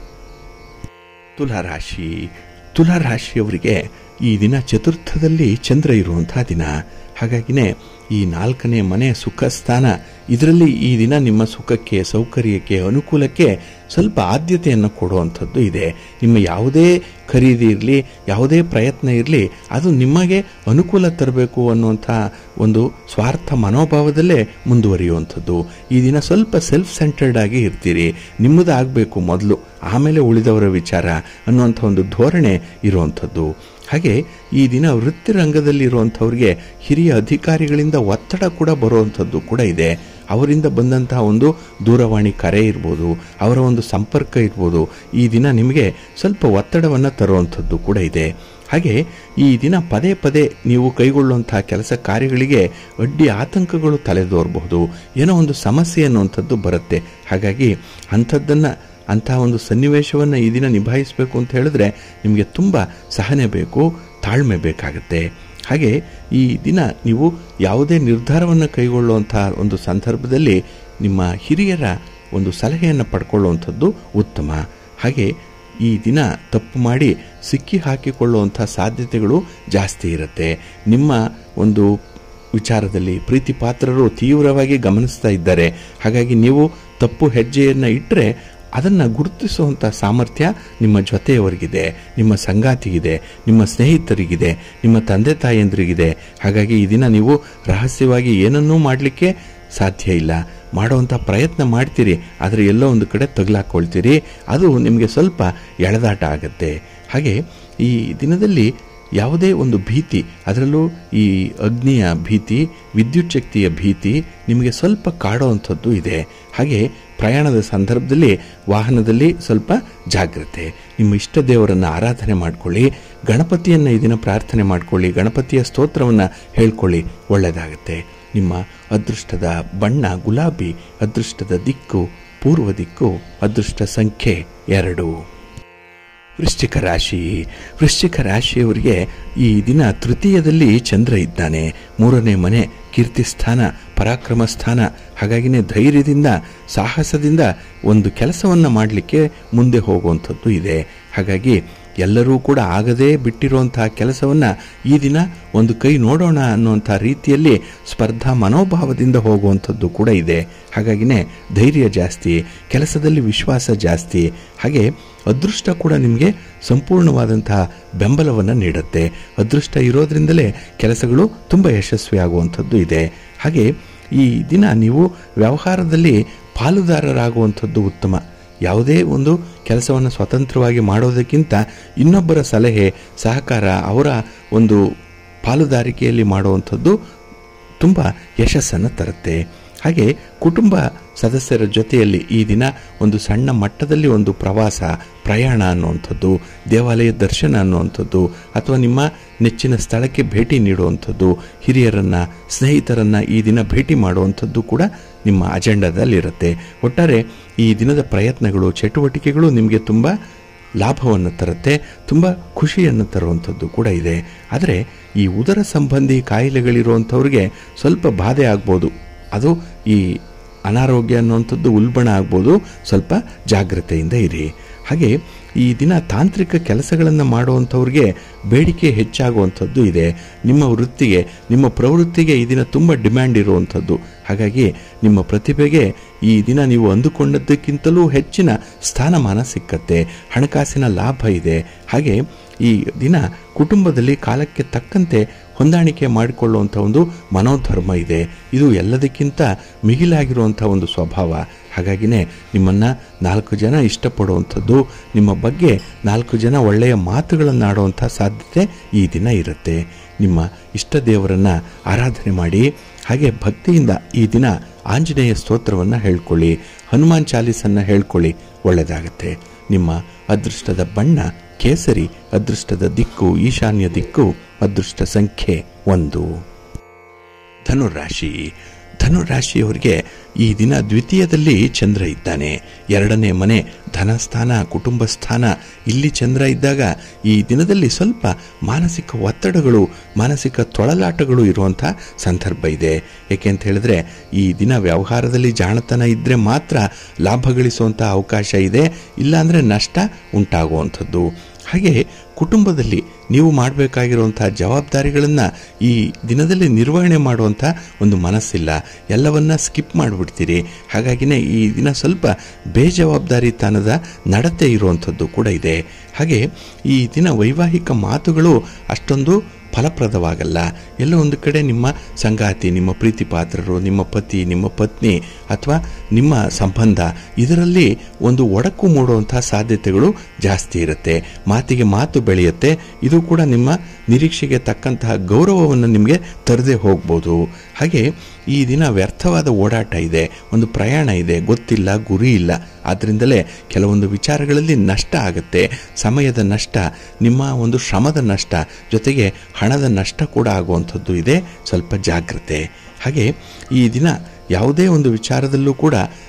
ತುಲಾರಾಶಿ ತುಲಾರಾಶಿಯವರಿಗೆ ಈ ದಿನ ಚತುರ್ಥದಲ್ಲಿ ಚಂದ್ರ ಇರುವಂತಹ ದಿನ ಹಾಗಾಗಿನೇ ಈ ನಾಲ್ಕನೇ ಮನೆ ಸುಖ ಸ್ಥಾನ ಇದರಲ್ಲಿ ಈ ದಿನ ನಿಮ್ಮ ಸುಖಕ್ಕೆ ಸೌಕರ್ಯಕ್ಕೆ ಅನುಕೂಲಕ್ಕೆ ಸ್ವಲ್ಪ ಆದ್ಯತೆಯನ್ನು ಕೊಡುವಂಥದ್ದು ಇದೆ ನಿಮ್ಮ ಯಾವುದೇ ಖರೀದಿ ಇರಲಿ ಯಾವುದೇ ಪ್ರಯತ್ನ ಇರಲಿ ಅದು ನಿಮಗೆ ಅನುಕೂಲ ತರಬೇಕು ಅನ್ನುವಂಥ ಒಂದು ಸ್ವಾರ್ಥ ಮನೋಭಾವದಲ್ಲೇ ಮುಂದುವರಿಯುವಂಥದ್ದು ಈ ದಿನ ಸ್ವಲ್ಪ ಸೆಲ್ಫ್ ಸೆಂಟರ್ಡ್ ಆಗಿ ಇರ್ತೀರಿ ನಿಮ್ಮದು ಆಗಬೇಕು ಮೊದಲು ಆಮೇಲೆ ಉಳಿದವರ ವಿಚಾರ ಅನ್ನುವಂಥ ಒಂದು ಧೋರಣೆ ಇರುವಂಥದ್ದು ಹಾಗೆ ಈ ದಿನ ವೃತ್ತಿ ರಂಗದಲ್ಲಿ ಇರುವಂಥವ್ರಿಗೆ ಹಿರಿಯ ಅಧಿಕಾರಿಗಳಿಂದ ಒತ್ತಡ ಕೂಡ ಬರುವಂಥದ್ದು ಕೂಡ ಇದೆ ಅವರಿಂದ ಬಂದಂತಹ ಒಂದು ದೂರವಾಣಿ ಕರೆ ಇರ್ಬೋದು ಅವರ ಒಂದು ಸಂಪರ್ಕ ಇರ್ಬೋದು ಈ ದಿನ ನಿಮಗೆ ಸ್ವಲ್ಪ ಒತ್ತಡವನ್ನು ತರುವಂಥದ್ದು ಕೂಡ ಇದೆ ಹಾಗೆ ಈ ದಿನ ಪದೇ ಪದೇ ನೀವು ಕೈಗೊಳ್ಳುವಂತಹ ಕೆಲಸ ಕಾರ್ಯಗಳಿಗೆ ಅಡ್ಡಿ ಆತಂಕಗಳು ತಲೆದೋರಬಹುದು ಏನೋ ಒಂದು ಸಮಸ್ಯೆ ಅನ್ನುವಂಥದ್ದು ಬರುತ್ತೆ ಹಾಗಾಗಿ ಅಂಥದ್ದನ್ನು ಅಂತಹ ಒಂದು ಸನ್ನಿವೇಶವನ್ನು ಈ ದಿನ ನಿಭಾಯಿಸಬೇಕು ಅಂತ ಹೇಳಿದ್ರೆ ನಿಮಗೆ ತುಂಬ ಸಹನೆ ಬೇಕು ತಾಳ್ಮೆ ಬೇಕಾಗುತ್ತೆ ಹಾಗೆ ಈ ದಿನ ನೀವು ಯಾವುದೇ ನಿರ್ಧಾರವನ್ನು ಕೈಗೊಳ್ಳುವಂತಹ ಒಂದು ಸಂದರ್ಭದಲ್ಲಿ ನಿಮ್ಮ ಹಿರಿಯರ ಒಂದು ಸಲಹೆಯನ್ನು ಪಡ್ಕೊಳ್ಳುವಂಥದ್ದು ಉತ್ತಮ ಹಾಗೆ ಈ ದಿನ ತಪ್ಪು ಮಾಡಿ ಸಿಕ್ಕಿ ಹಾಕಿಕೊಳ್ಳುವಂಥ ಸಾಧ್ಯತೆಗಳು ಜಾಸ್ತಿ ಇರುತ್ತೆ ನಿಮ್ಮ ಒಂದು ವಿಚಾರದಲ್ಲಿ ಪ್ರೀತಿ ಪಾತ್ರರು ತೀವ್ರವಾಗಿ ಗಮನಿಸ್ತಾ ಇದ್ದಾರೆ ಹಾಗಾಗಿ ನೀವು ತಪ್ಪು ಹೆಜ್ಜೆಯನ್ನು ಇಟ್ಟರೆ ಅದನ್ನು ಗುರುತಿಸುವಂಥ ಸಾಮರ್ಥ್ಯ ನಿಮ್ಮ ಜೊತೆಯವರಿಗಿದೆ ನಿಮ್ಮ ಸಂಗಾತಿಗಿದೆ ನಿಮ್ಮ ಸ್ನೇಹಿತರಿಗಿದೆ ನಿಮ್ಮ ತಂದೆ ತಾಯಂದ್ರಿಗಿದೆ ಹಾಗಾಗಿ ಈ ದಿನ ನೀವು ರಹಸ್ಯವಾಗಿ ಏನನ್ನೂ ಮಾಡಲಿಕ್ಕೆ ಸಾಧ್ಯ ಇಲ್ಲ ಮಾಡುವಂಥ ಪ್ರಯತ್ನ ಮಾಡ್ತೀರಿ ಆದರೆ ಎಲ್ಲೋ ಒಂದು ಕಡೆ ತಗಲಾಕೊಳ್ತೀರಿ ಅದು ನಿಮಗೆ ಸ್ವಲ್ಪ ಎಳೆದಾಟ ಆಗುತ್ತೆ ಹಾಗೆ ಈ ದಿನದಲ್ಲಿ ಯಾವುದೇ ಒಂದು ಭೀತಿ ಅದರಲ್ಲೂ ಈ ಅಗ್ನಿಯ ಭೀತಿ ವಿದ್ಯುತ್ ಶಕ್ತಿಯ ಭೀತಿ ನಿಮಗೆ ಸ್ವಲ್ಪ ಕಾಡುವಂಥದ್ದು ಇದೆ ಹಾಗೆ ಪ್ರಯಾಣದ ಸಂದರ್ಭದಲ್ಲಿ ವಾಹನದಲ್ಲಿ ಸ್ವಲ್ಪ ಜಾಗ್ರತೆ ನಿಮ್ಮ ಇಷ್ಟ ದೇವರನ್ನು ಆರಾಧನೆ ಮಾಡ್ಕೊಳ್ಳಿ ಗಣಪತಿಯನ್ನು ಈ ದಿನ ಪ್ರಾರ್ಥನೆ ಮಾಡ್ಕೊಳ್ಳಿ ಗಣಪತಿಯ ಸ್ತೋತ್ರವನ್ನು ಹೇಳ್ಕೊಳ್ಳಿ ಒಳ್ಳೆಯದಾಗುತ್ತೆ ನಿಮ್ಮ ಅದೃಷ್ಟದ ಬಣ್ಣ ಗುಲಾಬಿ ಅದೃಷ್ಟದ ದಿಕ್ಕು ಪೂರ್ವ ದಿಕ್ಕು ಅದೃಷ್ಟ ಸಂಖ್ಯೆ ಎರಡು ವೃಶ್ಚಿಕ ರಾಶಿ ವೃಶ್ಚಿಕ ರಾಶಿಯವರಿಗೆ ಈ ದಿನ ತೃತೀಯದಲ್ಲಿ ಚಂದ್ರ ಇದ್ದಾನೆ ಮೂರನೇ ಮನೆ ಕೀರ್ತಿ ಸ್ಥಾನ ಪರಾಕ್ರಮ ಸ್ಥಾನ ಹಾಗಾಗಿನೇ ಧೈರ್ಯದಿಂದ ಸಾಹಸದಿಂದ ಒಂದು ಕೆಲಸವನ್ನು ಮಾಡಲಿಕ್ಕೆ ಮುಂದೆ ಹೋಗುವಂಥದ್ದು ಇದೆ ಹಾಗಾಗಿ ಎಲ್ಲರೂ ಕೂಡ ಆಗದೇ ಬಿಟ್ಟಿರುವಂತಹ ಕೆಲಸವನ್ನು ಈ ದಿನ ಒಂದು ಕೈ ನೋಡೋಣ ಅನ್ನುವಂಥ ರೀತಿಯಲ್ಲಿ ಸ್ಪರ್ಧಾ ಮನೋಭಾವದಿಂದ ಹೋಗುವಂಥದ್ದು ಕೂಡ ಇದೆ ಹಾಗಾಗಿನೇ ಧೈರ್ಯ ಜಾಸ್ತಿ ಕೆಲಸದಲ್ಲಿ ವಿಶ್ವಾಸ ಜಾಸ್ತಿ ಹಾಗೆ ಅದೃಷ್ಟ ಕೂಡ ನಿಮಗೆ ಸಂಪೂರ್ಣವಾದಂತಹ ಬೆಂಬಲವನ್ನು ನೀಡುತ್ತೆ ಅದೃಷ್ಟ ಇರೋದ್ರಿಂದಲೇ ಕೆಲಸಗಳು ತುಂಬ ಯಶಸ್ವಿಯಾಗುವಂಥದ್ದು ಇದೆ ಹಾಗೆ ಈ ದಿನ ನೀವು ವ್ಯವಹಾರದಲ್ಲಿ ಪಾಲುದಾರರಾಗುವಂಥದ್ದು ಉತ್ತಮ ಯಾವುದೇ ಒಂದು ಕೆಲಸವನ್ನು ಸ್ವತಂತ್ರವಾಗಿ ಮಾಡೋದಕ್ಕಿಂತ ಇನ್ನೊಬ್ಬರ ಸಲಹೆ ಸಹಕಾರ ಅವರ ಒಂದು ಪಾಲುದಾರಿಕೆಯಲ್ಲಿ ಮಾಡುವಂಥದ್ದು ತುಂಬ ಯಶಸ್ಸನ್ನು ತರುತ್ತೆ ಹಾಗೆ ಕುಟುಂಬ ಸದಸ್ಯರ ಜೊತೆಯಲ್ಲಿ ಈ ದಿನ ಒಂದು ಸಣ್ಣ ಮಟ್ಟದಲ್ಲಿ ಒಂದು ಪ್ರವಾಸ ಪ್ರಯಾಣ ಅನ್ನುವಂಥದ್ದು ದೇವಾಲಯ ದರ್ಶನ ಅನ್ನುವಂಥದ್ದು ಅಥವಾ ನಿಮ್ಮ ನೆಚ್ಚಿನ ಸ್ಥಳಕ್ಕೆ ಭೇಟಿ ನೀಡುವಂಥದ್ದು ಹಿರಿಯರನ್ನು ಸ್ನೇಹಿತರನ್ನು ಈ ದಿನ ಭೇಟಿ ಮಾಡುವಂಥದ್ದು ಕೂಡ ನಿಮ್ಮ ಅಜೆಂಡಾದಲ್ಲಿರುತ್ತೆ ಒಟ್ಟಾರೆ ಈ ದಿನದ ಪ್ರಯತ್ನಗಳು ಚಟುವಟಿಕೆಗಳು ನಿಮಗೆ ತುಂಬ ಲಾಭವನ್ನು ತರುತ್ತೆ ತುಂಬ ಖುಷಿಯನ್ನು ತರುವಂಥದ್ದು ಕೂಡ ಇದೆ ಆದರೆ ಈ ಉದರ ಸಂಬಂಧಿ ಕಾಯಿಲೆಗಳಿರುವಂಥವ್ರಿಗೆ ಸ್ವಲ್ಪ ಬಾಧೆ ಆಗ್ಬೋದು ಅದು ಈ ಅನಾರೋಗ್ಯ ಅನ್ನುವಂಥದ್ದು ಉಲ್ಬಣ ಆಗ್ಬೋದು ಸ್ವಲ್ಪ ಜಾಗ್ರತೆಯಿಂದ ಇರಿ ಹಾಗೆ ಈ ದಿನ ತಾಂತ್ರಿಕ ಕೆಲಸಗಳನ್ನು ಮಾಡುವಂಥವ್ರಿಗೆ ಬೇಡಿಕೆ ಹೆಚ್ಚಾಗುವಂಥದ್ದು ಇದೆ ನಿಮ್ಮ ವೃತ್ತಿಗೆ ನಿಮ್ಮ ಪ್ರವೃತ್ತಿಗೆ ಈ ದಿನ ತುಂಬ ಡಿಮ್ಯಾಂಡ್ ಇರುವಂಥದ್ದು ಹಾಗಾಗಿ ನಿಮ್ಮ ಪ್ರತಿಭೆಗೆ ಈ ದಿನ ನೀವು ಅಂದುಕೊಂಡದ್ದಕ್ಕಿಂತಲೂ ಹೆಚ್ಚಿನ ಸ್ಥಾನಮಾನ ಸಿಕ್ಕತ್ತೆ ಹಣಕಾಸಿನ ಲಾಭ ಇದೆ ಹಾಗೆ ಈ ದಿನ ಕುಟುಂಬದಲ್ಲಿ ಕಾಲಕ್ಕೆ ತಕ್ಕಂತೆ ಹೊಂದಾಣಿಕೆ ಮಾಡಿಕೊಳ್ಳುವಂಥ ಒಂದು ಮನೋಧರ್ಮ ಇದೆ ಇದು ಎಲ್ಲದಕ್ಕಿಂತ ಮಿಗಿಲಾಗಿರುವಂಥ ಒಂದು ಸ್ವಭಾವ ಹಾಗಾಗಿನೇ ನಿಮ್ಮನ್ನು ನಾಲ್ಕು ಜನ ಇಷ್ಟಪಡುವಂಥದ್ದು ನಿಮ್ಮ ಬಗ್ಗೆ ನಾಲ್ಕು ಜನ ಒಳ್ಳೆಯ ಮಾತುಗಳನ್ನಾಡುವಂಥ ಸಾಧ್ಯತೆ ಈ ದಿನ ಇರುತ್ತೆ ನಿಮ್ಮ ಇಷ್ಟ ದೇವರನ್ನು ಆರಾಧನೆ ಮಾಡಿ ಹಾಗೆ ಭಕ್ತಿಯಿಂದ ಈ ದಿನ ಆಂಜನೇಯ ಸ್ತೋತ್ರವನ್ನು ಹೇಳ್ಕೊಳ್ಳಿ ಹನುಮಾನ್ ಚಾಲೀಸನ್ನು ಹೇಳ್ಕೊಳ್ಳಿ ಒಳ್ಳೆಯದಾಗತ್ತೆ ನಿಮ್ಮ ಅದೃಷ್ಟದ ಬಣ್ಣ ಕೇಸರಿ ಅದೃಷ್ಟದ ದಿಕ್ಕು ಈಶಾನ್ಯ ದಿಕ್ಕು ಅದೃಷ್ಟ ಸಂಖ್ಯೆ ಒಂದು ಧನುರಾಶಿ ಧನುರಾಶಿಯವರಿಗೆ ಈ ದಿನ ದ್ವಿತೀಯದಲ್ಲಿ ಚಂದ್ರ ಇದ್ದಾನೆ ಎರಡನೇ ಮನೆ ಧನಸ್ಥಾನ ಕುಟುಂಬ ಸ್ಥಾನ ಇಲ್ಲಿ ಚಂದ್ರ ಇದ್ದಾಗ ಈ ದಿನದಲ್ಲಿ ಸ್ವಲ್ಪ ಮಾನಸಿಕ ಒತ್ತಡಗಳು ಮಾನಸಿಕ ತೊಳಲಾಟಗಳು ಇರುವಂಥ ಸಂದರ್ಭ ಇದೆ ಏಕೆ ಅಂತ ಹೇಳಿದ್ರೆ ಈ ದಿನ ವ್ಯವಹಾರದಲ್ಲಿ ಜಾಣತನ ಇದ್ದರೆ ಮಾತ್ರ ಲಾಭ ಗಳಿಸುವಂಥ ಅವಕಾಶ ಇದೆ ಇಲ್ಲಾಂದರೆ ನಷ್ಟ ಉಂಟಾಗುವಂಥದ್ದು ಹಾಗೆ ಕುಟುಂಬದಲ್ಲಿ ನೀವು ಮಾಡಬೇಕಾಗಿರುವಂಥ ಜವಾಬ್ದಾರಿಗಳನ್ನು ಈ ದಿನದಲ್ಲಿ ನಿರ್ವಹಣೆ ಮಾಡುವಂಥ ಒಂದು ಮನಸ್ಸಿಲ್ಲ ಎಲ್ಲವನ್ನ ಸ್ಕಿಪ್ ಮಾಡಿಬಿಡ್ತೀರಿ ಹಾಗಾಗಿನೇ ಈ ದಿನ ಸ್ವಲ್ಪ ಬೇಜವಾಬ್ದಾರಿತನದ ನಡತೆ ಇರುವಂಥದ್ದು ಕೂಡ ಇದೆ ಹಾಗೆ ಈ ದಿನ ವೈವಾಹಿಕ ಮಾತುಗಳು ಅಷ್ಟೊಂದು ಫಲಪ್ರದವಾಗಲ್ಲ ಎಲ್ಲ ಒಂದು ಕಡೆ ನಿಮ್ಮ ಸಂಗಾತಿ ನಿಮ್ಮ ಪ್ರೀತಿ ಪಾತ್ರರು ನಿಮ್ಮ ಪತಿ ನಿಮ್ಮ ಪತ್ನಿ ಅಥವಾ ನಿಮ್ಮ ಸಂಬಂಧ ಇದರಲ್ಲಿ ಒಂದು ಒಡಕು ಮೂಡುವಂಥ ಸಾಧ್ಯತೆಗಳು ಜಾಸ್ತಿ ಇರುತ್ತೆ ಮಾತಿಗೆ ಮಾತು ಬೆಳೆಯುತ್ತೆ ಇದು ಕೂಡ ನಿಮ್ಮ ನಿರೀಕ್ಷೆಗೆ ತಕ್ಕಂತಹ ಗೌರವವನ್ನು ನಿಮಗೆ ತರದೆ ಹೋಗ್ಬೋದು ಹಾಗೆ ಈ ದಿನ ವ್ಯರ್ಥವಾದ ಓಡಾಟ ಇದೆ ಒಂದು ಪ್ರಯಾಣ ಇದೆ ಗೊತ್ತಿಲ್ಲ ಗುರಿ ಇಲ್ಲ ಆದ್ದರಿಂದಲೇ ಕೆಲವೊಂದು ವಿಚಾರಗಳಲ್ಲಿ ನಷ್ಟ ಆಗುತ್ತೆ ಸಮಯದ ನಷ್ಟ ನಿಮ್ಮ ಒಂದು ಶ್ರಮದ ನಷ್ಟ ಜೊತೆಗೆ ಹಣದ ನಷ್ಟ ಕೂಡ ಆಗುವಂಥದ್ದು ಇದೆ ಸ್ವಲ್ಪ ಜಾಗ್ರತೆ ಹಾಗೆ ಈ ದಿನ ಯಾವುದೇ ಒಂದು ವಿಚಾರದಲ್ಲೂ ಕೂಡ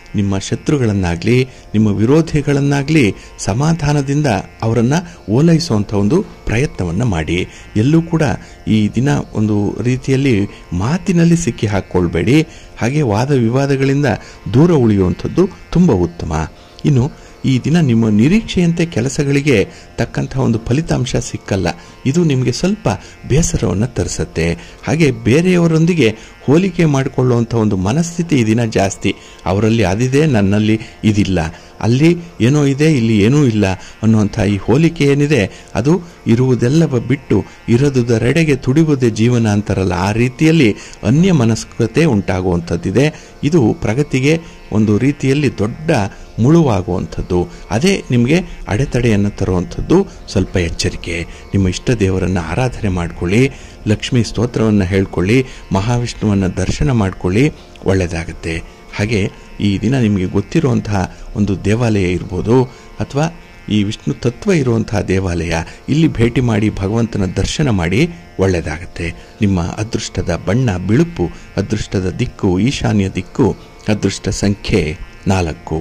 ನಿಮ್ಮ ಶತ್ರುಗಳನ್ನಾಗಲಿ ನಿಮ್ಮ ವಿರೋಧಿಗಳನ್ನಾಗಲಿ ಸಮಾಧಾನದಿಂದ ಅವರನ್ನು ಓಲೈಸುವಂಥ ಒಂದು ಪ್ರಯತ್ನವನ್ನು ಮಾಡಿ ಎಲ್ಲೂ ಕೂಡ ಈ ದಿನ ಒಂದು ರೀತಿಯಲ್ಲಿ ಮಾತಿನಲ್ಲಿ ಸಿಕ್ಕಿ ಹಾಕ್ಕೊಳ್ಬೇಡಿ ಹಾಗೆ ವಾದ ವಿವಾದಗಳಿಂದ ದೂರ ಉಳಿಯುವಂಥದ್ದು ತುಂಬ ಉತ್ತಮ ಇನ್ನು ಈ ದಿನ ನಿಮ್ಮ ನಿರೀಕ್ಷೆಯಂತೆ ಕೆಲಸಗಳಿಗೆ ತಕ್ಕಂಥ ಒಂದು ಫಲಿತಾಂಶ ಸಿಕ್ಕಲ್ಲ ಇದು ನಿಮಗೆ ಸ್ವಲ್ಪ ಬೇಸರವನ್ನು ತರಿಸುತ್ತೆ ಹಾಗೆ ಬೇರೆಯವರೊಂದಿಗೆ ಹೋಲಿಕೆ ಮಾಡಿಕೊಳ್ಳುವಂಥ ಒಂದು ಮನಸ್ಥಿತಿ ಈ ದಿನ ಜಾಸ್ತಿ ಅವರಲ್ಲಿ ಅದಿದೆ ನನ್ನಲ್ಲಿ ಇದಿಲ್ಲ ಅಲ್ಲಿ ಏನೋ ಇದೆ ಇಲ್ಲಿ ಏನೂ ಇಲ್ಲ ಅನ್ನುವಂಥ ಈ ಹೋಲಿಕೆ ಏನಿದೆ ಅದು ಇರುವುದೆಲ್ಲ ಬಿಟ್ಟು ಇರದುದರೆಡೆಗೆ ತುಡಿಯುವುದೇ ಜೀವನ ಅಂತಾರಲ್ಲ ಆ ರೀತಿಯಲ್ಲಿ ಅನ್ಯ ಮನಸ್ಕತೆ ಉಂಟಾಗುವಂಥದ್ದಿದೆ ಇದು ಪ್ರಗತಿಗೆ ಒಂದು ರೀತಿಯಲ್ಲಿ ದೊಡ್ಡ ಮುಳುವಾಗುವಂಥದ್ದು ಅದೇ ನಿಮಗೆ ಅಡೆತಡೆಯನ್ನು ತರುವಂಥದ್ದು ಸ್ವಲ್ಪ ಎಚ್ಚರಿಕೆ ನಿಮ್ಮ ಇಷ್ಟ ದೇವರನ್ನು ಆರಾಧನೆ ಮಾಡಿಕೊಳ್ಳಿ ಲಕ್ಷ್ಮೀ ಸ್ತೋತ್ರವನ್ನು ಹೇಳ್ಕೊಳ್ಳಿ ಮಹಾವಿಷ್ಣುವನ್ನು ದರ್ಶನ ಮಾಡಿಕೊಳ್ಳಿ ಒಳ್ಳೆಯದಾಗುತ್ತೆ ಹಾಗೆ ಈ ದಿನ ನಿಮಗೆ ಗೊತ್ತಿರುವಂತಹ ಒಂದು ದೇವಾಲಯ ಇರ್ಬೋದು ಅಥವಾ ಈ ವಿಷ್ಣು ತತ್ವ ಇರುವಂತಹ ದೇವಾಲಯ ಇಲ್ಲಿ ಭೇಟಿ ಮಾಡಿ ಭಗವಂತನ ದರ್ಶನ ಮಾಡಿ ಒಳ್ಳೆಯದಾಗುತ್ತೆ ನಿಮ್ಮ ಅದೃಷ್ಟದ ಬಣ್ಣ ಬಿಳುಪು ಅದೃಷ್ಟದ ದಿಕ್ಕು ಈಶಾನ್ಯ ದಿಕ್ಕು ಅದೃಷ್ಟ ಸಂಖ್ಯೆ ನಾಲ್ಕು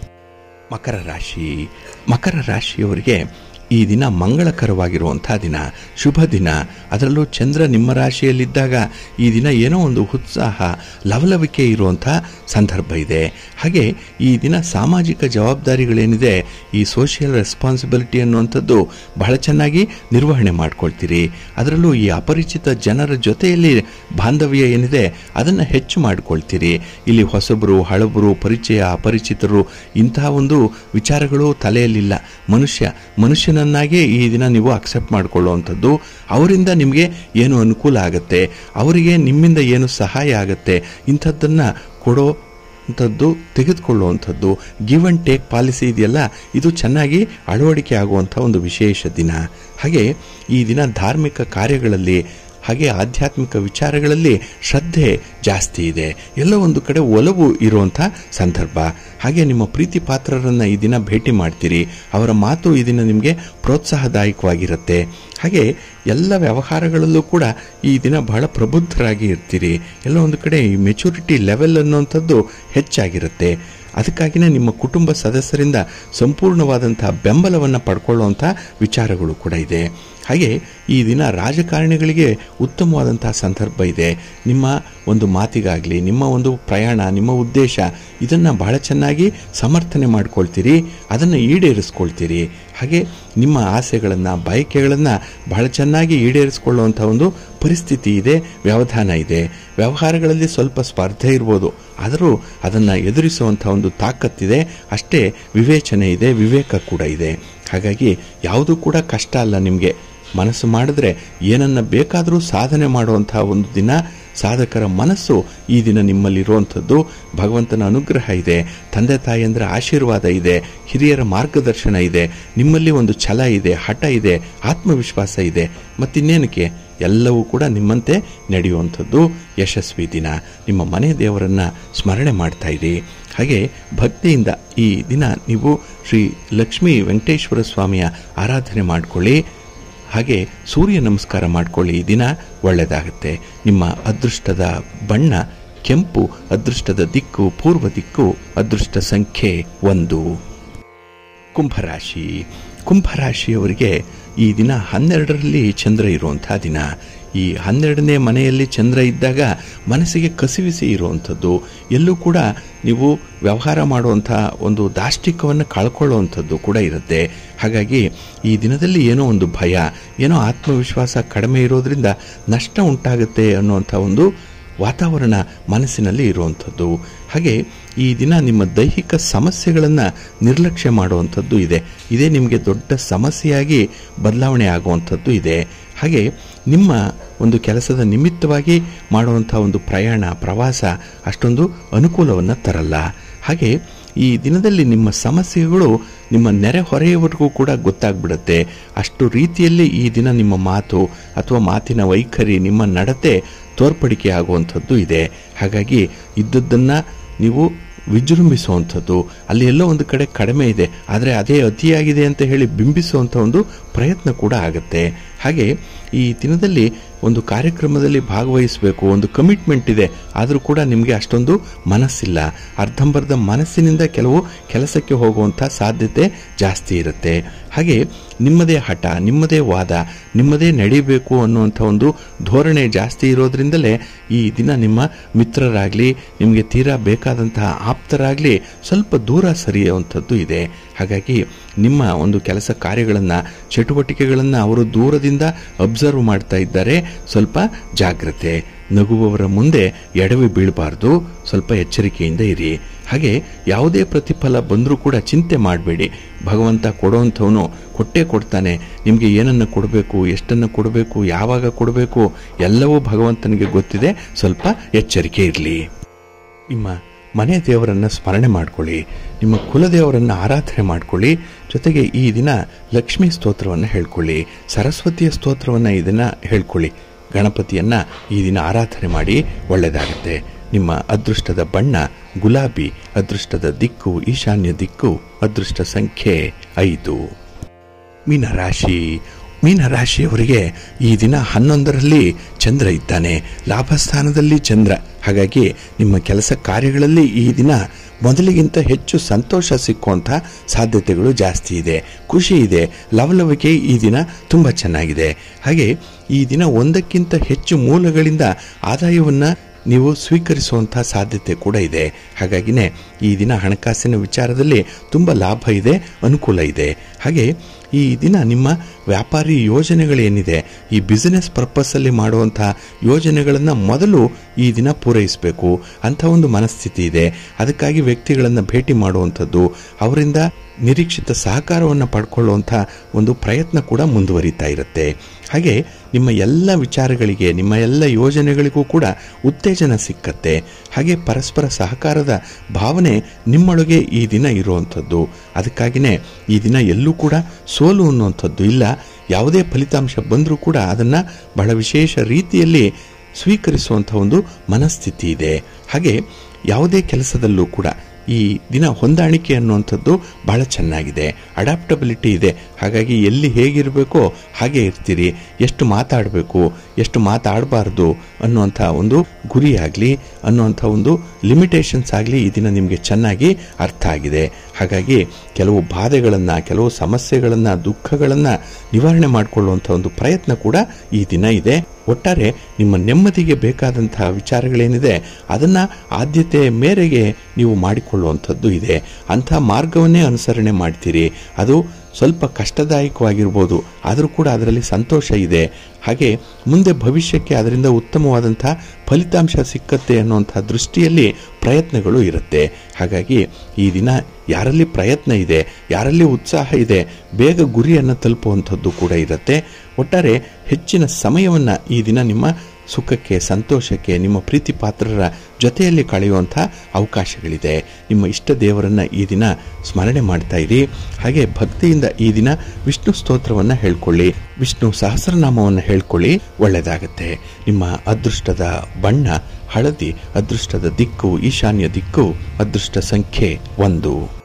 ಮಕರ ರಾಶಿ ಮಕರ ರಾಶಿಯವರಿಗೆ ಈ ದಿನ ಮಂಗಳಕರವಾಗಿರುವಂಥ ದಿನ ಶುಭ ದಿನ ಅದರಲ್ಲೂ ಚಂದ್ರ ನಿಮ್ಮ ರಾಶಿಯಲ್ಲಿದ್ದಾಗ ಈ ದಿನ ಏನೋ ಒಂದು ಉತ್ಸಾಹ ಲವಲವಿಕೆ ಇರುವಂಥ ಸಂದರ್ಭ ಇದೆ ಹಾಗೆ ಈ ದಿನ ಸಾಮಾಜಿಕ ಜವಾಬ್ದಾರಿಗಳೇನಿದೆ ಈ ಸೋಷಿಯಲ್ ರೆಸ್ಪಾನ್ಸಿಬಿಲಿಟಿ ಅನ್ನುವಂಥದ್ದು ಬಹಳ ಚೆನ್ನಾಗಿ ನಿರ್ವಹಣೆ ಮಾಡ್ಕೊಳ್ತೀರಿ ಅದರಲ್ಲೂ ಈ ಅಪರಿಚಿತ ಜನರ ಜೊತೆಯಲ್ಲಿ ಬಾಂಧವ್ಯ ಏನಿದೆ ಅದನ್ನು ಹೆಚ್ಚು ಮಾಡ್ಕೊಳ್ತೀರಿ ಇಲ್ಲಿ ಹೊಸಬರು ಹಳಬರು ಪರಿಚಯ ಅಪರಿಚಿತರು ಇಂತಹ ಒಂದು ವಿಚಾರಗಳು ತಲೆಯಲ್ಲಿಲ್ಲ ಮನುಷ್ಯ ಮನುಷ್ಯನನ್ನಾಗೇ ಈ ದಿನ ನೀವು ಅಕ್ಸೆಪ್ಟ್ ಮಾಡಿಕೊಳ್ಳುವಂಥದ್ದು ಅವರಿಂದ ನಿಮಗೆ ಏನು ಅನುಕೂಲ ಆಗುತ್ತೆ ಅವರಿಗೆ ನಿಮ್ಮಿಂದ ಏನು ಸಹಾಯ ಆಗುತ್ತೆ ಇಂಥದ್ದನ್ನು ಕೊಡೋ ಅಂಥದ್ದು ತೆಗೆದುಕೊಳ್ಳುವಂಥದ್ದು ಗಿವ್ ಅಂಡ್ ಟೇಕ್ ಪಾಲಿಸಿ ಇದೆಯಲ್ಲ ಇದು ಚೆನ್ನಾಗಿ ಅಳವಡಿಕೆ ಆಗುವಂಥ ಒಂದು ವಿಶೇಷ ದಿನ ಹಾಗೆ ಈ ದಿನ ಧಾರ್ಮಿಕ ಕಾರ್ಯಗಳಲ್ಲಿ ಹಾಗೆ ಆಧ್ಯಾತ್ಮಿಕ ವಿಚಾರಗಳಲ್ಲಿ ಶ್ರದ್ಧೆ ಜಾಸ್ತಿ ಇದೆ ಎಲ್ಲೋ ಒಂದು ಕಡೆ ಒಲವು ಇರುವಂಥ ಸಂದರ್ಭ ಹಾಗೆ ನಿಮ್ಮ ಪ್ರೀತಿ ಪಾತ್ರರನ್ನು ಈ ದಿನ ಭೇಟಿ ಮಾಡ್ತೀರಿ ಅವರ ಮಾತು ಈ ದಿನ ನಿಮಗೆ ಪ್ರೋತ್ಸಾಹದಾಯಕವಾಗಿರುತ್ತೆ ಹಾಗೆ ಎಲ್ಲ ವ್ಯವಹಾರಗಳಲ್ಲೂ ಕೂಡ ಈ ದಿನ ಬಹಳ ಪ್ರಬುದ್ಧರಾಗಿ ಇರ್ತೀರಿ ಎಲ್ಲೋ ಒಂದು ಕಡೆ ಈ ಮೆಚುರಿಟಿ ಲೆವೆಲ್ ಅನ್ನುವಂಥದ್ದು ಹೆಚ್ಚಾಗಿರುತ್ತೆ ಅದಕ್ಕಾಗಿಯೇ ನಿಮ್ಮ ಕುಟುಂಬ ಸದಸ್ಯರಿಂದ ಸಂಪೂರ್ಣವಾದಂತಹ ಬೆಂಬಲವನ್ನು ಪಡ್ಕೊಳ್ಳುವಂಥ ವಿಚಾರಗಳು ಕೂಡ ಇದೆ ಹಾಗೆ ಈ ದಿನ ರಾಜಕಾರಣಿಗಳಿಗೆ ಉತ್ತಮವಾದಂತಹ ಸಂದರ್ಭ ಇದೆ ನಿಮ್ಮ ಒಂದು ಮಾತಿಗಾಗಲಿ ನಿಮ್ಮ ಒಂದು ಪ್ರಯಾಣ ನಿಮ್ಮ ಉದ್ದೇಶ ಇದನ್ನು ಬಹಳ ಚೆನ್ನಾಗಿ ಸಮರ್ಥನೆ ಮಾಡ್ಕೊಳ್ತೀರಿ ಅದನ್ನು ಈಡೇರಿಸ್ಕೊಳ್ತೀರಿ ಹಾಗೆ ನಿಮ್ಮ ಆಸೆಗಳನ್ನು ಬಯಕೆಗಳನ್ನು ಬಹಳ ಚೆನ್ನಾಗಿ ಈಡೇರಿಸಿಕೊಳ್ಳುವಂಥ ಒಂದು ಪರಿಸ್ಥಿತಿ ಇದೆ ವ್ಯವಧಾನ ಇದೆ ವ್ಯವಹಾರಗಳಲ್ಲಿ ಸ್ವಲ್ಪ ಸ್ಪರ್ಧೆ ಇರ್ಬೋದು ಆದರೂ ಅದನ್ನು ಎದುರಿಸುವಂಥ ಒಂದು ತಾಕತ್ತಿದೆ ಅಷ್ಟೇ ವಿವೇಚನೆ ಇದೆ ವಿವೇಕ ಕೂಡ ಇದೆ ಹಾಗಾಗಿ ಯಾವುದೂ ಕೂಡ ಕಷ್ಟ ಅಲ್ಲ ನಿಮಗೆ ಮನಸ್ಸು ಮಾಡಿದ್ರೆ ಏನನ್ನ ಬೇಕಾದರೂ ಸಾಧನೆ ಮಾಡುವಂತಹ ಒಂದು ದಿನ ಸಾಧಕರ ಮನಸ್ಸು ಈ ದಿನ ನಿಮ್ಮಲ್ಲಿರುವಂಥದ್ದು ಭಗವಂತನ ಅನುಗ್ರಹ ಇದೆ ತಂದೆ ತಾಯಿಯಂದ್ರ ಆಶೀರ್ವಾದ ಇದೆ ಹಿರಿಯರ ಮಾರ್ಗದರ್ಶನ ಇದೆ ನಿಮ್ಮಲ್ಲಿ ಒಂದು ಛಲ ಇದೆ ಹಠ ಇದೆ ಆತ್ಮವಿಶ್ವಾಸ ಇದೆ ಮತ್ತಿನ್ನೇನಕ್ಕೆ ಎಲ್ಲವೂ ಕೂಡ ನಿಮ್ಮಂತೆ ನಡೆಯುವಂಥದ್ದು ಯಶಸ್ವಿ ದಿನ ನಿಮ್ಮ ಮನೆ ದೇವರನ್ನು ಸ್ಮರಣೆ ಮಾಡ್ತಾ ಇರಿ ಹಾಗೆ ಭಕ್ತಿಯಿಂದ ಈ ದಿನ ನೀವು ಶ್ರೀ ಲಕ್ಷ್ಮೀ ವೆಂಕಟೇಶ್ವರ ಸ್ವಾಮಿಯ ಆರಾಧನೆ ಮಾಡಿಕೊಳ್ಳಿ ಹಾಗೆ ಸೂರ್ಯ ನಮಸ್ಕಾರ ಮಾಡಿಕೊಳ್ಳಿ ಈ ದಿನ ಒಳ್ಳೆಯದಾಗುತ್ತೆ ನಿಮ್ಮ ಅದೃಷ್ಟದ ಬಣ್ಣ ಕೆಂಪು ಅದೃಷ್ಟದ ದಿಕ್ಕು ಪೂರ್ವ ದಿಕ್ಕು ಅದೃಷ್ಟ ಸಂಖ್ಯೆ ಒಂದು ಕುಂಭರಾಶಿ ಕುಂಭರಾಶಿಯವರಿಗೆ ಈ ದಿನ ಹನ್ನೆರಡರಲ್ಲಿ ಚಂದ್ರ ಇರುವಂಥ ದಿನ ಈ ಹನ್ನೆರಡನೇ ಮನೆಯಲ್ಲಿ ಚಂದ್ರ ಇದ್ದಾಗ ಮನಸ್ಸಿಗೆ ಕಸಿವಿಸಿ ಇರುವಂಥದ್ದು ಎಲ್ಲೂ ಕೂಡ ನೀವು ವ್ಯವಹಾರ ಮಾಡುವಂಥ ಒಂದು ದಾಷ್ಟಿಕವನ್ನು ಕಳ್ಕೊಳ್ಳುವಂಥದ್ದು ಕೂಡ ಇರುತ್ತೆ ಹಾಗಾಗಿ ಈ ದಿನದಲ್ಲಿ ಏನೋ ಒಂದು ಭಯ ಏನೋ ಆತ್ಮವಿಶ್ವಾಸ ಕಡಿಮೆ ಇರೋದ್ರಿಂದ ನಷ್ಟ ಉಂಟಾಗುತ್ತೆ ಅನ್ನುವಂಥ ಒಂದು ವಾತಾವರಣ ಮನಸ್ಸಿನಲ್ಲಿ ಇರುವಂಥದ್ದು ಹಾಗೆ ಈ ದಿನ ನಿಮ್ಮ ದೈಹಿಕ ಸಮಸ್ಯೆಗಳನ್ನು ನಿರ್ಲಕ್ಷ್ಯ ಮಾಡುವಂಥದ್ದು ಇದೆ ಇದೇ ನಿಮಗೆ ದೊಡ್ಡ ಸಮಸ್ಯೆಯಾಗಿ ಬದಲಾವಣೆ ಆಗುವಂಥದ್ದು ಇದೆ ಹಾಗೆ ನಿಮ್ಮ ಒಂದು ಕೆಲಸದ ನಿಮಿತ್ತವಾಗಿ ಮಾಡುವಂಥ ಒಂದು ಪ್ರಯಾಣ ಪ್ರವಾಸ ಅಷ್ಟೊಂದು ಅನುಕೂಲವನ್ನು ತರಲ್ಲ ಹಾಗೆ ಈ ದಿನದಲ್ಲಿ ನಿಮ್ಮ ಸಮಸ್ಯೆಗಳು ನಿಮ್ಮ ನೆರೆಹೊರೆಯವರೆಗೂ ಕೂಡ ಗೊತ್ತಾಗ್ಬಿಡುತ್ತೆ ಅಷ್ಟು ರೀತಿಯಲ್ಲಿ ಈ ದಿನ ನಿಮ್ಮ ಮಾತು ಅಥವಾ ಮಾತಿನ ವೈಖರಿ ನಿಮ್ಮ ನಡತೆ ತೋರ್ಪಡಿಕೆ ಆಗುವಂಥದ್ದು ಇದೆ ಹಾಗಾಗಿ ಇದ್ದದ್ದನ್ನು ನೀವು ವಿಜೃಂಭಿಸುವಂಥದ್ದು ಅಲ್ಲಿ ಎಲ್ಲೋ ಒಂದು ಕಡೆ ಕಡಿಮೆ ಇದೆ ಆದರೆ ಅದೇ ಅತಿಯಾಗಿದೆ ಅಂತ ಹೇಳಿ ಬಿಂಬಿಸುವಂಥ ಒಂದು ಪ್ರಯತ್ನ ಕೂಡ ಆಗುತ್ತೆ ಹಾಗೆ ಈ ದಿನದಲ್ಲಿ ಒಂದು ಕಾರ್ಯಕ್ರಮದಲ್ಲಿ ಭಾಗವಹಿಸಬೇಕು ಒಂದು ಕಮಿಟ್ಮೆಂಟ್ ಇದೆ ಆದರೂ ಕೂಡ ನಿಮಗೆ ಅಷ್ಟೊಂದು ಮನಸ್ಸಿಲ್ಲ ಅರ್ಧಂಬರ್ಧ ಮನಸ್ಸಿನಿಂದ ಕೆಲವು ಕೆಲಸಕ್ಕೆ ಹೋಗುವಂಥ ಸಾಧ್ಯತೆ ಜಾಸ್ತಿ ಇರುತ್ತೆ ಹಾಗೆ ನಿಮ್ಮದೇ ಹಠ ನಿಮ್ಮದೇ ವಾದ ನಿಮ್ಮದೇ ನಡಿಬೇಕು ಅನ್ನುವಂಥ ಒಂದು ಧೋರಣೆ ಜಾಸ್ತಿ ಇರೋದ್ರಿಂದಲೇ ಈ ದಿನ ನಿಮ್ಮ ಮಿತ್ರರಾಗಲಿ ನಿಮಗೆ ತೀರಾ ಬೇಕಾದಂತಹ ಆಪ್ತರಾಗಲಿ ಸ್ವಲ್ಪ ದೂರ ಸರಿಯುವಂಥದ್ದು ಇದೆ ಹಾಗಾಗಿ ನಿಮ್ಮ ಒಂದು ಕೆಲಸ ಕಾರ್ಯಗಳನ್ನು ಚಟುವಟಿಕೆಗಳನ್ನು ಅವರು ದೂರದಿಂದ ಅಬ್ಸರ್ವ್ ಮಾಡ್ತಾ ಇದ್ದಾರೆ ಸ್ವಲ್ಪ ಜಾಗ್ರತೆ ನಗುವವರ ಮುಂದೆ ಎಡವಿ ಬೀಳಬಾರ್ದು ಸ್ವಲ್ಪ ಎಚ್ಚರಿಕೆಯಿಂದ ಇರಿ ಹಾಗೆ ಯಾವುದೇ ಪ್ರತಿಫಲ ಬಂದರೂ ಕೂಡ ಚಿಂತೆ ಮಾಡಬೇಡಿ ಭಗವಂತ ಕೊಡೋವಂಥವನು ಕೊಟ್ಟೇ ಕೊಡ್ತಾನೆ ನಿಮಗೆ ಏನನ್ನು ಕೊಡಬೇಕು ಎಷ್ಟನ್ನು ಕೊಡಬೇಕು ಯಾವಾಗ ಕೊಡಬೇಕು ಎಲ್ಲವೂ ಭಗವಂತನಿಗೆ ಗೊತ್ತಿದೆ ಸ್ವಲ್ಪ ಎಚ್ಚರಿಕೆ ಇರಲಿ ನಿಮ್ಮ ಮನೆ ದೇವರನ್ನು ಸ್ಮರಣೆ ಮಾಡ್ಕೊಳ್ಳಿ ನಿಮ್ಮ ಕುಲದೇವರನ್ನು ಆರಾಧನೆ ಮಾಡ್ಕೊಳ್ಳಿ ಜೊತೆಗೆ ಈ ದಿನ ಲಕ್ಷ್ಮೀ ಸ್ತೋತ್ರವನ್ನು ಹೇಳ್ಕೊಳ್ಳಿ ಸರಸ್ವತಿಯ ಸ್ತೋತ್ರವನ್ನು ಈ ದಿನ ಹೇಳ್ಕೊಳ್ಳಿ ಗಣಪತಿಯನ್ನು ಈ ದಿನ ಆರಾಧನೆ ಮಾಡಿ ಒಳ್ಳೆಯದಾಗುತ್ತೆ ನಿಮ್ಮ ಅದೃಷ್ಟದ ಬಣ್ಣ ಗುಲಾಬಿ ಅದೃಷ್ಟದ ದಿಕ್ಕು ಈಶಾನ್ಯ ದಿಕ್ಕು ಅದೃಷ್ಟ ಸಂಖ್ಯೆ ಐದು ಮೀನರಾಶಿ ಮೀನರಾಶಿಯವರಿಗೆ ಈ ದಿನ ಹನ್ನೊಂದರಲ್ಲಿ ಚಂದ್ರ ಇದ್ದಾನೆ ಲಾಭಸ್ಥಾನದಲ್ಲಿ ಚಂದ್ರ ಹಾಗಾಗಿ ನಿಮ್ಮ ಕೆಲಸ ಕಾರ್ಯಗಳಲ್ಲಿ ಈ ದಿನ ಮೊದಲಿಗಿಂತ ಹೆಚ್ಚು ಸಂತೋಷ ಸಿಕ್ಕುವಂಥ ಸಾಧ್ಯತೆಗಳು ಜಾಸ್ತಿ ಇದೆ ಖುಷಿ ಇದೆ ಲವಲವಿಕೆ ಈ ದಿನ ತುಂಬ ಚೆನ್ನಾಗಿದೆ ಹಾಗೆ ಈ ದಿನ ಒಂದಕ್ಕಿಂತ ಹೆಚ್ಚು ಮೂಲಗಳಿಂದ ಆದಾಯವನ್ನು ನೀವು ಸ್ವೀಕರಿಸುವಂಥ ಸಾಧ್ಯತೆ ಕೂಡ ಇದೆ ಹಾಗಾಗಿನೇ ಈ ದಿನ ಹಣಕಾಸಿನ ವಿಚಾರದಲ್ಲಿ ತುಂಬ ಲಾಭ ಇದೆ ಅನುಕೂಲ ಇದೆ ಹಾಗೆ ಈ ದಿನ ನಿಮ್ಮ ವ್ಯಾಪಾರಿ ಯೋಜನೆಗಳೇನಿದೆ ಈ ಬಿಸಿನೆಸ್ ಪರ್ಪಸ್ಸಲ್ಲಿ ಮಾಡುವಂಥ ಯೋಜನೆಗಳನ್ನು ಮೊದಲು ಈ ದಿನ ಪೂರೈಸಬೇಕು ಅಂಥ ಒಂದು ಮನಸ್ಥಿತಿ ಇದೆ ಅದಕ್ಕಾಗಿ ವ್ಯಕ್ತಿಗಳನ್ನು ಭೇಟಿ ಮಾಡುವಂಥದ್ದು ಅವರಿಂದ ನಿರೀಕ್ಷಿತ ಸಹಕಾರವನ್ನು ಪಡ್ಕೊಳ್ಳುವಂಥ ಒಂದು ಪ್ರಯತ್ನ ಕೂಡ ಮುಂದುವರಿತಾ ಇರುತ್ತೆ ಹಾಗೆ ನಿಮ್ಮ ಎಲ್ಲ ವಿಚಾರಗಳಿಗೆ ನಿಮ್ಮ ಎಲ್ಲ ಯೋಜನೆಗಳಿಗೂ ಕೂಡ ಉತ್ತೇಜನ ಸಿಕ್ಕತ್ತೆ ಹಾಗೆ ಪರಸ್ಪರ ಸಹಕಾರದ ಭಾವನೆ ನಿಮ್ಮೊಳಗೆ ಈ ದಿನ ಇರುವಂಥದ್ದು ಅದಕ್ಕಾಗಿಯೇ ಈ ದಿನ ಎಲ್ಲೂ ಕೂಡ ಸೋಲು ಅನ್ನುವಂಥದ್ದು ಇಲ್ಲ ಯಾವುದೇ ಫಲಿತಾಂಶ ಬಂದರೂ ಕೂಡ ಅದನ್ನು ಬಹಳ ವಿಶೇಷ ರೀತಿಯಲ್ಲಿ ಸ್ವೀಕರಿಸುವಂಥ ಒಂದು ಮನಸ್ಥಿತಿ ಇದೆ ಹಾಗೆ ಯಾವುದೇ ಕೆಲಸದಲ್ಲೂ ಕೂಡ ಈ ದಿನ ಹೊಂದಾಣಿಕೆ ಅನ್ನುವಂಥದ್ದು ಬಹಳ ಚೆನ್ನಾಗಿದೆ ಅಡಾಪ್ಟಬಿಲಿಟಿ ಇದೆ ಹಾಗಾಗಿ ಎಲ್ಲಿ ಹೇಗಿರಬೇಕೋ ಹಾಗೆ ಇರ್ತೀರಿ ಎಷ್ಟು ಮಾತಾಡಬೇಕು ಎಷ್ಟು ಮಾತಾಡಬಾರ್ದು ಅನ್ನುವಂಥ ಒಂದು ಗುರಿಯಾಗಲಿ ಅನ್ನುವಂಥ ಒಂದು ಲಿಮಿಟೇಷನ್ಸ್ ಆಗಲಿ ಈ ದಿನ ನಿಮಗೆ ಚೆನ್ನಾಗಿ ಅರ್ಥ ಆಗಿದೆ ಹಾಗಾಗಿ ಕೆಲವು ಬಾಧೆಗಳನ್ನು ಕೆಲವು ಸಮಸ್ಯೆಗಳನ್ನು ದುಃಖಗಳನ್ನು ನಿವಾರಣೆ ಮಾಡಿಕೊಳ್ಳುವಂಥ ಒಂದು ಪ್ರಯತ್ನ ಕೂಡ ಈ ದಿನ ಇದೆ ಒಟ್ಟಾರೆ ನಿಮ್ಮ ನೆಮ್ಮದಿಗೆ ಬೇಕಾದಂತಹ ವಿಚಾರಗಳೇನಿದೆ ಅದನ್ನು ಆದ್ಯತೆ ಮೇರೆಗೆ ನೀವು ಮಾಡಿಕೊಳ್ಳುವಂಥದ್ದು ಇದೆ ಅಂಥ ಮಾರ್ಗವನ್ನೇ ಅನುಸರಣೆ ಮಾಡ್ತೀರಿ ಅದು ಸ್ವಲ್ಪ ಕಷ್ಟದಾಯಕವಾಗಿರ್ಬೋದು ಆದರೂ ಕೂಡ ಅದರಲ್ಲಿ ಸಂತೋಷ ಇದೆ ಹಾಗೆ ಮುಂದೆ ಭವಿಷ್ಯಕ್ಕೆ ಅದರಿಂದ ಉತ್ತಮವಾದಂಥ ಫಲಿತಾಂಶ ಸಿಕ್ಕತ್ತೆ ಅನ್ನುವಂಥ ದೃಷ್ಟಿಯಲ್ಲಿ ಪ್ರಯತ್ನಗಳು ಇರುತ್ತೆ ಹಾಗಾಗಿ ಈ ದಿನ ಯಾರಲ್ಲಿ ಪ್ರಯತ್ನ ಇದೆ ಯಾರಲ್ಲಿ ಉತ್ಸಾಹ ಇದೆ ಬೇಗ ಗುರಿಯನ್ನು ತಲುಪುವಂಥದ್ದು ಕೂಡ ಇರುತ್ತೆ ಒಟ್ಟಾರೆ ಹೆಚ್ಚಿನ ಸಮಯವನ್ನು ಈ ದಿನ ನಿಮ್ಮ ಸುಖಕ್ಕೆ ಸಂತೋಷಕ್ಕೆ ನಿಮ್ಮ ಪ್ರೀತಿ ಪಾತ್ರರ ಜೊತೆಯಲ್ಲಿ ಕಳೆಯುವಂಥ ಅವಕಾಶಗಳಿದೆ ನಿಮ್ಮ ಇಷ್ಟ ದೇವರನ್ನು ಈ ದಿನ ಸ್ಮರಣೆ ಮಾಡ್ತಾ ಇರಿ ಹಾಗೆ ಭಕ್ತಿಯಿಂದ ಈ ದಿನ ವಿಷ್ಣು ಸ್ತೋತ್ರವನ್ನು ಹೇಳ್ಕೊಳ್ಳಿ ವಿಷ್ಣು ಸಹಸ್ರನಾಮವನ್ನು ಹೇಳ್ಕೊಳ್ಳಿ ಒಳ್ಳೆಯದಾಗತ್ತೆ ನಿಮ್ಮ ಅದೃಷ್ಟದ ಬಣ್ಣ ಹಳದಿ ಅದೃಷ್ಟದ ದಿಕ್ಕು ಈಶಾನ್ಯ ದಿಕ್ಕು ಅದೃಷ್ಟ ಸಂಖ್ಯೆ ಒಂದು